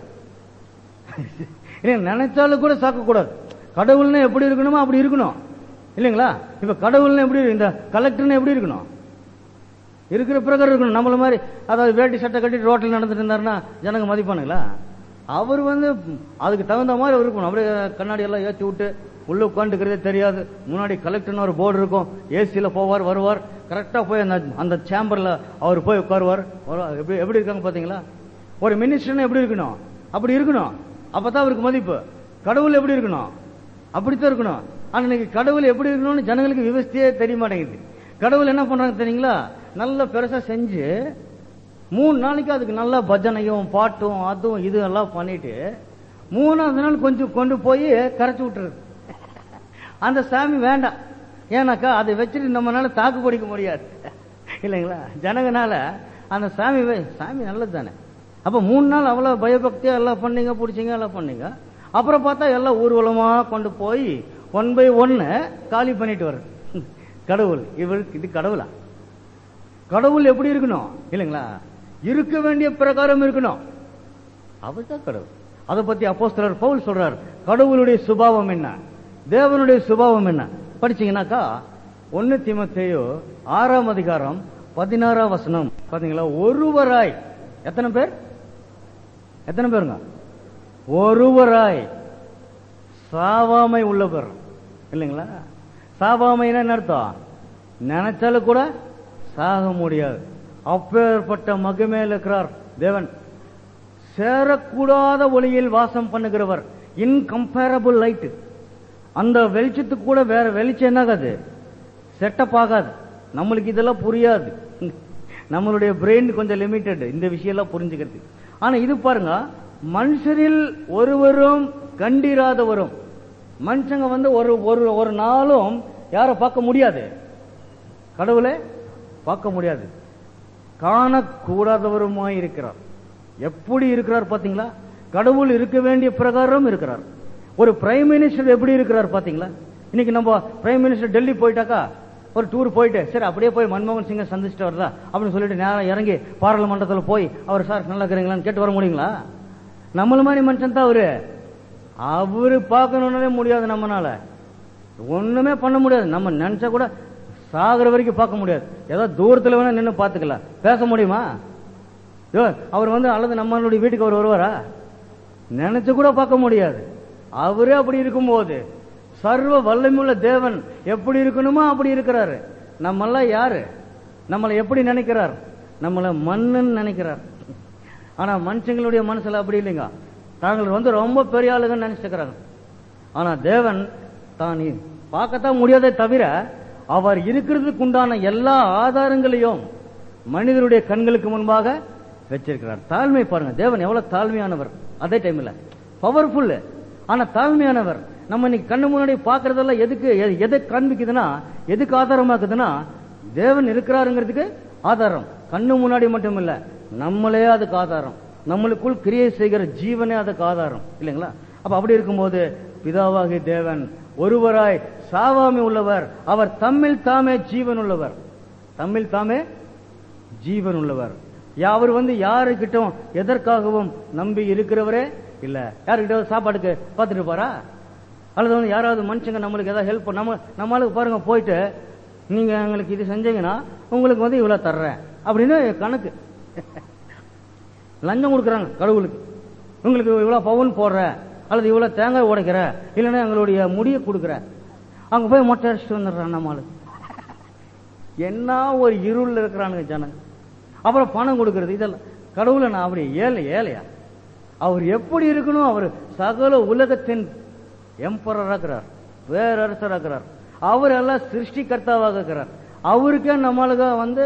இல்லை நினைச்சாலும் கூட சாக்க கூடாது கடவுள்னா எப்படி இருக்கணுமோ அப்படி இருக்கணும் இல்லைங்களா இப்ப கடவுள்னா எப்படி இந்த கலெக்டர்னு எப்படி இருக்கணும் இருக்கிற பிரகாரம் இருக்கணும் நம்மள மாதிரி அதாவது வேட்டி சட்டை கட்டிட்டு ரோட்டில் நடந்துட்டு இருந்தாருன்னா ஜனங்க மதிப்பானுங்களா அவர் வந்து அதுக்கு தகுந்த மாதிரி அவர் இருக்கணும் அப்படியே கண்ணாடி எல்லாம் ஏற்றி விட்டு உள்ள உட்காந்துக்கிறதே தெரியாது முன்னாடி கலெக்டர்னு ஒரு போர்டு இருக்கும் ஏசியில போவார் வருவார் கரெக்டா போய் அந்த அந்த சேம்பர்ல அவர் போய் உட்காருவார் வருவார். எப்படி எப்படி இருக்காங்க பாத்தீங்களா ஒரு மினிஸ்டர்னு எப்படி இருக்கணும் அப்படி இருக்கணும் அப்பதான் அவருக்கு மதிப்பு கடவுள் எப்படி இருக்கணும் அப்படித்தான் இருக்கணும் ஆனா இன்னைக்கு கடவுள் எப்படி இருக்கணும்னு ஜனங்களுக்கு விவசாயே தெரிய மாட்டேங்குது கடவுள் என்ன பண்றாங்க தெரியுங்களா நல்ல பெருசா செஞ்சு மூணு நாளைக்கு அதுக்கு நல்லா பஜனையும் பாட்டும் அதுவும் இது எல்லாம் பண்ணிட்டு மூணாவது நாள் கொஞ்சம் கொண்டு போய் கரைச்சு விட்டுறது அந்த சாமி வேண்டாம் ஏன்னாக்கா அதை வச்சுட்டு நம்மனால தாக்கு பிடிக்க முடியாது இல்லைங்களா ஜனங்கனால அந்த சாமி வே- சாமி நல்லது தானே அப்ப மூணு நாள் அவ்வளவு பயபக்தியா எல்லாம் பண்ணீங்க பிடிச்சிங்க எல்லாம் பண்ணீங்க அப்புறம் பார்த்தா எல்லாம் ஊர்வலமா கொண்டு போய் ஒன் பை ஒன்னு காலி பண்ணிட்டு வர்றது கடவுள் இவருக்கு இது கடவுளா கடவுள் எப்படி இருக்கணும் இல்லைங்களா இருக்க வேண்டிய பிரகாரம் இருக்கணும் அவர்தான் கடவுள் அதை பத்தி அப்போஸ்தலர் பவுல் சொல்றார் கடவுளுடைய சுபாவம் என்ன தேவனுடைய சுபாவம் என்ன படிச்சீங்கன்னாக்கா ஒன்னு தீமத்தேயோ ஆறாம் அதிகாரம் பதினாறாம் வசனம் பாத்தீங்களா ஒருவராய் எத்தனை பேர் எத்தனை பேருங்க ஒருவராய் சாவாமை உள்ளவர் இல்லைங்களா சாவாமைன்னா என்ன அர்த்தம் நினைச்சாலும் கூட சாக முடியாது அப்பேற்பட்ட மகிமையில் இருக்கிறார் தேவன் சேரக்கூடாத ஒளியில் வாசம் பண்ணுகிறவர் இன்கம்பேரபிள் லைட் அந்த வெளிச்சத்துக்கு கூட வேற வெளிச்சம் என்னாகாது செட்டப் ஆகாது நம்மளுக்கு இதெல்லாம் புரியாது நம்மளுடைய பிரெயின் கொஞ்சம் லிமிட்டட் இந்த விஷயம் எல்லாம் புரிஞ்சுக்கிறது ஆனா இது பாருங்க மனுஷரில் ஒருவரும் கண்டிராதவரும் மனுஷங்க வந்து ஒரு ஒரு ஒரு நாளும் யாரை பார்க்க முடியாது கடவுளை பார்க்க முடியாது காணக்கூடாதவருமாய் இருக்கிறார் எப்படி இருக்கிறார் பாத்தீங்களா கடவுள் இருக்க வேண்டிய பிரகாரம் இருக்கிறார் ஒரு பிரைம் மினிஸ்டர் எப்படி இருக்கிறார் பாத்தீங்களா இன்னைக்கு நம்ம பிரைம் மினிஸ்டர் டெல்லி போயிட்டாக்கா ஒரு டூர் போயிட்டு சரி அப்படியே போய் மன்மோகன் சிங்கை சந்திச்சுட்டு வரதா அப்படின்னு சொல்லிட்டு நேரம் இறங்கி பாராளுமன்றத்தில் போய் அவர் சார் நல்லா இருக்கிறீங்களான்னு கேட்டு வர முடியுங்களா நம்மள மாதிரி மனுஷன் தான் அவரு அவரு பார்க்கணும்னே முடியாது நம்மனால ஒண்ணுமே பண்ண முடியாது நம்ம நினைச்சா கூட சாகுற வரைக்கும் பார்க்க முடியாது ஏதோ தூரத்துல வேணா நின்று பார்த்துக்கலாம் பேச முடியுமா யோ, அவர் வந்து அல்லது நம்மளுடைய வீட்டுக்கு அவர் வருவாரா நினைச்சு கூட பார்க்க முடியாது அவரே அப்படி இருக்கும்போது சர்வ வல்லமையுள்ள தேவன் எப்படி இருக்கணுமோ அப்படி இருக்கிறாரு நம்மெல்லாம் யாரு நம்மளை எப்படி நினைக்கிறார் நம்மளை மண்ணுன்னு நினைக்கிறார் ஆனா மனுஷங்களுடைய மனசுல அப்படி இல்லைங்க தாங்கள் வந்து ரொம்ப பெரிய ஆளுங்கன்னு நினைச்சுக்கிறாங்க ஆனா தேவன் தான் இ- பார்க்கத்தான் முடியாதே தவிர அவர் இருக்கிறதுக்கு உண்டான எல்லா ஆதாரங்களையும் மனிதருடைய கண்களுக்கு முன்பாக வச்சிருக்கிறார் தாழ்மை பாருங்க தேவன் எவ்வளவு தாழ்மையானவர் அதே டைம்ல பவர்ஃபுல் ஆனா தாழ்மையானவர் நம்ம இன்னைக்கு கண்ணு முன்னாடி பாக்குறதெல்லாம் எதுக்கு எ- எதை காண்பிக்குதுன்னா எதுக்கு ஆதாரமாக்குதுன்னா தேவன் இருக்கிறாருங்கிறதுக்கு ஆதாரம் கண்ணு முன்னாடி மட்டும் இல்ல நம்மளே அதுக்கு ஆதாரம் நம்மளுக்குள் கிரியை செய்கிற ஜீவனே அதுக்கு ஆதாரம் இல்லைங்களா அப்ப அப்படி இருக்கும்போது பிதாவாகிய தேவன் ஒருவராய் சாவாமி உள்ளவர் அவர் தம்மில் தாமே ஜீவன் உள்ளவர் தம்மில் தாமே ஜீவன் உள்ளவர் யா- அவர் வந்து யாருக்கிட்டும் எதற்காகவும் நம்பி இருக்கிறவரே இல்ல யாருக்கிட்ட சாப்பாடுக்கு பார்த்துட்டு போறா அல்லது வந்து யாராவது மனுஷங்க நம்மளுக்கு ஏதாவது ஹெல்ப் நம்ம நம்மளுக்கு பாருங்க போயிட்டு நீங்க எங்களுக்கு இது செஞ்சீங்கன்னா உங்களுக்கு வந்து இவ்வளவு தர்றேன் அப்படின்னு கணக்கு லஞ்சம் கொடுக்குறாங்க கடவுளுக்கு உங்களுக்கு இவ்வளவு பவுன் போடுற அல்லது இவ்வளவு தேங்காய் உடைக்கிற இல்லைன்னா எங்களுடைய முடியை கொடுக்குற அங்க போய் மொட்டை அடிச்சுட்டு வந்துடுறான் நம்மளுக்கு என்ன ஒரு இருள் இருக்கிறானுங்க ஜனங்க அப்புறம் பணம் கொடுக்கறது இதெல்லாம் கடவுளை நான் அப்படி ஏழை ஏழையா அவர் எப்படி இருக்கணும் அவர் சகல உலகத்தின் எம்பரரா இருக்கிறார் பேரரசரா இருக்கிறார் அவர் எல்லாம் சிருஷ்டிகர்த்தாவாக இருக்கிறார் அவருக்கே நம்மளுக்கு வந்து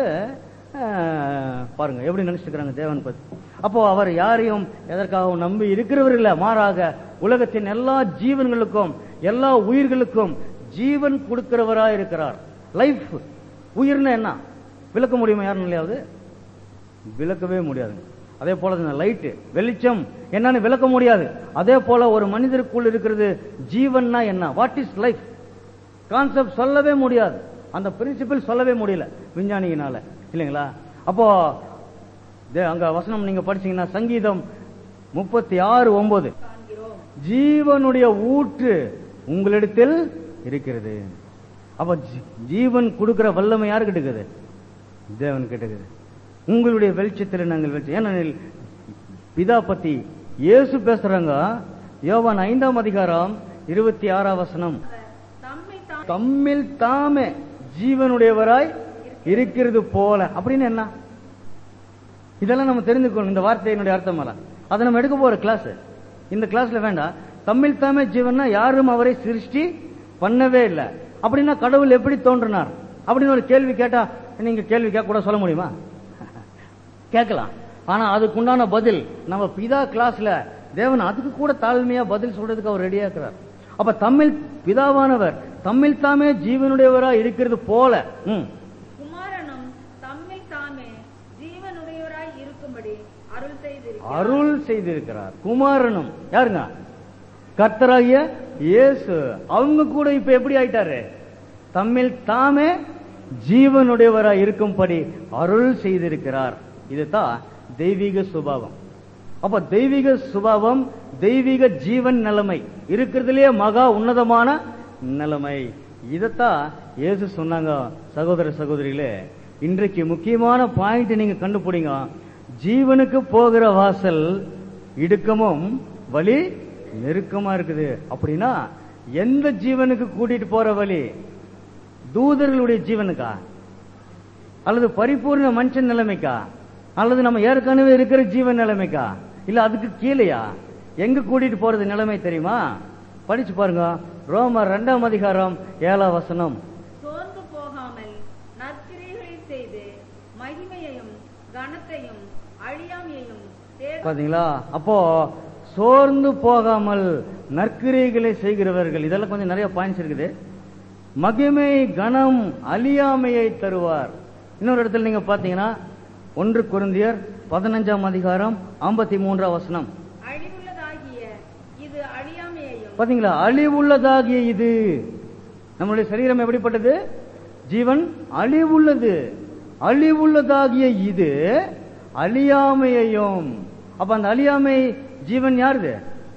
அஹ், பாருங்க எப்படி நினைச்சுக்கிறாங்க தேவன் பத்தி அப்போ அவர் யாரையும் எதற்காகவும் நம்பி இருக்கிறவர் இல்ல மாறாக உலகத்தின் எல்லா ஜீவன்களுக்கும் எல்லா உயிர்களுக்கும் ஜீவன் கொடுக்கிறவரா இருக்கிறார் லைஃப் உயிர்னா என்ன விளக்க முடியுமா யாரும் இல்லையாவது விளக்கவே முடியாது அதே போல இந்த லைட்டு வெளிச்சம் என்னன்னு விளக்க முடியாது அதே போல ஒரு மனிதருக்குள் இருக்கிறது ஜீவன்னா என்ன வாட் இஸ் லைஃப் கான்செப்ட் சொல்லவே முடியாது அந்த பிரின்சிபல் சொல்லவே முடியல விஞ்ஞானியினால இல்லைங்களா அப்போ தே- அங்க வசனம் நீங்க படிச்சீங்கன்னா சங்கீதம் முப்பத்தி ஆறு ஒன்பது காண்கிறோம் ஜீவனுடைய ஊற்று உங்களிடத்தில் இருக்கிறது அப்ப ஜீ- ஜீவன் கொடுக்கிற வல்லமை யாருக்கிட்ட இருக்குது தேவன் கிட்ட இருக்குது உங்களுடைய வெளிச்சத்தில் நாங்கள் வெளிச்சம் ஏனெனில் பிதா பத்தி இயேசு பேசுறாங்க யோவான் ஐந்தாம் அதிகாரம் இருபத்தி ஆறாம் வசனம் அவர் தம்மை தான் தம்மில் தாமே ஜீவனுடையவராய் இருக்கிறது போல அப்படின்னு என்ன இதெல்லாம் நம்ம தெரிந்துக்கணும் இந்த வார்த்தையினுடைய அர்த்தம் எல்லாம் அதை நம்ம எடுக்க போற கிளாஸ் இந்த கிளாஸ்ல வேண்டாம் தம்மில் தாமே ஜீவன்னா யாரும் அவரை சிருஷ்டி பண்ணவே இல்லை அப்படின்னா கடவுள் எப்படி தோன்றினார் அப்படின்னு ஒரு கேள்வி கேட்டா நீங்க கேள்வி கேட்க கூட சொல்ல முடியுமா கேட்கலாம் ஆனா அதுக்குண்டான பதில் நம்ம பிதா கிளாஸ்ல தேவன் அதுக்கு கூட தாழ்மையா பதில் சொல்றதுக்கு அவர் ரெடியா இருக்கிறார் அப்ப தமிழ் பிதாவானவர் தம்மில் தாமே ஜீவனுடையவரா இருக்கிறது போல ம், குமாரனும் தம்மில் தாமே ஜீவனுடையவராய் இருக்கும்படி அருள் செய்திருக்கிறார் அருள் செய்திருக்கிறார் குமாரனும் யாருங்க கர்த்தராகிய இயேசு அவங்க கூட இப்ப எப்படி ஆயிட்டாரு தம்மில் தாமே ஜீவனுடையவரா இருக்கும்படி அருள் செய்திருக்கிறார் இதுதான் தெய்வீக சுபாவம் அப்ப தெய்வீக சுபாவம் தெய்வீக ஜீவன் நிலைமை இருக்கிறதுலயே மகா உன்னதமான நிலைமை இதத்தான் இயேசு சொன்னாங்க சகோதர சகோதரிகளே இன்றைக்கு முக்கியமான பாயிண்ட் நீங்க கண்டுபிடிங்க ஜீவனுக்கு போகிற வாசல் இடுக்கமும் வழி நெருக்கமா இருக்குது அப்படின்னா எந்த ஜீவனுக்கு கூட்டிட்டு போற வழி தூதர்களுடைய ஜீவனுக்கா அல்லது பரிபூர்ண மனுஷன் நிலைமைக்கா அல்லது நம்ம ஏற்கனவே இருக்கிற ஜீவன் நிலைமைக்கா இல்ல அதுக்கு கீழேயா எங்க கூட்டிட்டு போறது நிலைமை தெரியுமா படிச்சு பாருங்க ரோமர் ரெண்டாம் அதிகாரம் ஏழாம் வசனம் சோர்ந்து போகாமல் நற்கிரியைகளை செய்து மகிமையையும் கனத்தையும் அழியாமையையும் தேட பாத்தீங்களா அப்போ சோர்ந்து போகாமல் நற்கிரியைகளை செய்கிறவர்கள் இதெல்லாம் கொஞ்சம் நிறைய பாயிண்ட்ஸ் இருக்குது மகிமை கனம் அழியாமையை தருவார் இன்னொரு இடத்துல நீங்க பாத்தீங்கன்னா ஒன்று குருந்தியர் பதினஞ்சாம் அதிகாரம் ஐம்பத்தி மூன்றாம் வசனம் அழிவுள்ளதாகிய இது அழியாமையையும் பாத்தீங்களா அழிவுள்ளதாகிய இது நம்மளுடைய சரீரம் எப்படிப்பட்டது ஜீவன் அழிவுள்ளது அழிவுள்ளதாகிய இது அழியாமையையும் அப்ப அந்த அழியாமை ஜீவன் யாருது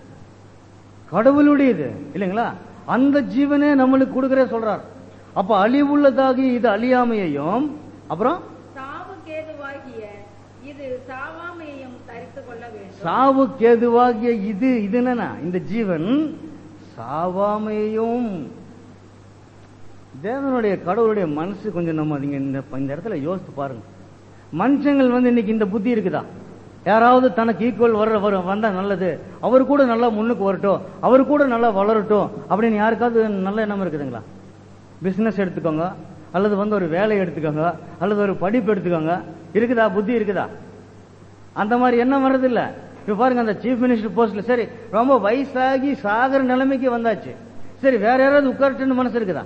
கடவுளுடையது இல்லைங்களா அந்த ஜீவனே நம்மளுக்கு கொடுக்கிற சொல்றார் அப்ப அழிவுள்ளதாகிய இது அழியாமையையும் அப்புறம் சாவுக்கேதுவாகிய இது சாவாமையையும் தரித்து கொள்ள வேண்டும் சாவு கேதுவாகிய இது இது என்னன்னா இந்த ஜீவன் சாவாமையும் தேவனுடைய கடவுளுடைய மனசு கொஞ்சம் நம்ம நீங்க இந்த இந்த இடத்துல யோசித்து பாருங்க மனுஷங்கள் வந்து இன்னைக்கு இந்த புத்தி இருக்குதா யாராவது தனக்கு ஈக்குவல் வர்ற வர வந்தா நல்லது அவர் கூட நல்லா முன்னுக்கு வரட்டும் அவர் கூட நல்லா வளரட்டும் அப்படின்னு யாருக்காவது நல்ல எண்ணம் இருக்குதுங்களா பிசினஸ் எடுத்துக்கோங்க அல்லது வந்து ஒரு வேலை எடுத்துக்கோங்க அல்லது ஒரு படிப்பு எடுத்துக்கோங்க இருக்குதா புத்தி இருக்குதா அந்த மாதிரி எண்ணம் வர்றதில்ல இப்ப பாருங்க அந்த சீஃப் மினிஸ்டர் போஸ்ட்ல சரி ரொம்ப வயசாகி சாகர நிலைமைக்கு வந்தாச்சு சரி வேற யாராவது உட்காரட்டுன்னு மனசு இருக்குதா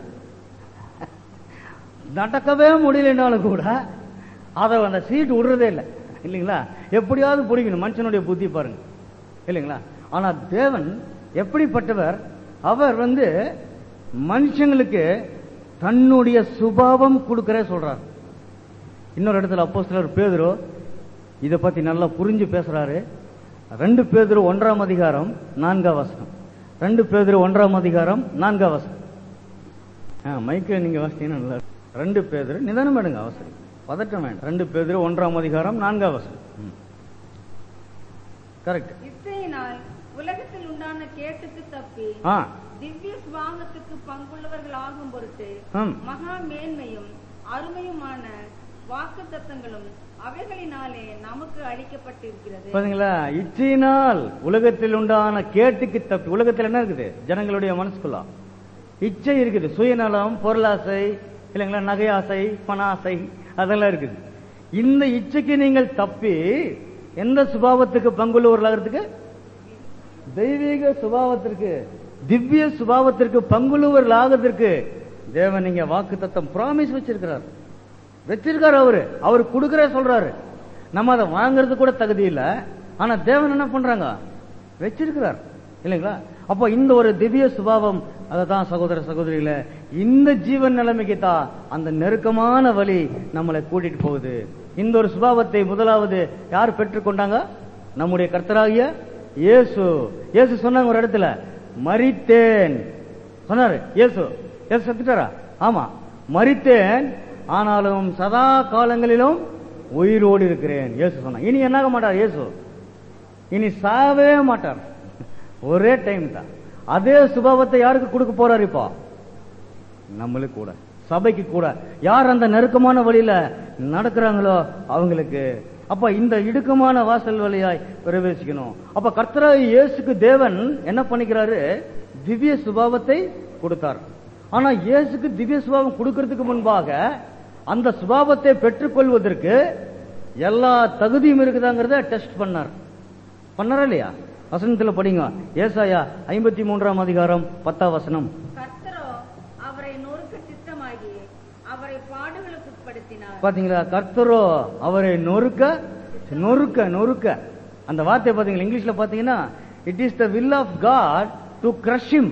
நடக்கவே முடியலனாலும் கூட அதை அந்த சீட் விடுறதே இல்லை இல்லைங்களா எப்படியாவது பிடிக்கணும் மனுஷனுடைய புத்தி பாருங்க இல்லைங்களா ஆனா தேவன் எப்படிப்பட்டவர் அவர் வந்து மனுஷங்களுக்கு தன்னுடைய சுபாவம் கொடுக்கற சொல்றார் இன்னொரு இடத்துல அப்போ சிலர் பேதுரு இதை பத்தி நல்லா புரிஞ்சு பேசுறாரு ரெண்டு பேதுரு ஒன்றாம் அதிகாரம் நான்காம் வசனம் ரெண்டு பேதுரு ஒன்றாம் அதிகாரம் நான்காம் வசனம் ஆ, மைக்கை நீங்க வாசித்தீங்கன்னா நல்லா இருக்கும். ரெண்டு பேதுரு நிதானம் எடுங்க அவசரம் பதட்டம் வேண்டாம் ரெண்டு பேதுரு ஒன்றாம் அதிகாரம் நான்காம் வசனம் கரெக்ட் இசையினால் உலகத்தில் உண்டான கேட்டுக்கு தப்பி ஆ திவ்ய சுபாவத்துக்கு பங்குள்ளவர்கள் ஆகும் பொருட்டு ம். மகா மேன்மையும் அருமையுமான வாக்கு தத்தங்களும் அவைகளினாலே நமக்கு அளிக்கப்பட்டிருக்கிறது பாத்தீங்களா இச்சையினால் உலகத்தில் உண்டான கேட்டுக்கு தப்பி உலகத்தில் என்ன இருக்குது ஜனங்களுடைய மனசுக்குள்ள இச்சை இருக்குது சுயநலம் பொருளாசை இல்லைங்களா நகையாசை பணாசை அதெல்லாம் இருக்குது இந்த இச்சைக்கு நீங்கள் தப்பி எந்த சுபாவத்துக்கு பங்குள்ளவர்களாகிறதுக்கு தெய்வீக சுபாவத்திற்கு திவ்ய சுபாவத்திற்கு பங்குள்ளவர்கள் ஆகிறதுக்கு தேவன் நீங்க வாக்கு தத்தம் ப்ராமிஸ் வச்சிருக்கிறார் வச்சிருக்காரு அவரு அவர் கொடுக்கற சொல்றாரு நம்ம அதை வாங்குறது கூட தகுதி இல்ல ஆனா தேவன் என்ன பண்றாங்க வச்சிருக்கிறார் இல்லைங்களா அப்போ இந்த ஒரு திவ்ய சுபாவம் அதை தான் சகோதர சகோதரிகளே இந்த ஜீவன் நிலைமைக்கு தான் அந்த நெருக்கமான வழி நம்மளை கூட்டிட்டு போகுது இந்த ஒரு சுபாவத்தை முதலாவது யார் பெற்றுக்கொண்டாங்க நம்முடைய கர்த்தராகிய இயேசு இயேசு சொன்னாங்க ஒரு இடத்துல மரித்தேன் சொன்னாரு இயேசு இயேசு செத்துட்டாரா ஆமா மரித்தேன் ஆனாலும் சதா காலங்களிலும் உயிரோடு இருக்கிறேன் இயேசு சொன்னாங்க இனி என்னாக மாட்டார் இயேசு இனி சாவே மாட்டார் ஒரே டைம் தான் அதே சுபாவத்தை யாருக்கு கொடுக்க போறாரு இப்போ நம்மளுக்கு கூட சபைக்கு கூட யார் அந்த நெருக்கமான வழியில நடக்கிறாங்களோ அவங்களுக்கு அப்ப இந்த இடுக்கமான வாசல் வழியாய் பிரவேசிக்கணும் அப்ப கர்த்தராகிய இயேசுக்கு தேவன் என்ன பண்ணிக்கிறாரு திவ்ய சுபாவத்தை கொடுத்தார் ஆனா இயேசுக்கு திவ்ய சுபாவம் கொடுக்கறதுக்கு முன்பாக அந்த சுபாவத்தை பெற்றுக்கொள்வதற்கு எல்லா தகுதியும் இருக்குதாங்கிறத டெஸ்ட் பண்ணார் பண்ணாரா இல்லையா வசனத்துல படிங்க ஏசாயா ஐம்பத்தி மூன்றாம் அதிகாரம் பத்தாம் வசனம் கர்த்தரோ அவரை நொறுக்க சித்தமாகி அவரை பாடுகளுக்கு உட்படுத்தினார் பாத்தீங்களா கர்த்தரோ அவரை நொறுக்க நொறுக்க நொறுக்க அந்த வார்த்தை பாத்தீங்களா இங்கிலீஷ்ல பாத்தீங்கன்னா it is the will of God to crush him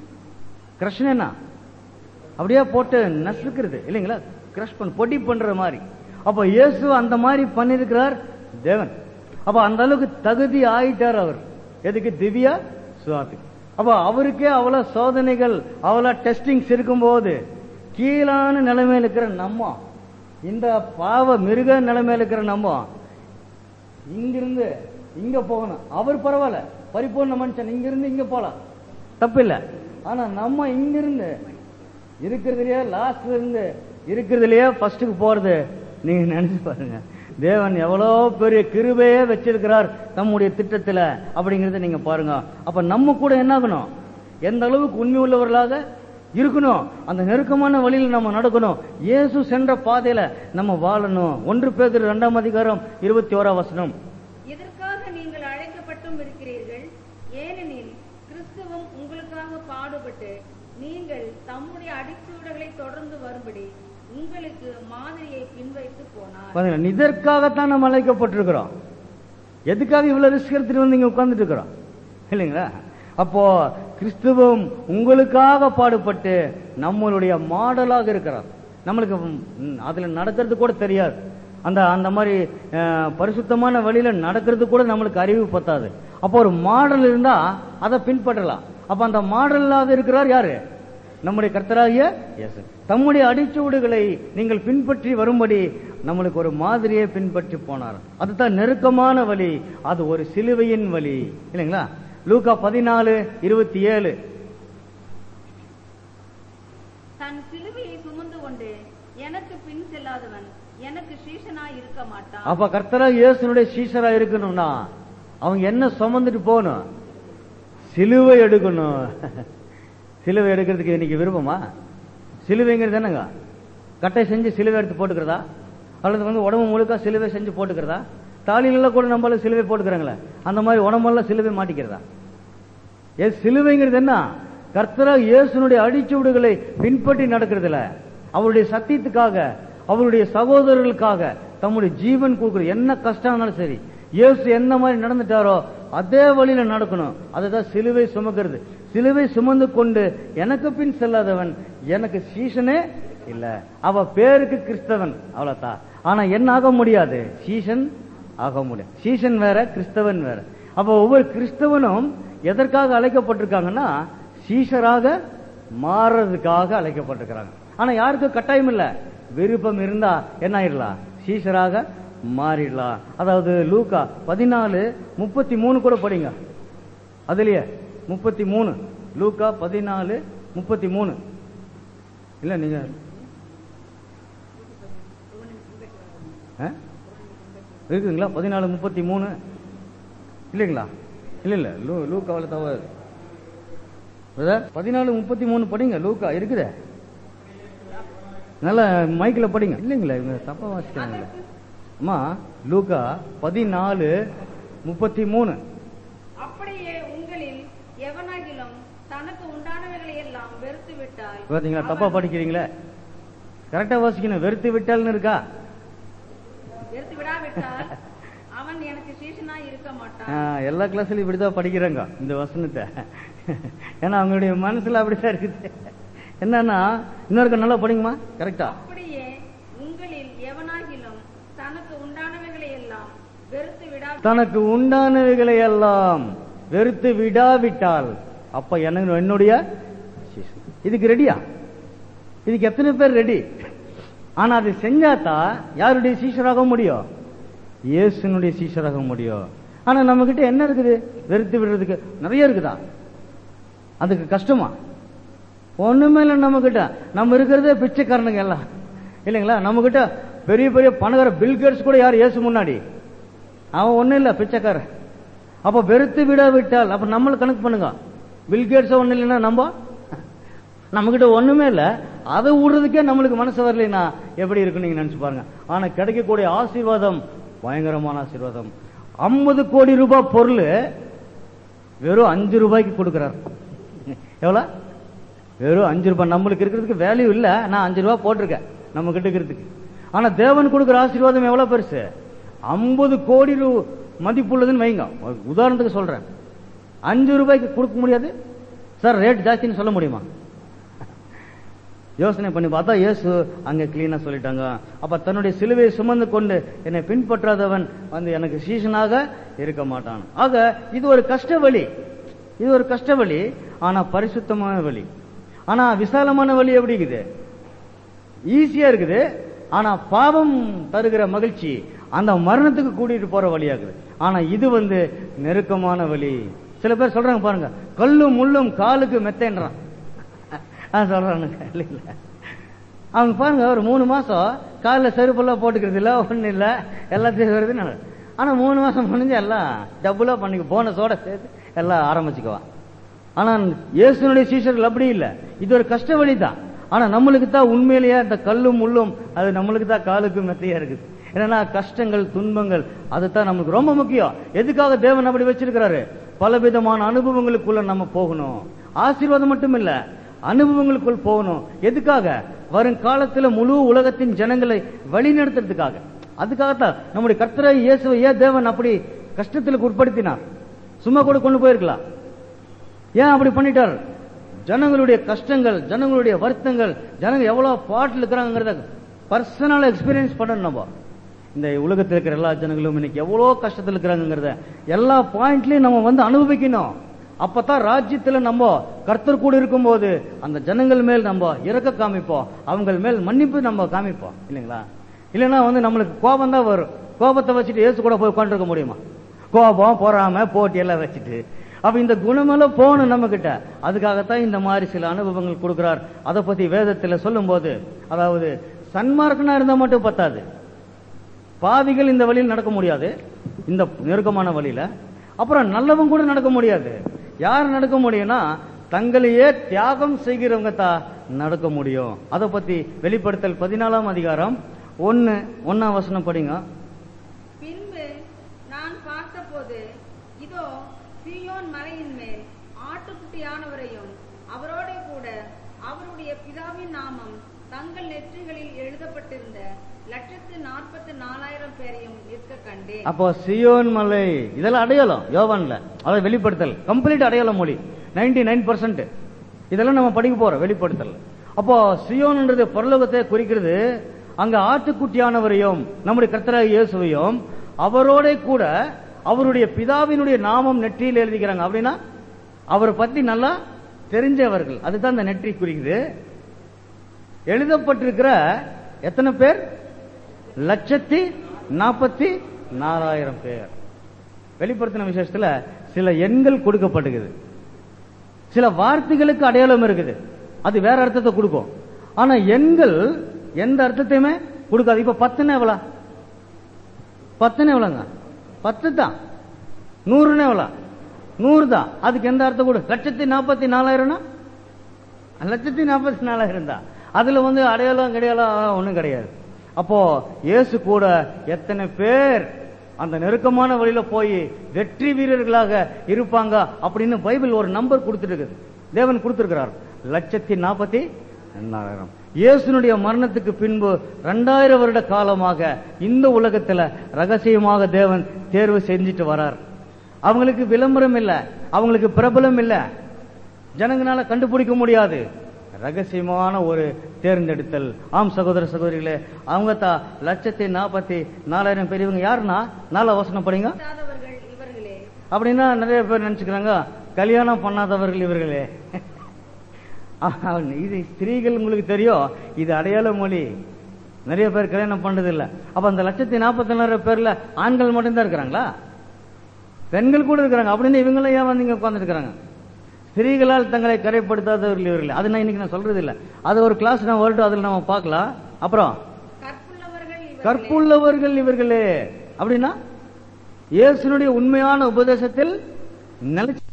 crush என்ன அப்படியே போட்டு நசுக்கிறது இல்லைங்களா கிரஷ் பண்ண பொடி பண்ற மாதிரி அப்ப இயேசு அந்த மாதிரி பண்ணிருக்கிறார் தேவன் அப்ப அந்த அளவுக்கு தகுதி ஆயிட்டார் அவர் எதுக்கு திவ்ய சுவாத்துக்கு அப்ப அவருக்கே அவ்வளவு சோதனைகள் அவ்வளவு டெஸ்டிங்ஸ் இருக்கும்போது கீழான நிலைமையில இருக்கிற நம்ம இந்த பாவ மிருக நிலைமையில இருக்கிற நம்ம இங்கிருந்து இங்க போகணும் அவர் பரவாயில்ல பரிபூர்ண மனுஷன் இங்கிருந்து இங்க போலாம் தப்பில்ல ஆனா நம்ம இங்கிருந்து இருக்கிறதுலயே லாஸ்ட்ல இருந்து இருக்கிறதுலயே ஃபர்ஸ்டுக்கு போறது நீங்க நினைச்சு பாருங்க தேவன் எவ்வளவு பெரிய கிருபையே வச்சிருக்கிறார் நம்முடைய திட்டத்துல அப்படிங்கறத நீங்க பாருங்க அப்ப நம்ம கூட என்ன ஆகணும் எந்த அளவுக்கு உண்மை உள்ளவர்களாக இருக்கணும் அந்த நெருக்கமான வழியில் நம்ம நடக்கணும் இயேசு சென்ற பாதையில நம்ம வாழணும் ஒன்று பேர் இரண்டாம் அதிகாரம் இருபத்தி ஓராம் வசனம் இதற்காக நீங்கள் அழைக்கப்பட்டும் இருக்கிறீர்கள் ஏனெனில் கிறிஸ்துவும் உங்களுக்காக பாடுபட்டு நீங்கள் தம்முடைய அடிச்சூடுகளை தொடர்ந்து வரும்படி உங்களுக்கு மாதிரியை பின்வைத்து போனார் பாத்தீங்களா இதற்காகத்தான் நம்ம அழைக்கப்பட்டிருக்கிறோம் எதுக்காக இவ்வளவு ரிஸ்க் எடுத்துட்டு வந்து இங்க உட்கார்ந்துட்டு இருக்கிறோம் இல்லைங்களா அப்போ கிறிஸ்துவும் உங்களுக்காக பாடுபட்டு நம்மளுடைய மாடலாக இருக்கிறார் நம்மளுக்கு ம், அதுல நடக்கிறது கூட தெரியாது அந்த அந்த மாதிரி அஹ், பரிசுத்தமான வழியில நடக்கிறது கூட நம்மளுக்கு அறிவு பத்தாது அப்போ ஒரு மாடல் இருந்தா அதை பின்பற்றலாம் அப்ப அந்த மாடலாக இருக்கிறார் யாரு நம்முடைய கர்த்தராகிய இயேசு தம்முடைய அடிச்சுவடுகளை நீங்கள் பின்பற்றி வரும்படி நம்மளுக்கு ஒரு மாதிரியை பின்பற்றி போனார் அதுதான் நெருக்கமான வழி அது ஒரு சிலுவையின் வழி இல்லைங்களா லூக்கா பதினாலு இருபத்தி ஏழு தன் தன் சிலுவையை சுமந்து கொண்டு எனக்கு பின் செல்லாதவன் எனக்கு சீஷனாய் இருக்க மாட்டான் அப்ப கர்த்தரா இயேசுனுடைய சீஷரா இருக்கணும்னா அவங்க என்ன சுமந்துட்டு போகணும் சிலுவை எடுக்கணும் சிலுவை எடுக்கிறதுக்கு இன்னைக்கு விருப்பமா சிலுவைங்கிறது என்னங்க கட்டை செஞ்சு சிலுவை எடுத்து போட்டுக்கிறதா அல்லது வந்து உடம்பு முழுக்க சிலுவை செஞ்சு போட்டுக்கிறதா தாலியில கூட நம்மள சிலுவை போட்டுக்கிறாங்களே அந்த மாதிரி உடம்பெல்லாம் சிலுவை மாட்டிக்கிறதா ஏ சிலுவைங்கிறது என்ன கர்த்தரா இயேசுனுடைய அடிச்சுவடுகளை பின்பற்றி நடக்கிறதுல அவருடைய சத்தியத்துக்காக அவருடைய சகோதரர்களுக்காக தம்முடைய ஜீவன் கொடுக்குற என்ன கஷ்டம் இருந்தாலும் சரி இயேசு என்ன மாதிரி நடந்துட்டாரோ அதே வழியில நடக்கணும் அதுதான் சிலுவை சுமக்கிறது சிலுவை சுமந்து கொண்டு எனக்கு பின் செல்லாதவன் எனக்கு சீசனே இல்ல அவ பேருக்கு கிறிஸ்தவன் அவ்வளவுதான் ஆனா என்ன ஆக முடியாது சீசன் ஆக முடியாது சீசன் வேற கிறிஸ்தவன் வேற அப்ப ஒவ்வொரு கிறிஸ்தவனும் எதற்காக அழைக்கப்பட்டிருக்காங்கன்னா சீஷராக மாறுறதுக்காக அழைக்கப்பட்டிருக்கிறாங்க ஆனா யாருக்கும் கட்டாயம் இல்ல விருப்பம் இருந்தா என்ன ஆயிடலாம் சீஷராக மாறிடலாம் அதாவது லூக்கா பதினாலு முப்பத்தி மூணு கூட படிங்க அதுலயே முப்பத்தி மூணு லூக்கா பதினாலு முப்பத்தி மூணு இல்ல நீங்க ஆ? இருக்குங்களா பதினாலு முப்பத்தி மூணு இல்லைங்களா இல்ல இல்ல லூ லூக்காவில் தவறு பிரதர் பதினாலு முப்பத்தி மூணு படிங்க லூக்கா இருக்குதே நல்ல மைக்கில் படிங்க இல்லைங்களா இவங்க தப்பா வாசிக்கிறாங்களே அம்மா லூக்கா பதினாலு முப்பத்தி மூணு அப்படியே உங்களில் எவனாகிலும் தனக்கு உண்டானவைகளை எல்லாம் வெறுத்து விட்டால் பாத்தீங்களா தப்பா படிக்கிறீங்களே கரெக்டா வாசிக்கணும் வெறுத்து விட்டால்னு இருக்கா வெறுத்து விடாவிட்டால் அவன் எனக்கு சீஷனாய் இருக்க மாட்டான் ஆ, எல்லா கிளாஸ்லயும் இப்படிதான் படிக்கிறாங்க இந்த வசனத்தை ஏன்னா அவங்களுடைய மனசுல அப்படிதான் இருக்குது என்னன்னா இன்னொருக்க நல்லா படிங்கம்மா கரெக்டா அப்படியே உங்களில் எவனாகிலும் தனக்கு உண்டானவைகளை எல்லாம் வெறுத்து விடா தனக்கு உண்டானவைகளை எல்லாம் வெறுத்து விடாவிட்டால் அப்ப எனக்கு என்னுடைய சீசன். இதுக்கு ரெடியா இதுக்கு எத்தனை பேர் ரெடி ஆனா அது செஞ்சாதான் யாருடைய சீஷராக முடியும் இயேசுனுடைய சீஷராக முடியும் ஆனா நம்ம கிட்ட என்ன இருக்குது வெறுத்து விடுறதுக்கு நிறைய இருக்குதா அதுக்கு கஷ்டமா ஒண்ணுமே இல்லை நம்ம கிட்ட நம்ம இருக்கிறதே பிச்சைக்காரனுங்க எல்லாம் இல்லைங்களா நம்ம கிட்ட பெரிய பெரிய பணக்கார பில்கேட்ஸ் கூட யார் இயேசு முன்னாடி அவன் ஒண்ணும் இல்ல பிச்சைக்காரன் அப்ப வெறுத்து விட விட்டால் அப்ப நம்மள கணக்கு பண்ணுங்க பில்கேட்ஸ் ஒண்ணு இல்லைன்னா நம்ம நம்ம கிட்ட ஒண்ணுமே இல்ல அதை விடுறதுக்கே நம்மளுக்கு மனசு வரலைன்னா எப்படி இருக்குன்னு நீங்க நினைச்சு பாருங்க ஆனா கிடைக்கக்கூடிய ஆசீர்வாதம் பயங்கரமான ஆசீர்வாதம் ஐம்பது கோடி ரூபாய் பொருள் வெறும் அஞ்சு ரூபாய்க்கு கொடுக்கிறார் எவ்வளவு வெறும் அஞ்சு ரூபாய் நம்மளுக்கு இருக்கிறதுக்கு வேல்யூ இல்ல நான் அஞ்சு ரூபாய் போட்டிருக்கேன் நம்ம கிட்ட இருக்கிறதுக்கு ஆனா தேவன் கொடுக்கிற ஆசீர்வாதம் எவ்வளவு பெருசு ஐம்பது கோடி ரூ மதிப்புள்ளதுன்னு வைங்க ஒரு உதாரணத்துக்கு சொல்றேன் அஞ்சு ரூபாய்க்கு கொடுக்க முடியாது சார் ரேட் ஜாஸ்தின்னு சொல்ல முடியுமா யோசனை பண்ணி பார்த்தா இயேசு அங்க கிளீனா சொல்லிட்டாங்க அப்ப தன்னுடைய சிலுவையை சுமந்து கொண்டு என்னை பின்பற்றாதவன் வந்து எனக்கு சீசனாக இருக்க மாட்டான் ஆக இது ஒரு கஷ்ட வழி இது ஒரு கஷ்ட வழி ஆனா பரிசுத்தமான வழி ஆனா விசாலமான வழி எப்படி இருக்குது ஈஸியா இருக்குது ஆனா பாவம் தருகிற மகிழ்ச்சி அந்த மரணத்துக்கு கூட்டிட்டு போற வழியாகுது ஆனா இது வந்து நெருக்கமான வழி சில பேர் சொல்றாங்க பாருங்க கல்லும் முள்ளும் காலுக்கு மெத்தேன்றான் ஆ சொல்றானுங்க இல்லைங்களா அவங்க பாருங்க ஒரு மூணு மாசம் காலில் செருப்பெல்லாம் போட்டுக்கிறது இல்ல ஒண்ணு இல்ல எல்லாத்தையும் வருது ஆனா மூணு மாசம் முடிஞ்சு எல்லாம் டபுளா பண்ணிக்க போனஸோட சேர்த்து எல்லாம் ஆரம்பிச்சுக்குவான் ஆனா இயேசுனுடைய சீஷர்கள் அப்படி இல்ல இது ஒரு கஷ்ட வழி தான் ஆனா நம்மளுக்கு தான் உண்மையிலேயே அந்த கல்லும் முள்ளும் அது நம்மளுக்கு தான் காலுக்கு மெத்தையா இருக்குது என்னன்னா கஷ்டங்கள் துன்பங்கள் அதுதான் நமக்கு ரொம்ப முக்கியம் எதுக்காக தேவன் அப்படி வச்சிருக்கிறாரு பலவிதமான அனுபவங்களுக்குள்ள நம்ம போகணும் ஆசீர்வாதம் மட்டும் இல்ல அனுபவங்களுக்குள் போகணும் எதுக்காக வரும் காலத்துல முழு உலகத்தின் ஜனங்களை வழிநடத்துறதுக்காக அதுக்காகத்தான் நம்முடைய கர்த்தரை இயேசுவை ஏன் தேவன் அப்படி கஷ்டத்துக்கு உட்படுத்தினார் சும்மா கூட கொண்டு போயிருக்கலாம் ஏன் அப்படி பண்ணிட்டார் ஜனங்களுடைய கஷ்டங்கள் ஜனங்களுடைய வருத்தங்கள் ஜனங்க எவ்வளவு பாட்டில் இருக்கிறாங்கிறத பர்சனலா எக்ஸ்பீரியன்ஸ் பண்ணணும் நம்ம இந்த உலகத்தில் இருக்கிற எல்லா ஜனங்களும் இன்னைக்கு எவ்வளோ கஷ்டத்தில் இருக்கிறாங்கிறத எல்லா பாயிண்ட்லயும் நம்ம வந்து அனுபவிக்கணும் அப்பதான் ராஜ்யத்துல நம்ம கர்த்தர் கூட இருக்கும்போது அந்த ஜனங்கள் மேல் நம்ம இறக்க காமிப்போம் அவங்க மேல் மன்னிப்பு நம்ம காமிப்போம் இல்லைங்களா இல்லைன்னா வந்து நம்மளுக்கு கோபம் தான் வரும் கோபத்தை வச்சுட்டு ஏசு கூட போய் உட்காந்துருக்க முடியுமா கோபம் பொறாம போட்டி எல்லாம் வச்சுட்டு அப்ப இந்த குணமெல்லாம் போகணும் நம்ம கிட்ட அதுக்காகத்தான் இந்த மாதிரி சில அனுபவங்கள் கொடுக்கிறார் அதை பத்தி வேதத்துல சொல்லும்போது அதாவது சன்மார்க்கனா இருந்தா மட்டும் பத்தாது பாவிகள் இந்த வழியில் நடக்க முடியாது இந்த நெருக்கமான வழியில அப்புறம் நல்லவங்க கூட நடக்க முடியாது யார் நடக்க முடியும்னா தங்களையே தியாகம் செய்கிறவங்க தான் நடக்க முடியும் அதை பத்தி வெளிப்படுத்தல் பதினாலாம் அதிகாரம் ஒன்னு ஒன்னாம் வசனம் படிங்க பின்பு நான் பார்த்தபோது இதோ சீயோன் மலையின் மேல் ஆட்டுக்குட்டியானவரையும் அவரோட கூட அவருடைய பிதாவின் நாமம் தங்கள் நெற்றிகளில் எழுதப்பட்டிருந்த லட்சத்து நாற்பத்து நாலாயிரம் பேரையும் நிற்க கண்டேன் அப்போ சியோன் மலை இதெல்லாம் அடையாளம் யோவான்ல அதை வெளிப்படுத்தல் கம்ப்ளீட் அடையாள மொழி 99% நைன் இதெல்லாம் நம்ம படிக்க போறோம் வெளிப்படுத்தல் அப்போ சியோன்ன்றது பரலோகத்தை குறிக்கிறது அங்க ஆட்டுக்குட்டியானவரையும் நம்முடைய கர்த்தராக இயேசுவையும் அவரோட கூட அவருடைய பிதாவினுடைய நாமம் நெற்றியில் எழுதிக்கிறாங்க அப்படின்னா அவரை பத்தி நல்லா தெரிஞ்சவர்கள் அதுதான் இந்த நெற்றி குறிக்குது எழுதப்பட்டிருக்கிற எத்தனை பேர் லட்சத்தி நாற்பத்தி நாலாயிரம் பேர் வெளிப்படுத்தின விசேஷத்துல சில எண்கள் கொடுக்கப்பட்டிருக்குது சில வார்த்தைகளுக்கு அடையாளம் இருக்குது அது வேற அர்த்தத்தை கொடுக்கும் ஆனா எண்கள் எந்த அர்த்தத்தையுமே கொடுக்காது இப்ப பத்துன்னு எவ்வளோ பத்துன்னு எவ்வளோங்க பத்து தான் நூறுன்னு எவ்வளோ நூறு தான் அதுக்கு எந்த அர்த்தம் கொடு லட்சத்தி நாற்பத்தி நாலாயிரம்னா லட்சத்தி நாற்பத்தி நாலாயிரம் தான் அதுல வந்து அடையாளம் கிடையாளம் ஒண்ணும் கிடையாது அப்போ இயேசு கூட எத்தனை பேர் அந்த நெருக்கமான வழியில போய் வெற்றி வீரர்களாக இருப்பாங்க அப்படின்னு பைபிள் ஒரு நம்பர் கொடுத்துருக்கு தேவன் கொடுத்திருக்கிறார் லட்சத்தி நாற்பத்தி நாலாயிரம் இயேசுனுடைய மரணத்துக்கு பின்பு ரெண்டாயிரம் வருட காலமாக இந்த உலகத்துல ரகசியமாக தேவன் தேர்வு செஞ்சுட்டு வரார் அவங்களுக்கு விளம்பரம் இல்ல அவங்களுக்கு பிரபலம் இல்ல ஜனங்களால கண்டுபிடிக்க முடியாது ரகசியமான ஒரு தேர்ந்தெடுத்தல் ஆம் சகோதர சகோதரிகளே அவங்க தான் லட்சத்தி நாற்பத்தி நாலாயிரம் பெரியவங்க யாருன்னா நாலா வசனம் படிங்க இல்லாதவர்கள் இவர்களே அப்படின்னா நிறைய பேர் நினைச்சுக்கிறாங்க கல்யாணம் பண்ணாதவர்கள் இவர்களே ஆஹ், இது ஸ்திரீகள் உங்களுக்கு தெரியும் இது அடையாள மொழி நிறைய பேர் கல்யாணம் பண்றது இல்ல அப்ப அந்த லட்சத்தி நாற்பத்தி நாலாயிரம் பேர்ல ஆண்கள் மட்டும்தான் இருக்கிறாங்களா பெண்கள் கூட இருக்கிறாங்க அப்படின்னு இவங்களாம் ஏன் வந்து இங்க உட்கார்ந்துருக்காங்க ஸ்திரீகளால் தங்களை கரைப்படுத்தாதவர்கள் இவர்கள் அது நான் இன்னைக்கு நான் சொல்றது இல்ல அது ஒரு கிளாஸ் நான் வரட்டும் அதுல நம்ம பார்க்கலாம் அப்புறம் கற்புள்ளவர்கள் இவர்களே கற்புள்ளவர்கள் இவர்களே அப்படின்னா இயேசுனுடைய உண்மையான உபதேசத்தில் நிலைச்சு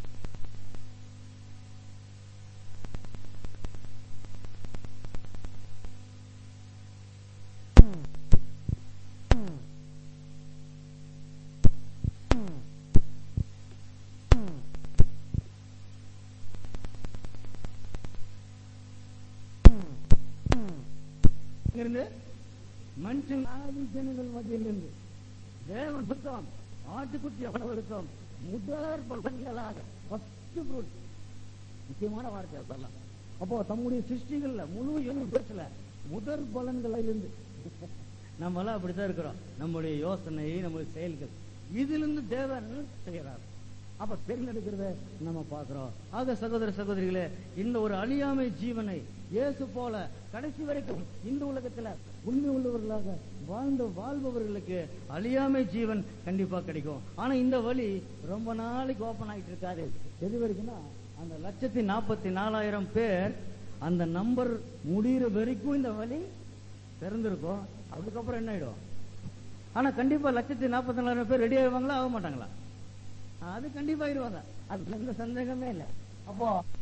இருந்து மனுஷன் ஆதி ஜனங்கள் மத்தியிலிருந்து தேவன் சுத்தம் ஆட்டுக்குட்டி எவ்வளவு முதல் பலன்களாக ஃபர்ஸ்ட் ஃப்ரூட் முக்கியமான வார்த்தை சொல்லலாம் அப்போ தம்முடைய சிருஷ்டிகள்ல முழு யூனிவர்ஸ்ல முதற் பலன்கள்ல இருந்து நம்ம எல்லாம் அப்படித்தான் இருக்கிறோம் நம்முடைய யோசனை நம்முடைய செயல்கள் இதிலிருந்து தேவன் செய்கிறார் அப்ப தேர்ந்தெடுக்கிறத நம்ம பார்க்கிறோம் ஆக சகோதர சகோதரிகளே இந்த ஒரு அழியாமை ஜீவனை இயேசு போல கடைசி வரைக்கும் இந்த உலகத்துல உண்மை உள்ளவர்களாக வாழ்ந்து வாழ்பவர்களுக்கு அழியாமை ஜீவன் கண்டிப்பா கிடைக்கும் ஆனா இந்த வழி ரொம்ப நாளைக்கு ஓபன் ஆயிட்டு இருக்காது எது வரைக்கும்னா அந்த லட்சத்தி நாற்பத்தி நாலாயிரம் பேர் அந்த நம்பர் முடிகிற வரைக்கும் இந்த வழி திறந்திருக்கும் அதுக்கப்புறம் என்ன ஆயிடும் ஆனா கண்டிப்பா லட்சத்தி நாற்பத்தி நாலாயிரம் பேர் ரெடி ஆகுவாங்களா ஆக மாட்டாங்களா அது கண்டிப்பா ஆயிடுவாங்க அதுல எந்த சந்தேகமே இல்லை அப்போ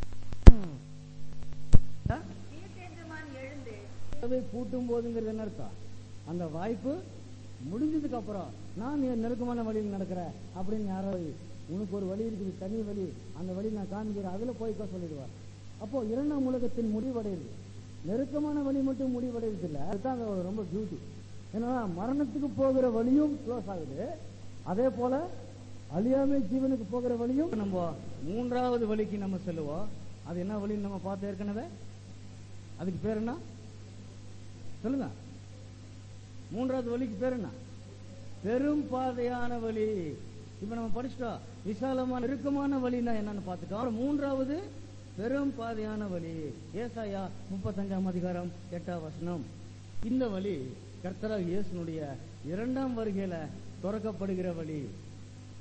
ஆ? தீர்க்கதரிசிமான் எழுந்து சபை கூட்டும் போதுங்கிறது என்ன அர்த்தம் அந்த வாய்ப்பு முடிஞ்சதுக்கு அப்புறம் நான் என் நெருக்கமான வழியில் நடக்கிறேன் அப்படின்னு யாரோ உனக்கு ஒரு வழி இருக்குது தனி வழி அந்த வழி நான் காமிக்கிறேன் அதுல போய்க்கோ சொல்லிடுவார் அப்போ இரண்டாம் உலகத்தின் முடிவடையுது நெருக்கமான வழி மட்டும் முடிவடையுது இல்ல அதுதான் அதோட ரொம்ப பியூட்டி ஏன்னா மரணத்துக்கு போகிற வழியும் க்ளோஸ் ஆகுது அதே போல அழியாமை ஜீவனுக்கு போகிற வழியும் நம்ம மூன்றாவது வழிக்கு நம்ம செல்லுவோம் அது என்ன வழின்னு நம்ம பார்த்து ஏற்கனவே அதுக்கு பேர் என்ன சொல்லுங்க மூன்றாவது வழிக்கு பேர் என்ன பெரும் பாதையான வழி இப்ப நம்ம படிச்சிட்டோம் விசாலமான நெருக்கமான வழினா என்னன்னு பார்த்துட்டோம் அப்புறம் மூன்றாவது பெரும் பாதையான வழி ஏசாயா முப்பத்தஞ்சாம் அதிகாரம் எட்டாம் வசனம் இந்த வழி கர்த்தராக இயேசுனுடைய இரண்டாம் வருகையில திறக்கப்படுகிற வழி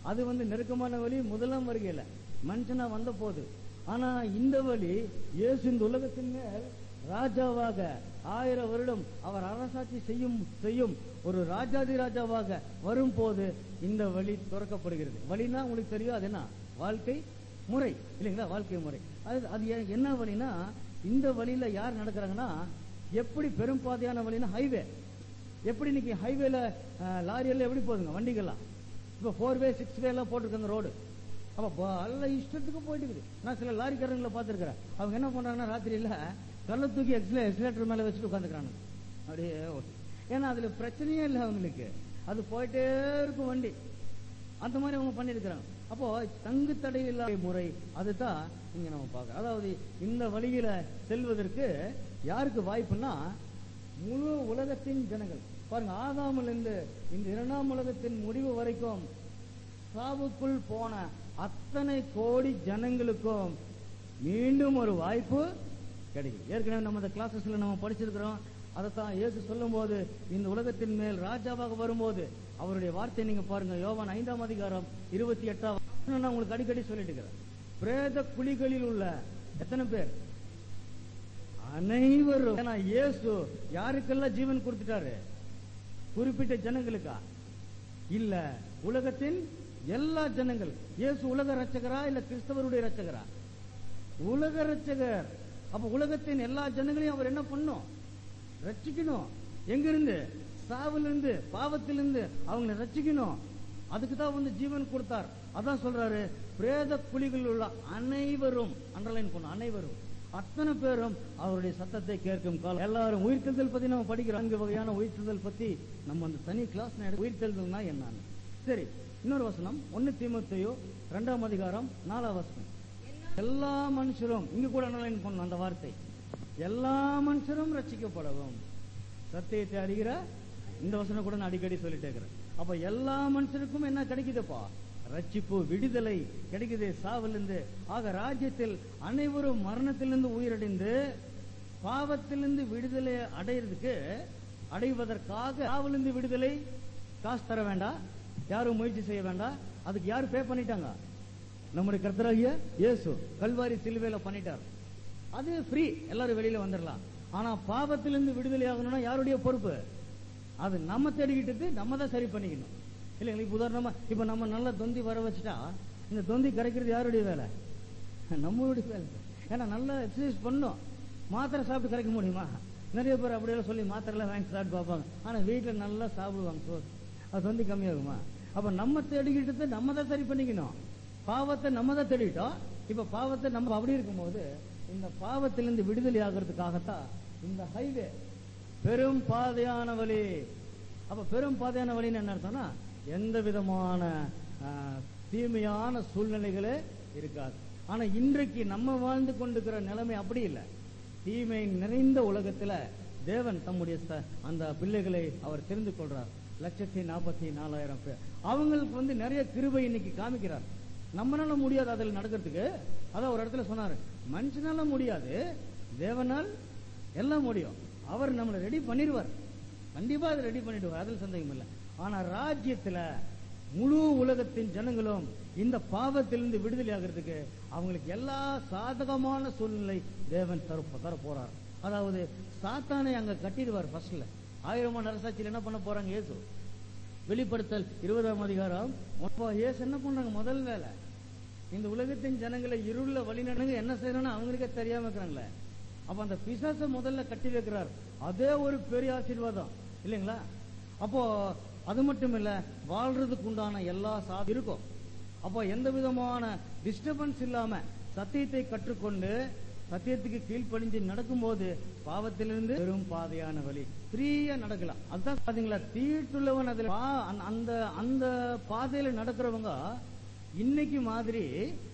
அது வந்து நெருக்கமான வழி முதலாம் வருகையில மனுஷனா வந்த போது ஆனா இந்த வழி இயேசு இந்த உலகத்தின் மேல் ராஜாவாக ஆயிரம் வருடம் அவர் அரசாட்சி செய்யும் செய்யும் ஒரு ராஜாதி ராஜாவாக வரும்போது இந்த வழி திறக்கப்படுகிறது வழினா உங்களுக்கு தெரியும் அது என்ன வாழ்க்கை முறை இல்லைங்களா வாழ்க்கை முறை அது அது ஏ- என்ன வழினா இந்த வழியில யார் நடக்கிறாங்கன்னா எப்படி பெரும் பாதையான வழினா ஹைவே எப்படி இன்னைக்கு ஹைவேல லாரி எல்லாம் எப்படி போகுதுங்க வண்டிகள்லாம் இப்ப ஃபோர் வே சிக்ஸ் வே எல்லாம் போட்டிருக்காங்க ரோடு அப்ப ப- எல்லாம் இஷ்டத்துக்கு போயிட்டு இருக்குது நான் சில லாரிக்காரங்களை பார்த்திருக்கிறேன் அவங்க என்ன பண்றாங்கன்னா ராத்திரியில கல்ல தூக்கி எக்ஸிலே எக்ஸிலேட்டர் மேல வச்சுட்டு உட்காந்துக்கிறாங்க அப்படியே ஓட்டி. ஏன்னா அதுல பிரச்சனையே இல்லை அவங்களுக்கு அது போயிட்டே இருக்கும் வண்டி அந்த மாதிரி அவங்க பண்ணிருக்கிறாங்க அப்போ தங்கு தடை இல்லாத முறை அதுதான் இங்க நம்ம பார்க்க அதாவது இந்த வழியில செல்வதற்கு யாருக்கு வாய்ப்புன்னா முழு உலகத்தின் ஜனங்கள் பாருங்க ஆதாமில் இருந்து இந்த இரண்டாம் உலகத்தின் முடிவு வரைக்கும் சாவுக்குள் போன அத்தனை கோடி ஜனங்களுக்கும் மீண்டும் ஒரு வாய்ப்பு கிடைக்கும் ஏற்கனவே நம்ம இந்த கிளாஸஸ்ல நம்ம படிச்சிருக்கிறோம் அதைத்தான் இயேசு சொல்லும்போது இந்த உலகத்தின் மேல் ராஜாவாக வரும்போது அவருடைய வார்த்தை நீங்க பாருங்க யோவான் ஐந்தாம் அதிகாரம் இருபத்தி எட்டாம் வசனம் நான் உங்களுக்கு அடிக்கடி சொல்லிட்டு இருக்கிறேன் பிரேத குழிகளில் உள்ள எத்தனை பேர் அனைவரும் ஏன்னா இயேசு யாருக்கெல்லாம் ஜீவன் கொடுத்துட்டாரு குறிப்பிட்ட ஜனங்களுக்கா இல்ல உலகத்தின் எல்லா ஜனங்கள் இயேசு உலக ரட்சகரா இல்ல கிறிஸ்தவருடைய ரட்சகரா உலக ரட்சகர் அப்ப உலகத்தின் எல்லா ஜனங்களையும் அவர் என்ன பண்ணும் ரட்சிக்கணும் எங்கிருந்து சாவிலிருந்து பாவத்திலிருந்து அவங்களை ரட்சிக்கணும் அதுக்கு தான் வந்து ஜீவன் கொடுத்தார் அதான் சொல்றாரு பிரேத குழிகளில் உள்ள அனைவரும் அண்டர்லைன் பண்ண அனைவரும் அத்தனை பேரும் அவருடைய சத்தத்தை கேட்கும் காலம் எல்லாரும் உயிர்த்தெழுதல் பத்தி நம்ம படிக்கிறோம் நான்கு வகையான உயிர்த்தெழுதல் பத்தி நம்ம அந்த தனி கிளாஸ் உயிர்த்தெழுதல்னா என்னன்னு சரி இன்னொரு வசனம் ஒன்னு தீமத்தையோ இரண்டாம் அதிகாரம் நாலாம் வசனம் எல்லா மனுஷரும் இங்க கூட அனலைன் பண்ணணும் அந்த வார்த்தை எல்லா மனுஷரும் ரட்சிக்கப்படவும் சத்தியத்தை அறிகிற இந்த வசனம் கூட நான் அடிக்கடி சொல்லிட்டே இருக்கிறேன் அப்ப எல்லா மனுஷருக்கும் என்ன கிடைக்குதுப்பா ரட்சிப்பு விடுதலை கிடைக்குது சாவிலிருந்து ஆக ராஜ்யத்தில் அனைவரும் மரணத்திலிருந்து உயிரடைந்து பாவத்திலிருந்து விடுதலை அடையிறதுக்கு அடைவதற்காக சாவிலிருந்து விடுதலை காசு தர வேண்டாம் யாரும் முயற்சி செய்ய வேண்டாம் அதுக்கு யார் பே பண்ணிட்டாங்க நம்முடைய கர்த்தராகிய இயேசு கல்வாரி சிலுவையில பண்ணிட்டார் அது ஃப்ரீ எல்லாரும் வெளியில வந்துடலாம் ஆனா பாவத்திலிருந்து விடுதலை ஆகணும்னா யாருடைய பொறுப்பு அது நம்ம தேடிக்கிட்டு நம்ம தான் சரி பண்ணிக்கணும் இல்லைங்களா இப்ப உதாரணமா இப்ப நம்ம நல்லா தொந்தி வர வச்சுட்டா இந்த தொந்தி கரைக்கிறது யாருடைய வேலை நம்மளுடைய வேலை ஏன்னா நல்லா எக்ஸசைஸ் பண்ணோம் மாத்திரை சாப்பிட்டு கரைக்க முடியுமா நிறைய பேர் அப்படியெல்லாம் சொல்லி மாத்திரைலாம் வாங்கி சாப்பிட்டு பார்ப்பாங்க ஆனா வீட்டுல நல்லா சாப்பிடுவாங்க சோறு அது தொந்தி கம்மியாகுமா அப்ப நம்ம தேடிக்கிட்டு நம்ம தான் சரி பண்ணிக்கணும் பாவத்தை நம்ம தான் தேடிட்டோம் இப்ப பாவத்தை நம்ம அப்படி இருக்கும்போது இந்த பாவத்திலிருந்து விடுதலை ஆகிறதுக்காகத்தான் இந்த ஹைவே பெரும் பாதையான வழி அப்ப பெரும் பாதையான வழின்னு என்ன அர்த்தம்னா எந்த விதமான ஆ, தீமையான சூழ்நிலைகளே இருக்காது ஆனா இன்றைக்கு நம்ம வாழ்ந்து கொண்டிருக்கிற நிலைமை அப்படி இல்லை தீமை நிறைந்த உலகத்துல தேவன் தம்முடைய ச- அந்த பிள்ளைகளை அவர் தெரிந்து கொள்றார் லட்சத்தி நாற்பத்தி நாலாயிரம் பேர் அவங்களுக்கு வந்து நிறைய கிருபை இன்னைக்கு காமிக்கிறார் நம்மளால முடியாது அதில் நடக்கிறதுக்கு அதான் ஒரு இடத்துல சொன்னாரு மனுஷனால முடியாது தேவனால் எல்லாம் முடியும் அவர் நம்மளை ரெடி பண்ணிடுவார் கண்டிப்பா அதை ரெடி பண்ணிடுவார் அதில் சந்தேகம் இல்லை ஆனா ராஜ்யத்துல முழு உலகத்தின் ஜனங்களும் இந்த பாவத்திலிருந்து விடுதலை ஆகிறதுக்கு அவங்களுக்கு எல்லா சாதகமான சூழ்நிலை தேவன் தர தர போறார் அதாவது சாத்தானை அங்க கட்டிடுவார் ஃபர்ஸ்ட்ல ஆயிரமான அரசாட்சியில் என்ன பண்ண போறாங்க இயேசு வெளிப்படுத்தல் இருபதாம் அதிகாரம் அப்போ இயேசு என்ன பண்றாங்க முதல் வேலை இந்த உலகத்தின் ஜனங்களை இருள வழிநடங்க என்ன செய்யணும்னு அவங்களுக்கே தெரியாம இருக்கிறாங்களே அப்ப அந்த பிசாச முதல்ல கட்டி வைக்கிறார் அதே ஒரு பெரிய ஆசீர்வாதம் இல்லைங்களா அப்போ அது மட்டும் இல்ல வாழ்றதுக்கு உண்டான எல்லா சாதி இருக்கும் அப்போ எந்த விதமான டிஸ்டர்பன்ஸ் இல்லாம சத்தியத்தை கற்றுக்கொண்டு சத்தியத்துக்கு கீழ்ப்படிஞ்சு நடக்கும்போது பாவத்திலிருந்து பெரும் பாதையான வழி ஃப்ரீயா நடக்கலாம் அதுதான் பாத்தீங்களா தீட்டுள்ளவன் அதுல பா- அந்த- அந்த அந்த பாதையில நடக்கிறவங்க இன்னைக்கு மாதிரி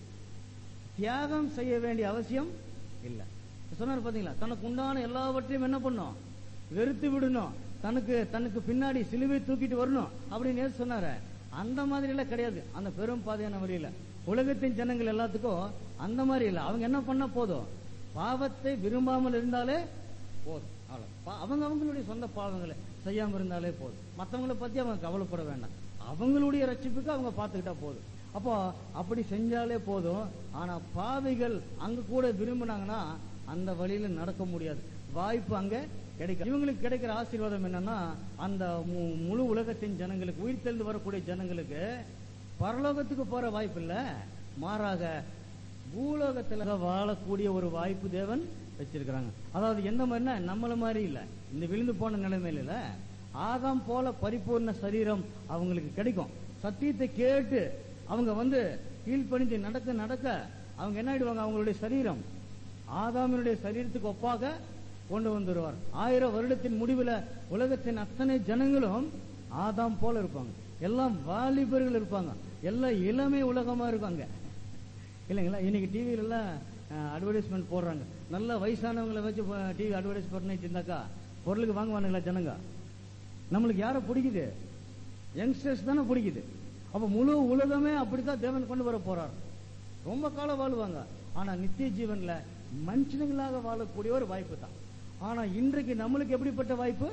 தியாகம் செய்ய வேண்டிய அவசியம் இல்ல சொன்னார் பாத்தீங்களா தனக்கு உண்டான எல்லாவற்றையும் என்ன பண்ணும் வெறுத்து விடணும் தனக்கு தனக்கு பின்னாடி சிலுவை தூக்கிட்டு வரணும் அப்படின்னு ஏசு சொன்னாரு அந்த மாதிரி எல்லாம் கிடையாது அந்த பெரும் பாதையான வழியில உலகத்தின் ஜனங்கள் எல்லாத்துக்கும் அந்த மாதிரி இல்ல அவங்க என்ன பண்ண போதும் பாவத்தை விரும்பாமல் இருந்தாலே போதும் அவ்வளவு. பா- அவங்க அவங்களுடைய சொந்த பாவங்களை செய்யாம இருந்தாலே போதும் மத்தவங்கள பத்தி அவங்க கவலைப்பட வேண்டாம் அவங்களுடைய ரட்சிப்புக்கு அவங்க பார்த்துக்கிட்டா போதும் அப்போ அப்படி செஞ்சாலே போதும் ஆனா பாவிகள் அங்க கூட விரும்பினாங்கன்னா அந்த வழியில நடக்க முடியாது வாய்ப்பு அங்க கிடைக்கும் இவங்களுக்கு கிடைக்கிற ஆசீர்வாதம் என்னன்னா அந்த மு- முழு உலகத்தின் ஜனங்களுக்கு உயிர் தெளிந்து வரக்கூடிய ஜனங்களுக்கு பரலோகத்துக்கு போற வாய்ப்பு இல்ல மாறாக பூலோகத்துல வாழக்கூடிய ஒரு வாய்ப்பு தேவன் வச்சிருக்கிறாங்க அதாவது எந்த மாதிரினா நம்மள மாதிரி இல்ல இந்த விழுந்து போன நிலைமையில இல்ல ஆதாம் போல பரிபூர்ண சரீரம் அவங்களுக்கு கிடைக்கும் சத்தியத்தை கேட்டு அவங்க வந்து கீழ்ப்பணிஞ்சு நடக்க நடக்க அவங்க என்ன ஆயிடுவாங்க அவங்களுடைய சரீரம் ஆதாமினுடைய சரீரத்துக்கு ஒப்பாக கொண்டு வந்துருவார் ஆயிரம் வருடத்தின் முடிவுல உலகத்தின் அத்தனை ஜனங்களும் ஆதாம் போல இருப்பாங்க எல்லாம் வாலிபர்கள் இருப்பாங்க எல்லாம் இளமை உலகமா இருப்பாங்க இல்லைங்களா இன்னைக்கு டிவியில எல்லாம் அட்வர்டைஸ்மெண்ட் போடுறாங்க நல்ல வயசானவங்களை வச்சு டிவி அட்வர்டைஸ் பண்ணிட்டு இருந்தாக்கா பொருளுக்கு வாங்குவானுங்களா ஜனங்க நம்மளுக்கு யாரை பிடிக்குது யங்ஸ்டர்ஸ் தானே பிடிக்குது அப்ப முழு உலகமே அப்படித்தான் தேவன் கொண்டு வர போறார் ரொம்ப காலம் வாழுவாங்க ஆனா நித்திய ஜீவன்ல மனுஷனுங்களாக வாழக்கூடிய ஒரு வாய்ப்பு தான் ஆனா இன்றைக்கு நம்மளுக்கு எப்படிப்பட்ட வாய்ப்பு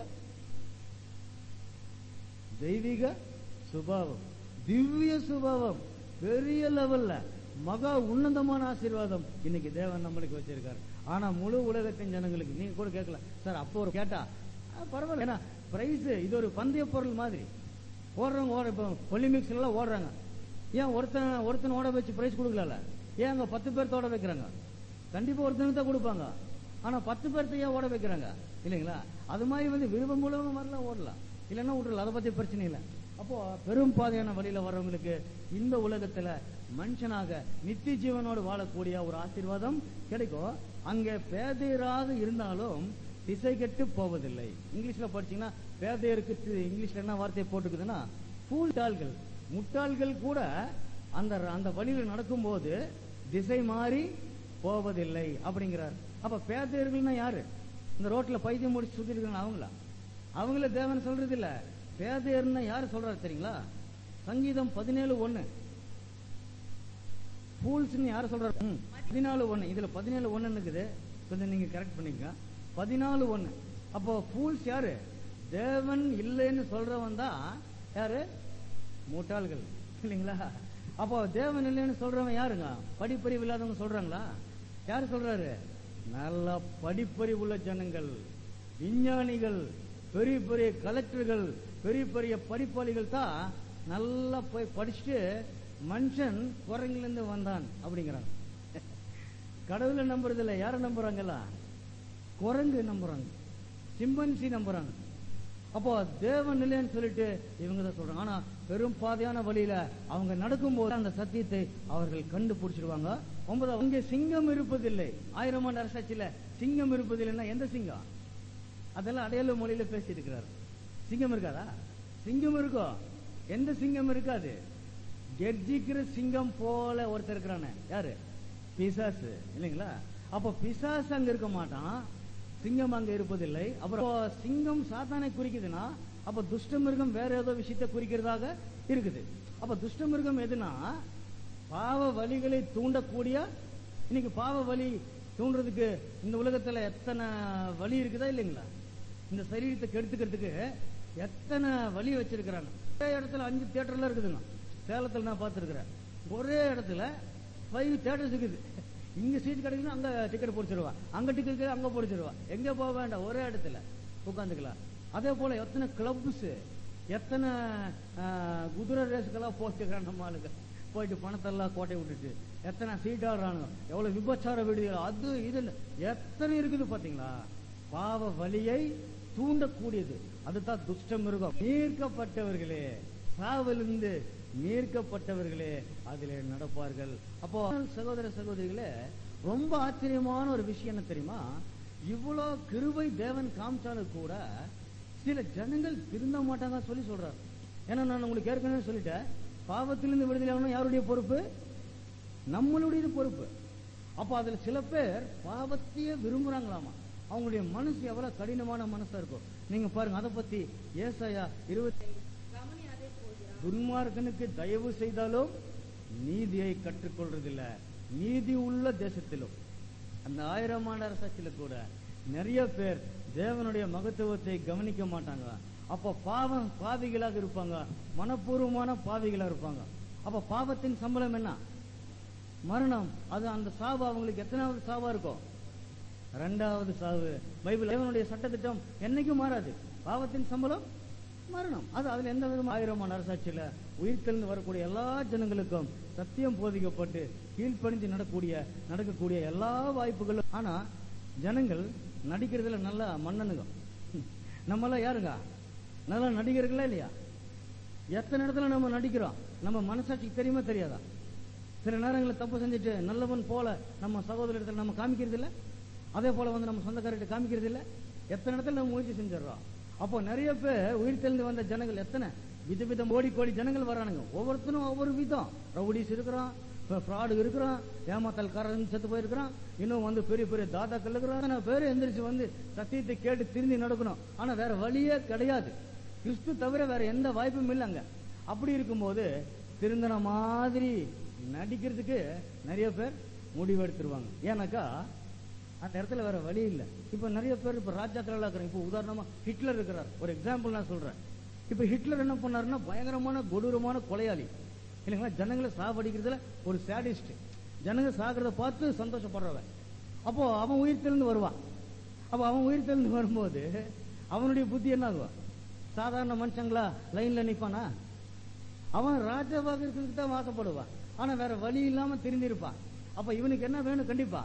தெய்வீக சுபாவம் திவ்ய சுபாவம் பெரிய லெவல்ல மகா உன்னதமான ஆசீர்வாதம் இன்னைக்கு தேவன் நம்மளுக்கு வச்சிருக்காரு ஆனா முழு உலகத்தின் ஜனங்களுக்கு நீங்க கூட கேட்கலாம் சார் அப்போ ஒரு கேட்டா "ஆ, பரவாயில்ல ஏன்னா பிரைஸ் இது ஒரு பந்தய பொருள் மாதிரி ஓடுறவங்க ஓட இப்போ ஒலிம்பிக்ஸ் எல்லாம் ஓடுறாங்க ஏன் ஒருத்தன் ஒருத்தன் ஓட வச்சு பிரைஸ் கொடுக்கல ஏன் அங்க பத்து பேர்த்த ஓட வைக்கிறாங்க கண்டிப்பா ஒருத்தனுக்கு தான் கொடுப்பாங்க ஆனா பத்து பேர்த்த ஏன் ஓட வைக்கிறாங்க இல்லைங்களா அது மாதிரி வந்து விருப்பம் மூலமா மாதிரிலாம் ஓடலாம் இல்லைன்னா விட்டுறல அதை பத்தி பிரச்சனை இல்லை அப்போ பெரும் பாதையான வழியில வர்றவங்களுக்கு இந்த உலகத்துல மனுஷனாக நித்திய ஜீவனோடு வாழக்கூடிய ஒரு ஆசீர்வாதம் கிடைக்கும் அங்க பேதையராக இருந்தாலும் திசை கெட்டு போவதில்லை இங்கிலீஷ்ல படிச்சீங்கன்னா பேதையருக்கு தி- இங்கிலீஷ்ல என்ன வார்த்தையை போட்டுக்குதுன்னா முட்டாள்கள் முட்டாள்கள் கூட அந்த அந்த வழியில் நடக்கும்போது திசை மாறி போவதில்லை அப்படிங்கிறார் அப்ப பேதையர்கள்னா யாரு இந்த ரோட்ல பைத்தியம் முடிச்சு சுத்தி இருக்காங்க அவங்களா அவங்கள தேவன் சொல்றது இல்ல பேதையர்னா யாரு சொல்றாரு தெரியுங்களா சங்கீதம் பதினேழு ஒண்ணு ஃபூல்ஸ்னு யாரு சொல்றாரு ம், பதினாலு ஒண்ணு இதுல பதினேழு ஒண்ணு இருக்குது கொஞ்சம் நீங்க கரெக்ட் பண்ணிக்க பதினாலு ஒண்ணு அப்போ ஃபூல்ஸ் யாரு தேவன் இல்லைன்னு சொல்றவன் தான் யாரு முட்டாள்கள் இல்லைங்களா அப்போ தேவன் இல்லைன்னு சொல்றவன் யாருங்க படிப்பறிவு இல்லாதவங்க சொல்றாங்களா யாரு சொல்றாரு நல்ல படிப்பறிவுள்ள ஜனங்கள் விஞ்ஞானிகள் பெரிய பெரிய கலெக்டர்கள் பெரிய பெரிய படிப்பாளிகள் தான் நல்லா போய் படிச்சுட்டு மனுஷன் குரங்கிலிருந்து வந்தான் அப்படிங்கிறாங்க கடவுளை நம்புறது இல்ல யாரை நம்புறாங்கல்ல குரங்கு நம்புறாங்க சிம்பன்சி நம்புறாங்க அப்போ தேவன் இல்லைன்னு சொல்லிட்டு இவங்க தான் சொல்றாங்க ஆனா பெரும் பாதையான வழியில அவங்க நடக்கும்போது அந்த சத்தியத்தை அவர்கள் கண்டுபிடிச்சிருவாங்க ஒன்பதாவது அங்கே சிங்கம் இருப்பதில்லை ஆயிரம் ஆண்டு அரசாட்சியில சிங்கம் இருப்பதில்லைன்னா எந்த சிங்கம் அதெல்லாம் அடையாள மொழியில பேசி இருக்கிறார் சிங்கம் இருக்காதா சிங்கம் இருக்கும் எந்த சிங்கம் இருக்காது கெர்ஜிக்கிற சிங்கம் போல ஒருத்தர் இருக்கிறானே யாரு பிசாசு இல்லைங்களா அப்ப பிசாசு அங்க இருக்க மாட்டான் சிங்கம் அங்க இருப்பதில்லை அப்புறம் அப்போ சிங்கம் சாத்தானை குறிக்குதுன்னா அப்ப துஷ்ட மிருகம் வேற ஏதோ விஷயத்தை குறிக்கிறதாக இருக்குது அப்ப துஷ்ட மிருகம் எதுனா பாவ வழிகளை தூண்டக்கூடிய இன்னைக்கு பாவ வழி தூண்டுறதுக்கு இந்த உலகத்துல எத்தனை வழி இருக்குதா இல்லைங்களா இந்த சரீரத்தை கெடுத்துக்கிறதுக்கு எத்தனை வழி வச்சிருக்கிறாங்க ஒரே இடத்துல அஞ்சு தியேட்டர்ல இருக்குதுங்க சேலத்துல நான் பார்த்திருக்கிறேன் ஒரே இடத்துல ஃபைவ் தியேட்டர்ஸ் இருக்குது இங்க சீட் கிடைக்குதுன்னா அங்க டிக்கெட் பிடிச்சிருவா அங்க டிக்கெட் அங்க பிடிச்சிருவா எங்க போக வேண்டாம் ஒரே இடத்துல உட்காந்துக்கலாம் அதே போல எத்தனை கிளப்ஸ் எத்தனை ஆஹ், குதிரை ரேஸுக்கெல்லாம் போட்டுக்கிறான் நம்ம ஆளுங்க போயிட்டு பணத்தெல்லாம் கோட்டை விட்டுட்டு எத்தனை சீட் ஆடுறானுங்க எவ்வளவு விபச்சார வீடியோ அது இது எத்தனை இருக்குது பாத்தீங்களா பாவ வழியை தூண்டக்கூடியது அதுதான் துஷ்ட மிருகம் மீட்கப்பட்டவர்களே சாவிலிருந்து மீட்கப்பட்டவர்களே அதிலே நடப்பார்கள் அப்போ சகோதர சகோதரிகளே ரொம்ப ஆச்சரியமான ஒரு விஷயம் என்ன தெரியுமா இவ்வளோ கிருபை தேவன் காமிச்சாலும் கூட சில ஜனங்கள் திருந்த மாட்டாங்க சொல்லி சொல்றாரு ஏன்னா நான் உங்களுக்கு ஏற்கனவே சொல்லிட்டேன் பாவத்திலிருந்து விடுதலை ஆகணும் யாருடைய பொறுப்பு நம்மளுடைய பொறுப்பு அப்ப அதுல சில பேர் பாவத்தையே விரும்புறாங்களாமா அவங்களுடைய மனசு எவ்வளவு கடினமான மனசா இருக்கும் நீங்க பாருங்க அதை பத்தி ஏசாயா இருபத்தி கவனியாதே போகிறான் துன்மார்க்கனுக்கு தயவு செய்தாலும் நீதியை கற்றுக்கொள்றதில்ல நீதி உள்ள தேசத்திலும் அந்த ஆயிரம் ஆண்டு அரசாட்சியில கூட நிறைய பேர் தேவனுடைய மகத்துவத்தை கவனிக்க மாட்டாங்க அப்போ பாவம் பாவிகளாக இருப்பாங்க மனப்பூர்வமான பாவிகளா இருப்பாங்க அப்ப பாவத்தின் சம்பளம் என்ன மரணம் அது அந்த சாவு அவங்களுக்கு எத்தனாவது சாவா இருக்கும் ரெண்டாவது சாவு பைபிள் தேவனுடைய சட்டத்திட்டம் என்னைக்கும் மாறாது பாவத்தின் சம்பளம் மரணம் அது அதுல எந்த விதமும் ஆயிரமான அரசாட்சியில உயிர்த்தெழுந்து வரக்கூடிய எல்லா ஜனங்களுக்கும் சத்தியம் போதிக்கப்பட்டு கீழ்ப்பணிந்து நடக்கூடிய நடக்கக்கூடிய எல்லா வாய்ப்புகளும் ஆனா ஜனங்கள் நடிக்கிறதுல நல்ல மன்னனுங்க நம்மளாம் யாருங்க நல்ல நடிகர்களா இல்லையா எத்தனை இடத்துல நம்ம நடிக்கிறோம் நம்ம மனசாட்சிக்கு தெரியுமா தெரியாதா சில நேரங்களில் தப்பு செஞ்சுட்டு நல்லவன் போல நம்ம சகோதரத்தில் நம்ம காமிக்கிறது இல்ல அதே போல வந்து நம்ம சொந்தக்காரர்கிட்ட காமிக்கிறது இல்ல எத்தனை இடத்துல நம்ம முயற்சி செஞ்சிடறோம் அப்போ நிறைய பேர் உயிர் தெளிந்து வந்த ஜனங்கள் எத்தனை விதவிதம் ஓடி கோடி ஜனங்கள் வரானுங்க ஒவ்வொருத்தரும் ஒவ்வொரு விதம் ரவுடிஸ் இருக்கிறான் ஃப்ராடு இருக்கிறான் ஏமாத்தல்காரன் செத்து போயிருக்கிறான் இன்னும் வந்து பெரிய பெரிய தாதாக்கள் இருக்கிறான் பேரு எந்திரிச்சு வந்து சத்தியத்தை கேட்டு திருந்தி நடக்கணும் ஆனா வேற வழியே கிடையாது கிறிஸ்து தவிர வேற எந்த வாய்ப்பும் இல்லைங்க அப்படி இருக்கும்போது திருந்தன மாதிரி நடிக்கிறதுக்கு நிறைய பேர் முடிவெடுத்துருவாங்க ஏன்னாக்கா அந்த இடத்துல வேற வழி இல்லை இப்ப நிறைய பேர் இப்ப ராஜாக்கள் இருக்கிறாங்க இப்ப உதாரணமா ஹிட்லர் இருக்கிறார் ஒரு எக்ஸாம்பிள் நான் சொல்றேன் இப்ப ஹிட்லர் என்ன பண்ணாருன்னா பயங்கரமான கொடூரமான கொலையாளி இல்லைங்களா ஜனங்களை சாவடிக்கிறதுல ஒரு சாடிஸ்ட் ஜனங்க சாகிறத பார்த்து சந்தோஷப்படுறவன் அப்போ அவன் உயிர் தெளிந்து வருவான் அப்ப அவன் உயிர் தெளிந்து வரும்போது அவனுடைய புத்தி என்ன ஆகும் சாதாரண மனுஷங்களா லைன்ல நிப்பானா அவன் ராஜாவாக இருக்கிறதுக்கு தான் வாக்கப்படுவான் ஆனா வேற வழி இல்லாம திருந்திருப்பான் அப்ப இவனுக்கு என்ன வேணும் கண்டிப்பா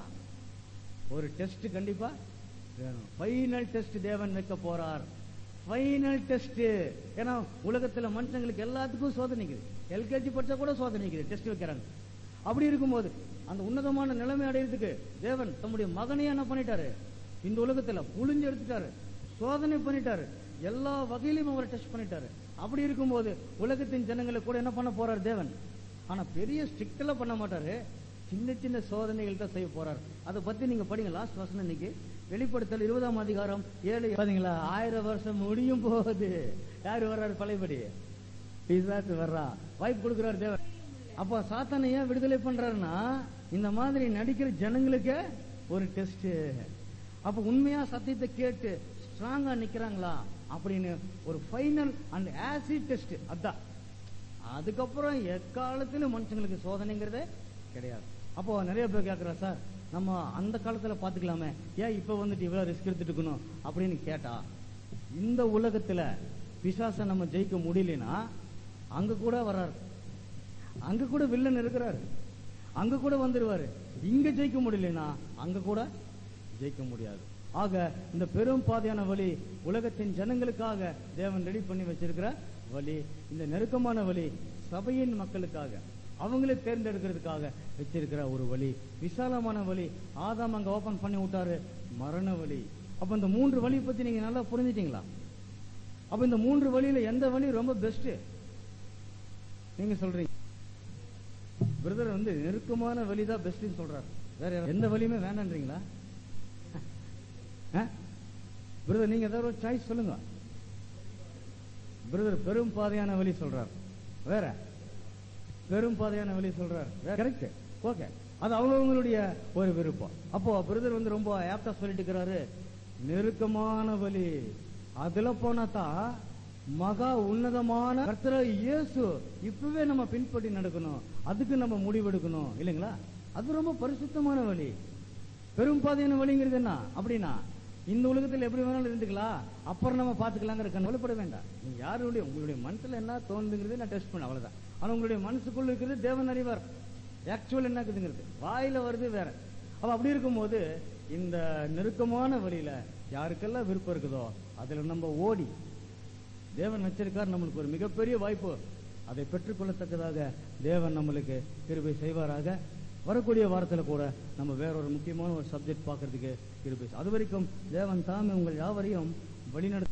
ஒரு டெஸ்ட் கண்டிப்பா வேணும் ஃபைனல் டெஸ்ட் தேவன் வைக்க போறார் ஃபைனல் டெஸ்ட் ஏன்னா உலகத்துல மனுஷங்களுக்கு எல்லாத்துக்கும் சோதனைக்குது எல்கேஜி படிச்சா கூட சோதனைக்குது டெஸ்ட் வைக்கிறாங்க அப்படி இருக்கும்போது அந்த உன்னதமான நிலைமை அடையிறதுக்கு தேவன் தம்முடைய மகனையே என்ன பண்ணிட்டாரு இந்த உலகத்துல புழிஞ்சு எடுத்துட்டாரு சோதனை பண்ணிட்டாரு எல்லா வகையிலும் அவரை டெஸ்ட் பண்ணிட்டாரு அப்படி இருக்கும்போது உலகத்தின் ஜனங்களை கூட என்ன பண்ண போறார் தேவன் ஆனா பெரிய ஸ்ட்ரிக்ட்ல பண்ண மாட்டாரு சின்ன சின்ன சோதனைகள் தான் செய்ய போறார் அதை பத்தி நீங்க படிங்க லாஸ்ட் வருஷம் இன்னைக்கு வெளிப்படுத்தல் இருபதாம் அதிகாரம் ஏழு பாத்தீங்களா ஆயிரம் வருஷம் முடியும் போகுது யாரு வர்றாரு பழையபடி பிசாசு வர்றா வாய்ப்பு கொடுக்கிறார் தேவன் அப்போ சாத்தானை ஏன் விடுதலை பண்றாருன்னா இந்த மாதிரி நடிக்கிற ஜனங்களுக்கு ஒரு டெஸ்ட் அப்ப உண்மையா சத்தியத்தை கேட்டு ஸ்ட்ராங்கா நிக்கிறாங்களா அப்படின்னு ஒரு ஃபைனல் அண்ட் ஆசிட் டெஸ்ட் அதான் அதுக்கப்புறம் எக்காலத்திலும் மனுஷங்களுக்கு சோதனைங்கிறதே கிடையாது அப்போ நிறைய பேர் கேட்கிறா சார் நம்ம அந்த காலத்துல பாத்துக்கலாமே ஏன் இப்ப வந்துட்டு இவ்வளவு ரிஸ்க் எடுத்துட்டு இருக்கணும் அப்படின்னு கேட்டா இந்த உலகத்துல பிசாச நம்ம ஜெயிக்க முடியலனா அங்க கூட வர்றாரு அங்க கூட வில்லன் இருக்கிறாரு அங்க கூட வந்துருவாரு இங்க ஜெயிக்க முடியலனா அங்க கூட ஜெயிக்க முடியாது ஆக இந்த பெரும் பாதையான வழி உலகத்தின் ஜனங்களுக்காக தேவன் ரெடி பண்ணி வச்சிருக்கிற வழி இந்த நெருக்கமான வழி சபையின் மக்களுக்காக அவங்களே தேர்ந்தெடுக்கிறதுக்காக வச்சிருக்கிற ஒரு வழி விசாலமான வழி ஆதாம் அங்க ஓபன் பண்ணி விட்டாரு மரண வழி அப்ப இந்த மூன்று வழி பத்தி நீங்க நல்லா புரிஞ்சிட்டீங்களா அப்ப இந்த மூன்று வழியில எந்த வழி ரொம்ப பெஸ்ட் நீங்க சொல்றீங்க பிரதர் வந்து நெருக்கமான வழிதான் பெஸ்ட்னு சொல்றாரு வேற எந்த வழியுமே வேண்டான்றீங்களா பிரதர் நீங்க ஏதாவது ஒரு சாய்ஸ் சொல்லுங்க பிரதர் பெரும் பாதையான வழி சொல்றார் வேற பெரும் பாதையான வழி சொல்றார் கரெக்ட் ஓகே அது அவங்கவுங்களுடைய ஒரு விருப்பம் அப்போ பிரதர் வந்து ரொம்ப ஆப்டா சொல்லிட்டு இருக்கிறாரு நெருக்கமான வழி அதுல போனா தான் மகா உன்னதமான கர்த்தர இயேசு இப்பவே நம்ம பின்பற்றி நடக்கணும் அதுக்கு நம்ம முடிவெடுக்கணும் இல்லைங்களா அது ரொம்ப பரிசுத்தமான வழி பெரும் பாதையான வழிங்கிறது என்ன அப்படின்னா இந்த உலகத்தில் எப்படி வேணாலும் இருந்துக்கலாம் அப்புறம் நம்ம பாத்துக்கலாங்கிற கவலைப்பட வேண்டாம் நீங்க யாருடைய உங்களுடைய மனசுல என்ன தோணுதுங்கிறது நான் டெஸ்ட் பண்ண அவ்வளவுதான் ஆனா உங்களுடைய மனசுக்குள்ள இருக்கிறது தேவன் அறிவார் ஆக்சுவல் என்ன இருக்குதுங்கிறது வாயில வருது வேற அப்ப அப்படி இருக்கும்போது இந்த நெருக்கமான வழியில யாருக்கெல்லாம் விருப்பம் இருக்குதோ அதுல நம்ம ஓடி தேவன் வச்சிருக்கார் நம்மளுக்கு ஒரு மிகப்பெரிய வாய்ப்பு அதை பெற்றுக்கொள்ளத்தக்கதாக தேவன் நம்மளுக்கு கிருபை செய்வாராக வரக்கூடிய வாரத்துல கூட நம்ம வேற ஒரு முக்கியமான ஒரு சப்ஜெக்ட் பார்க்கறதுக்கு கிருபை அது வரைக்கும் தேவன் தாமே உங்கள் யாவரையும் வழிநடத்த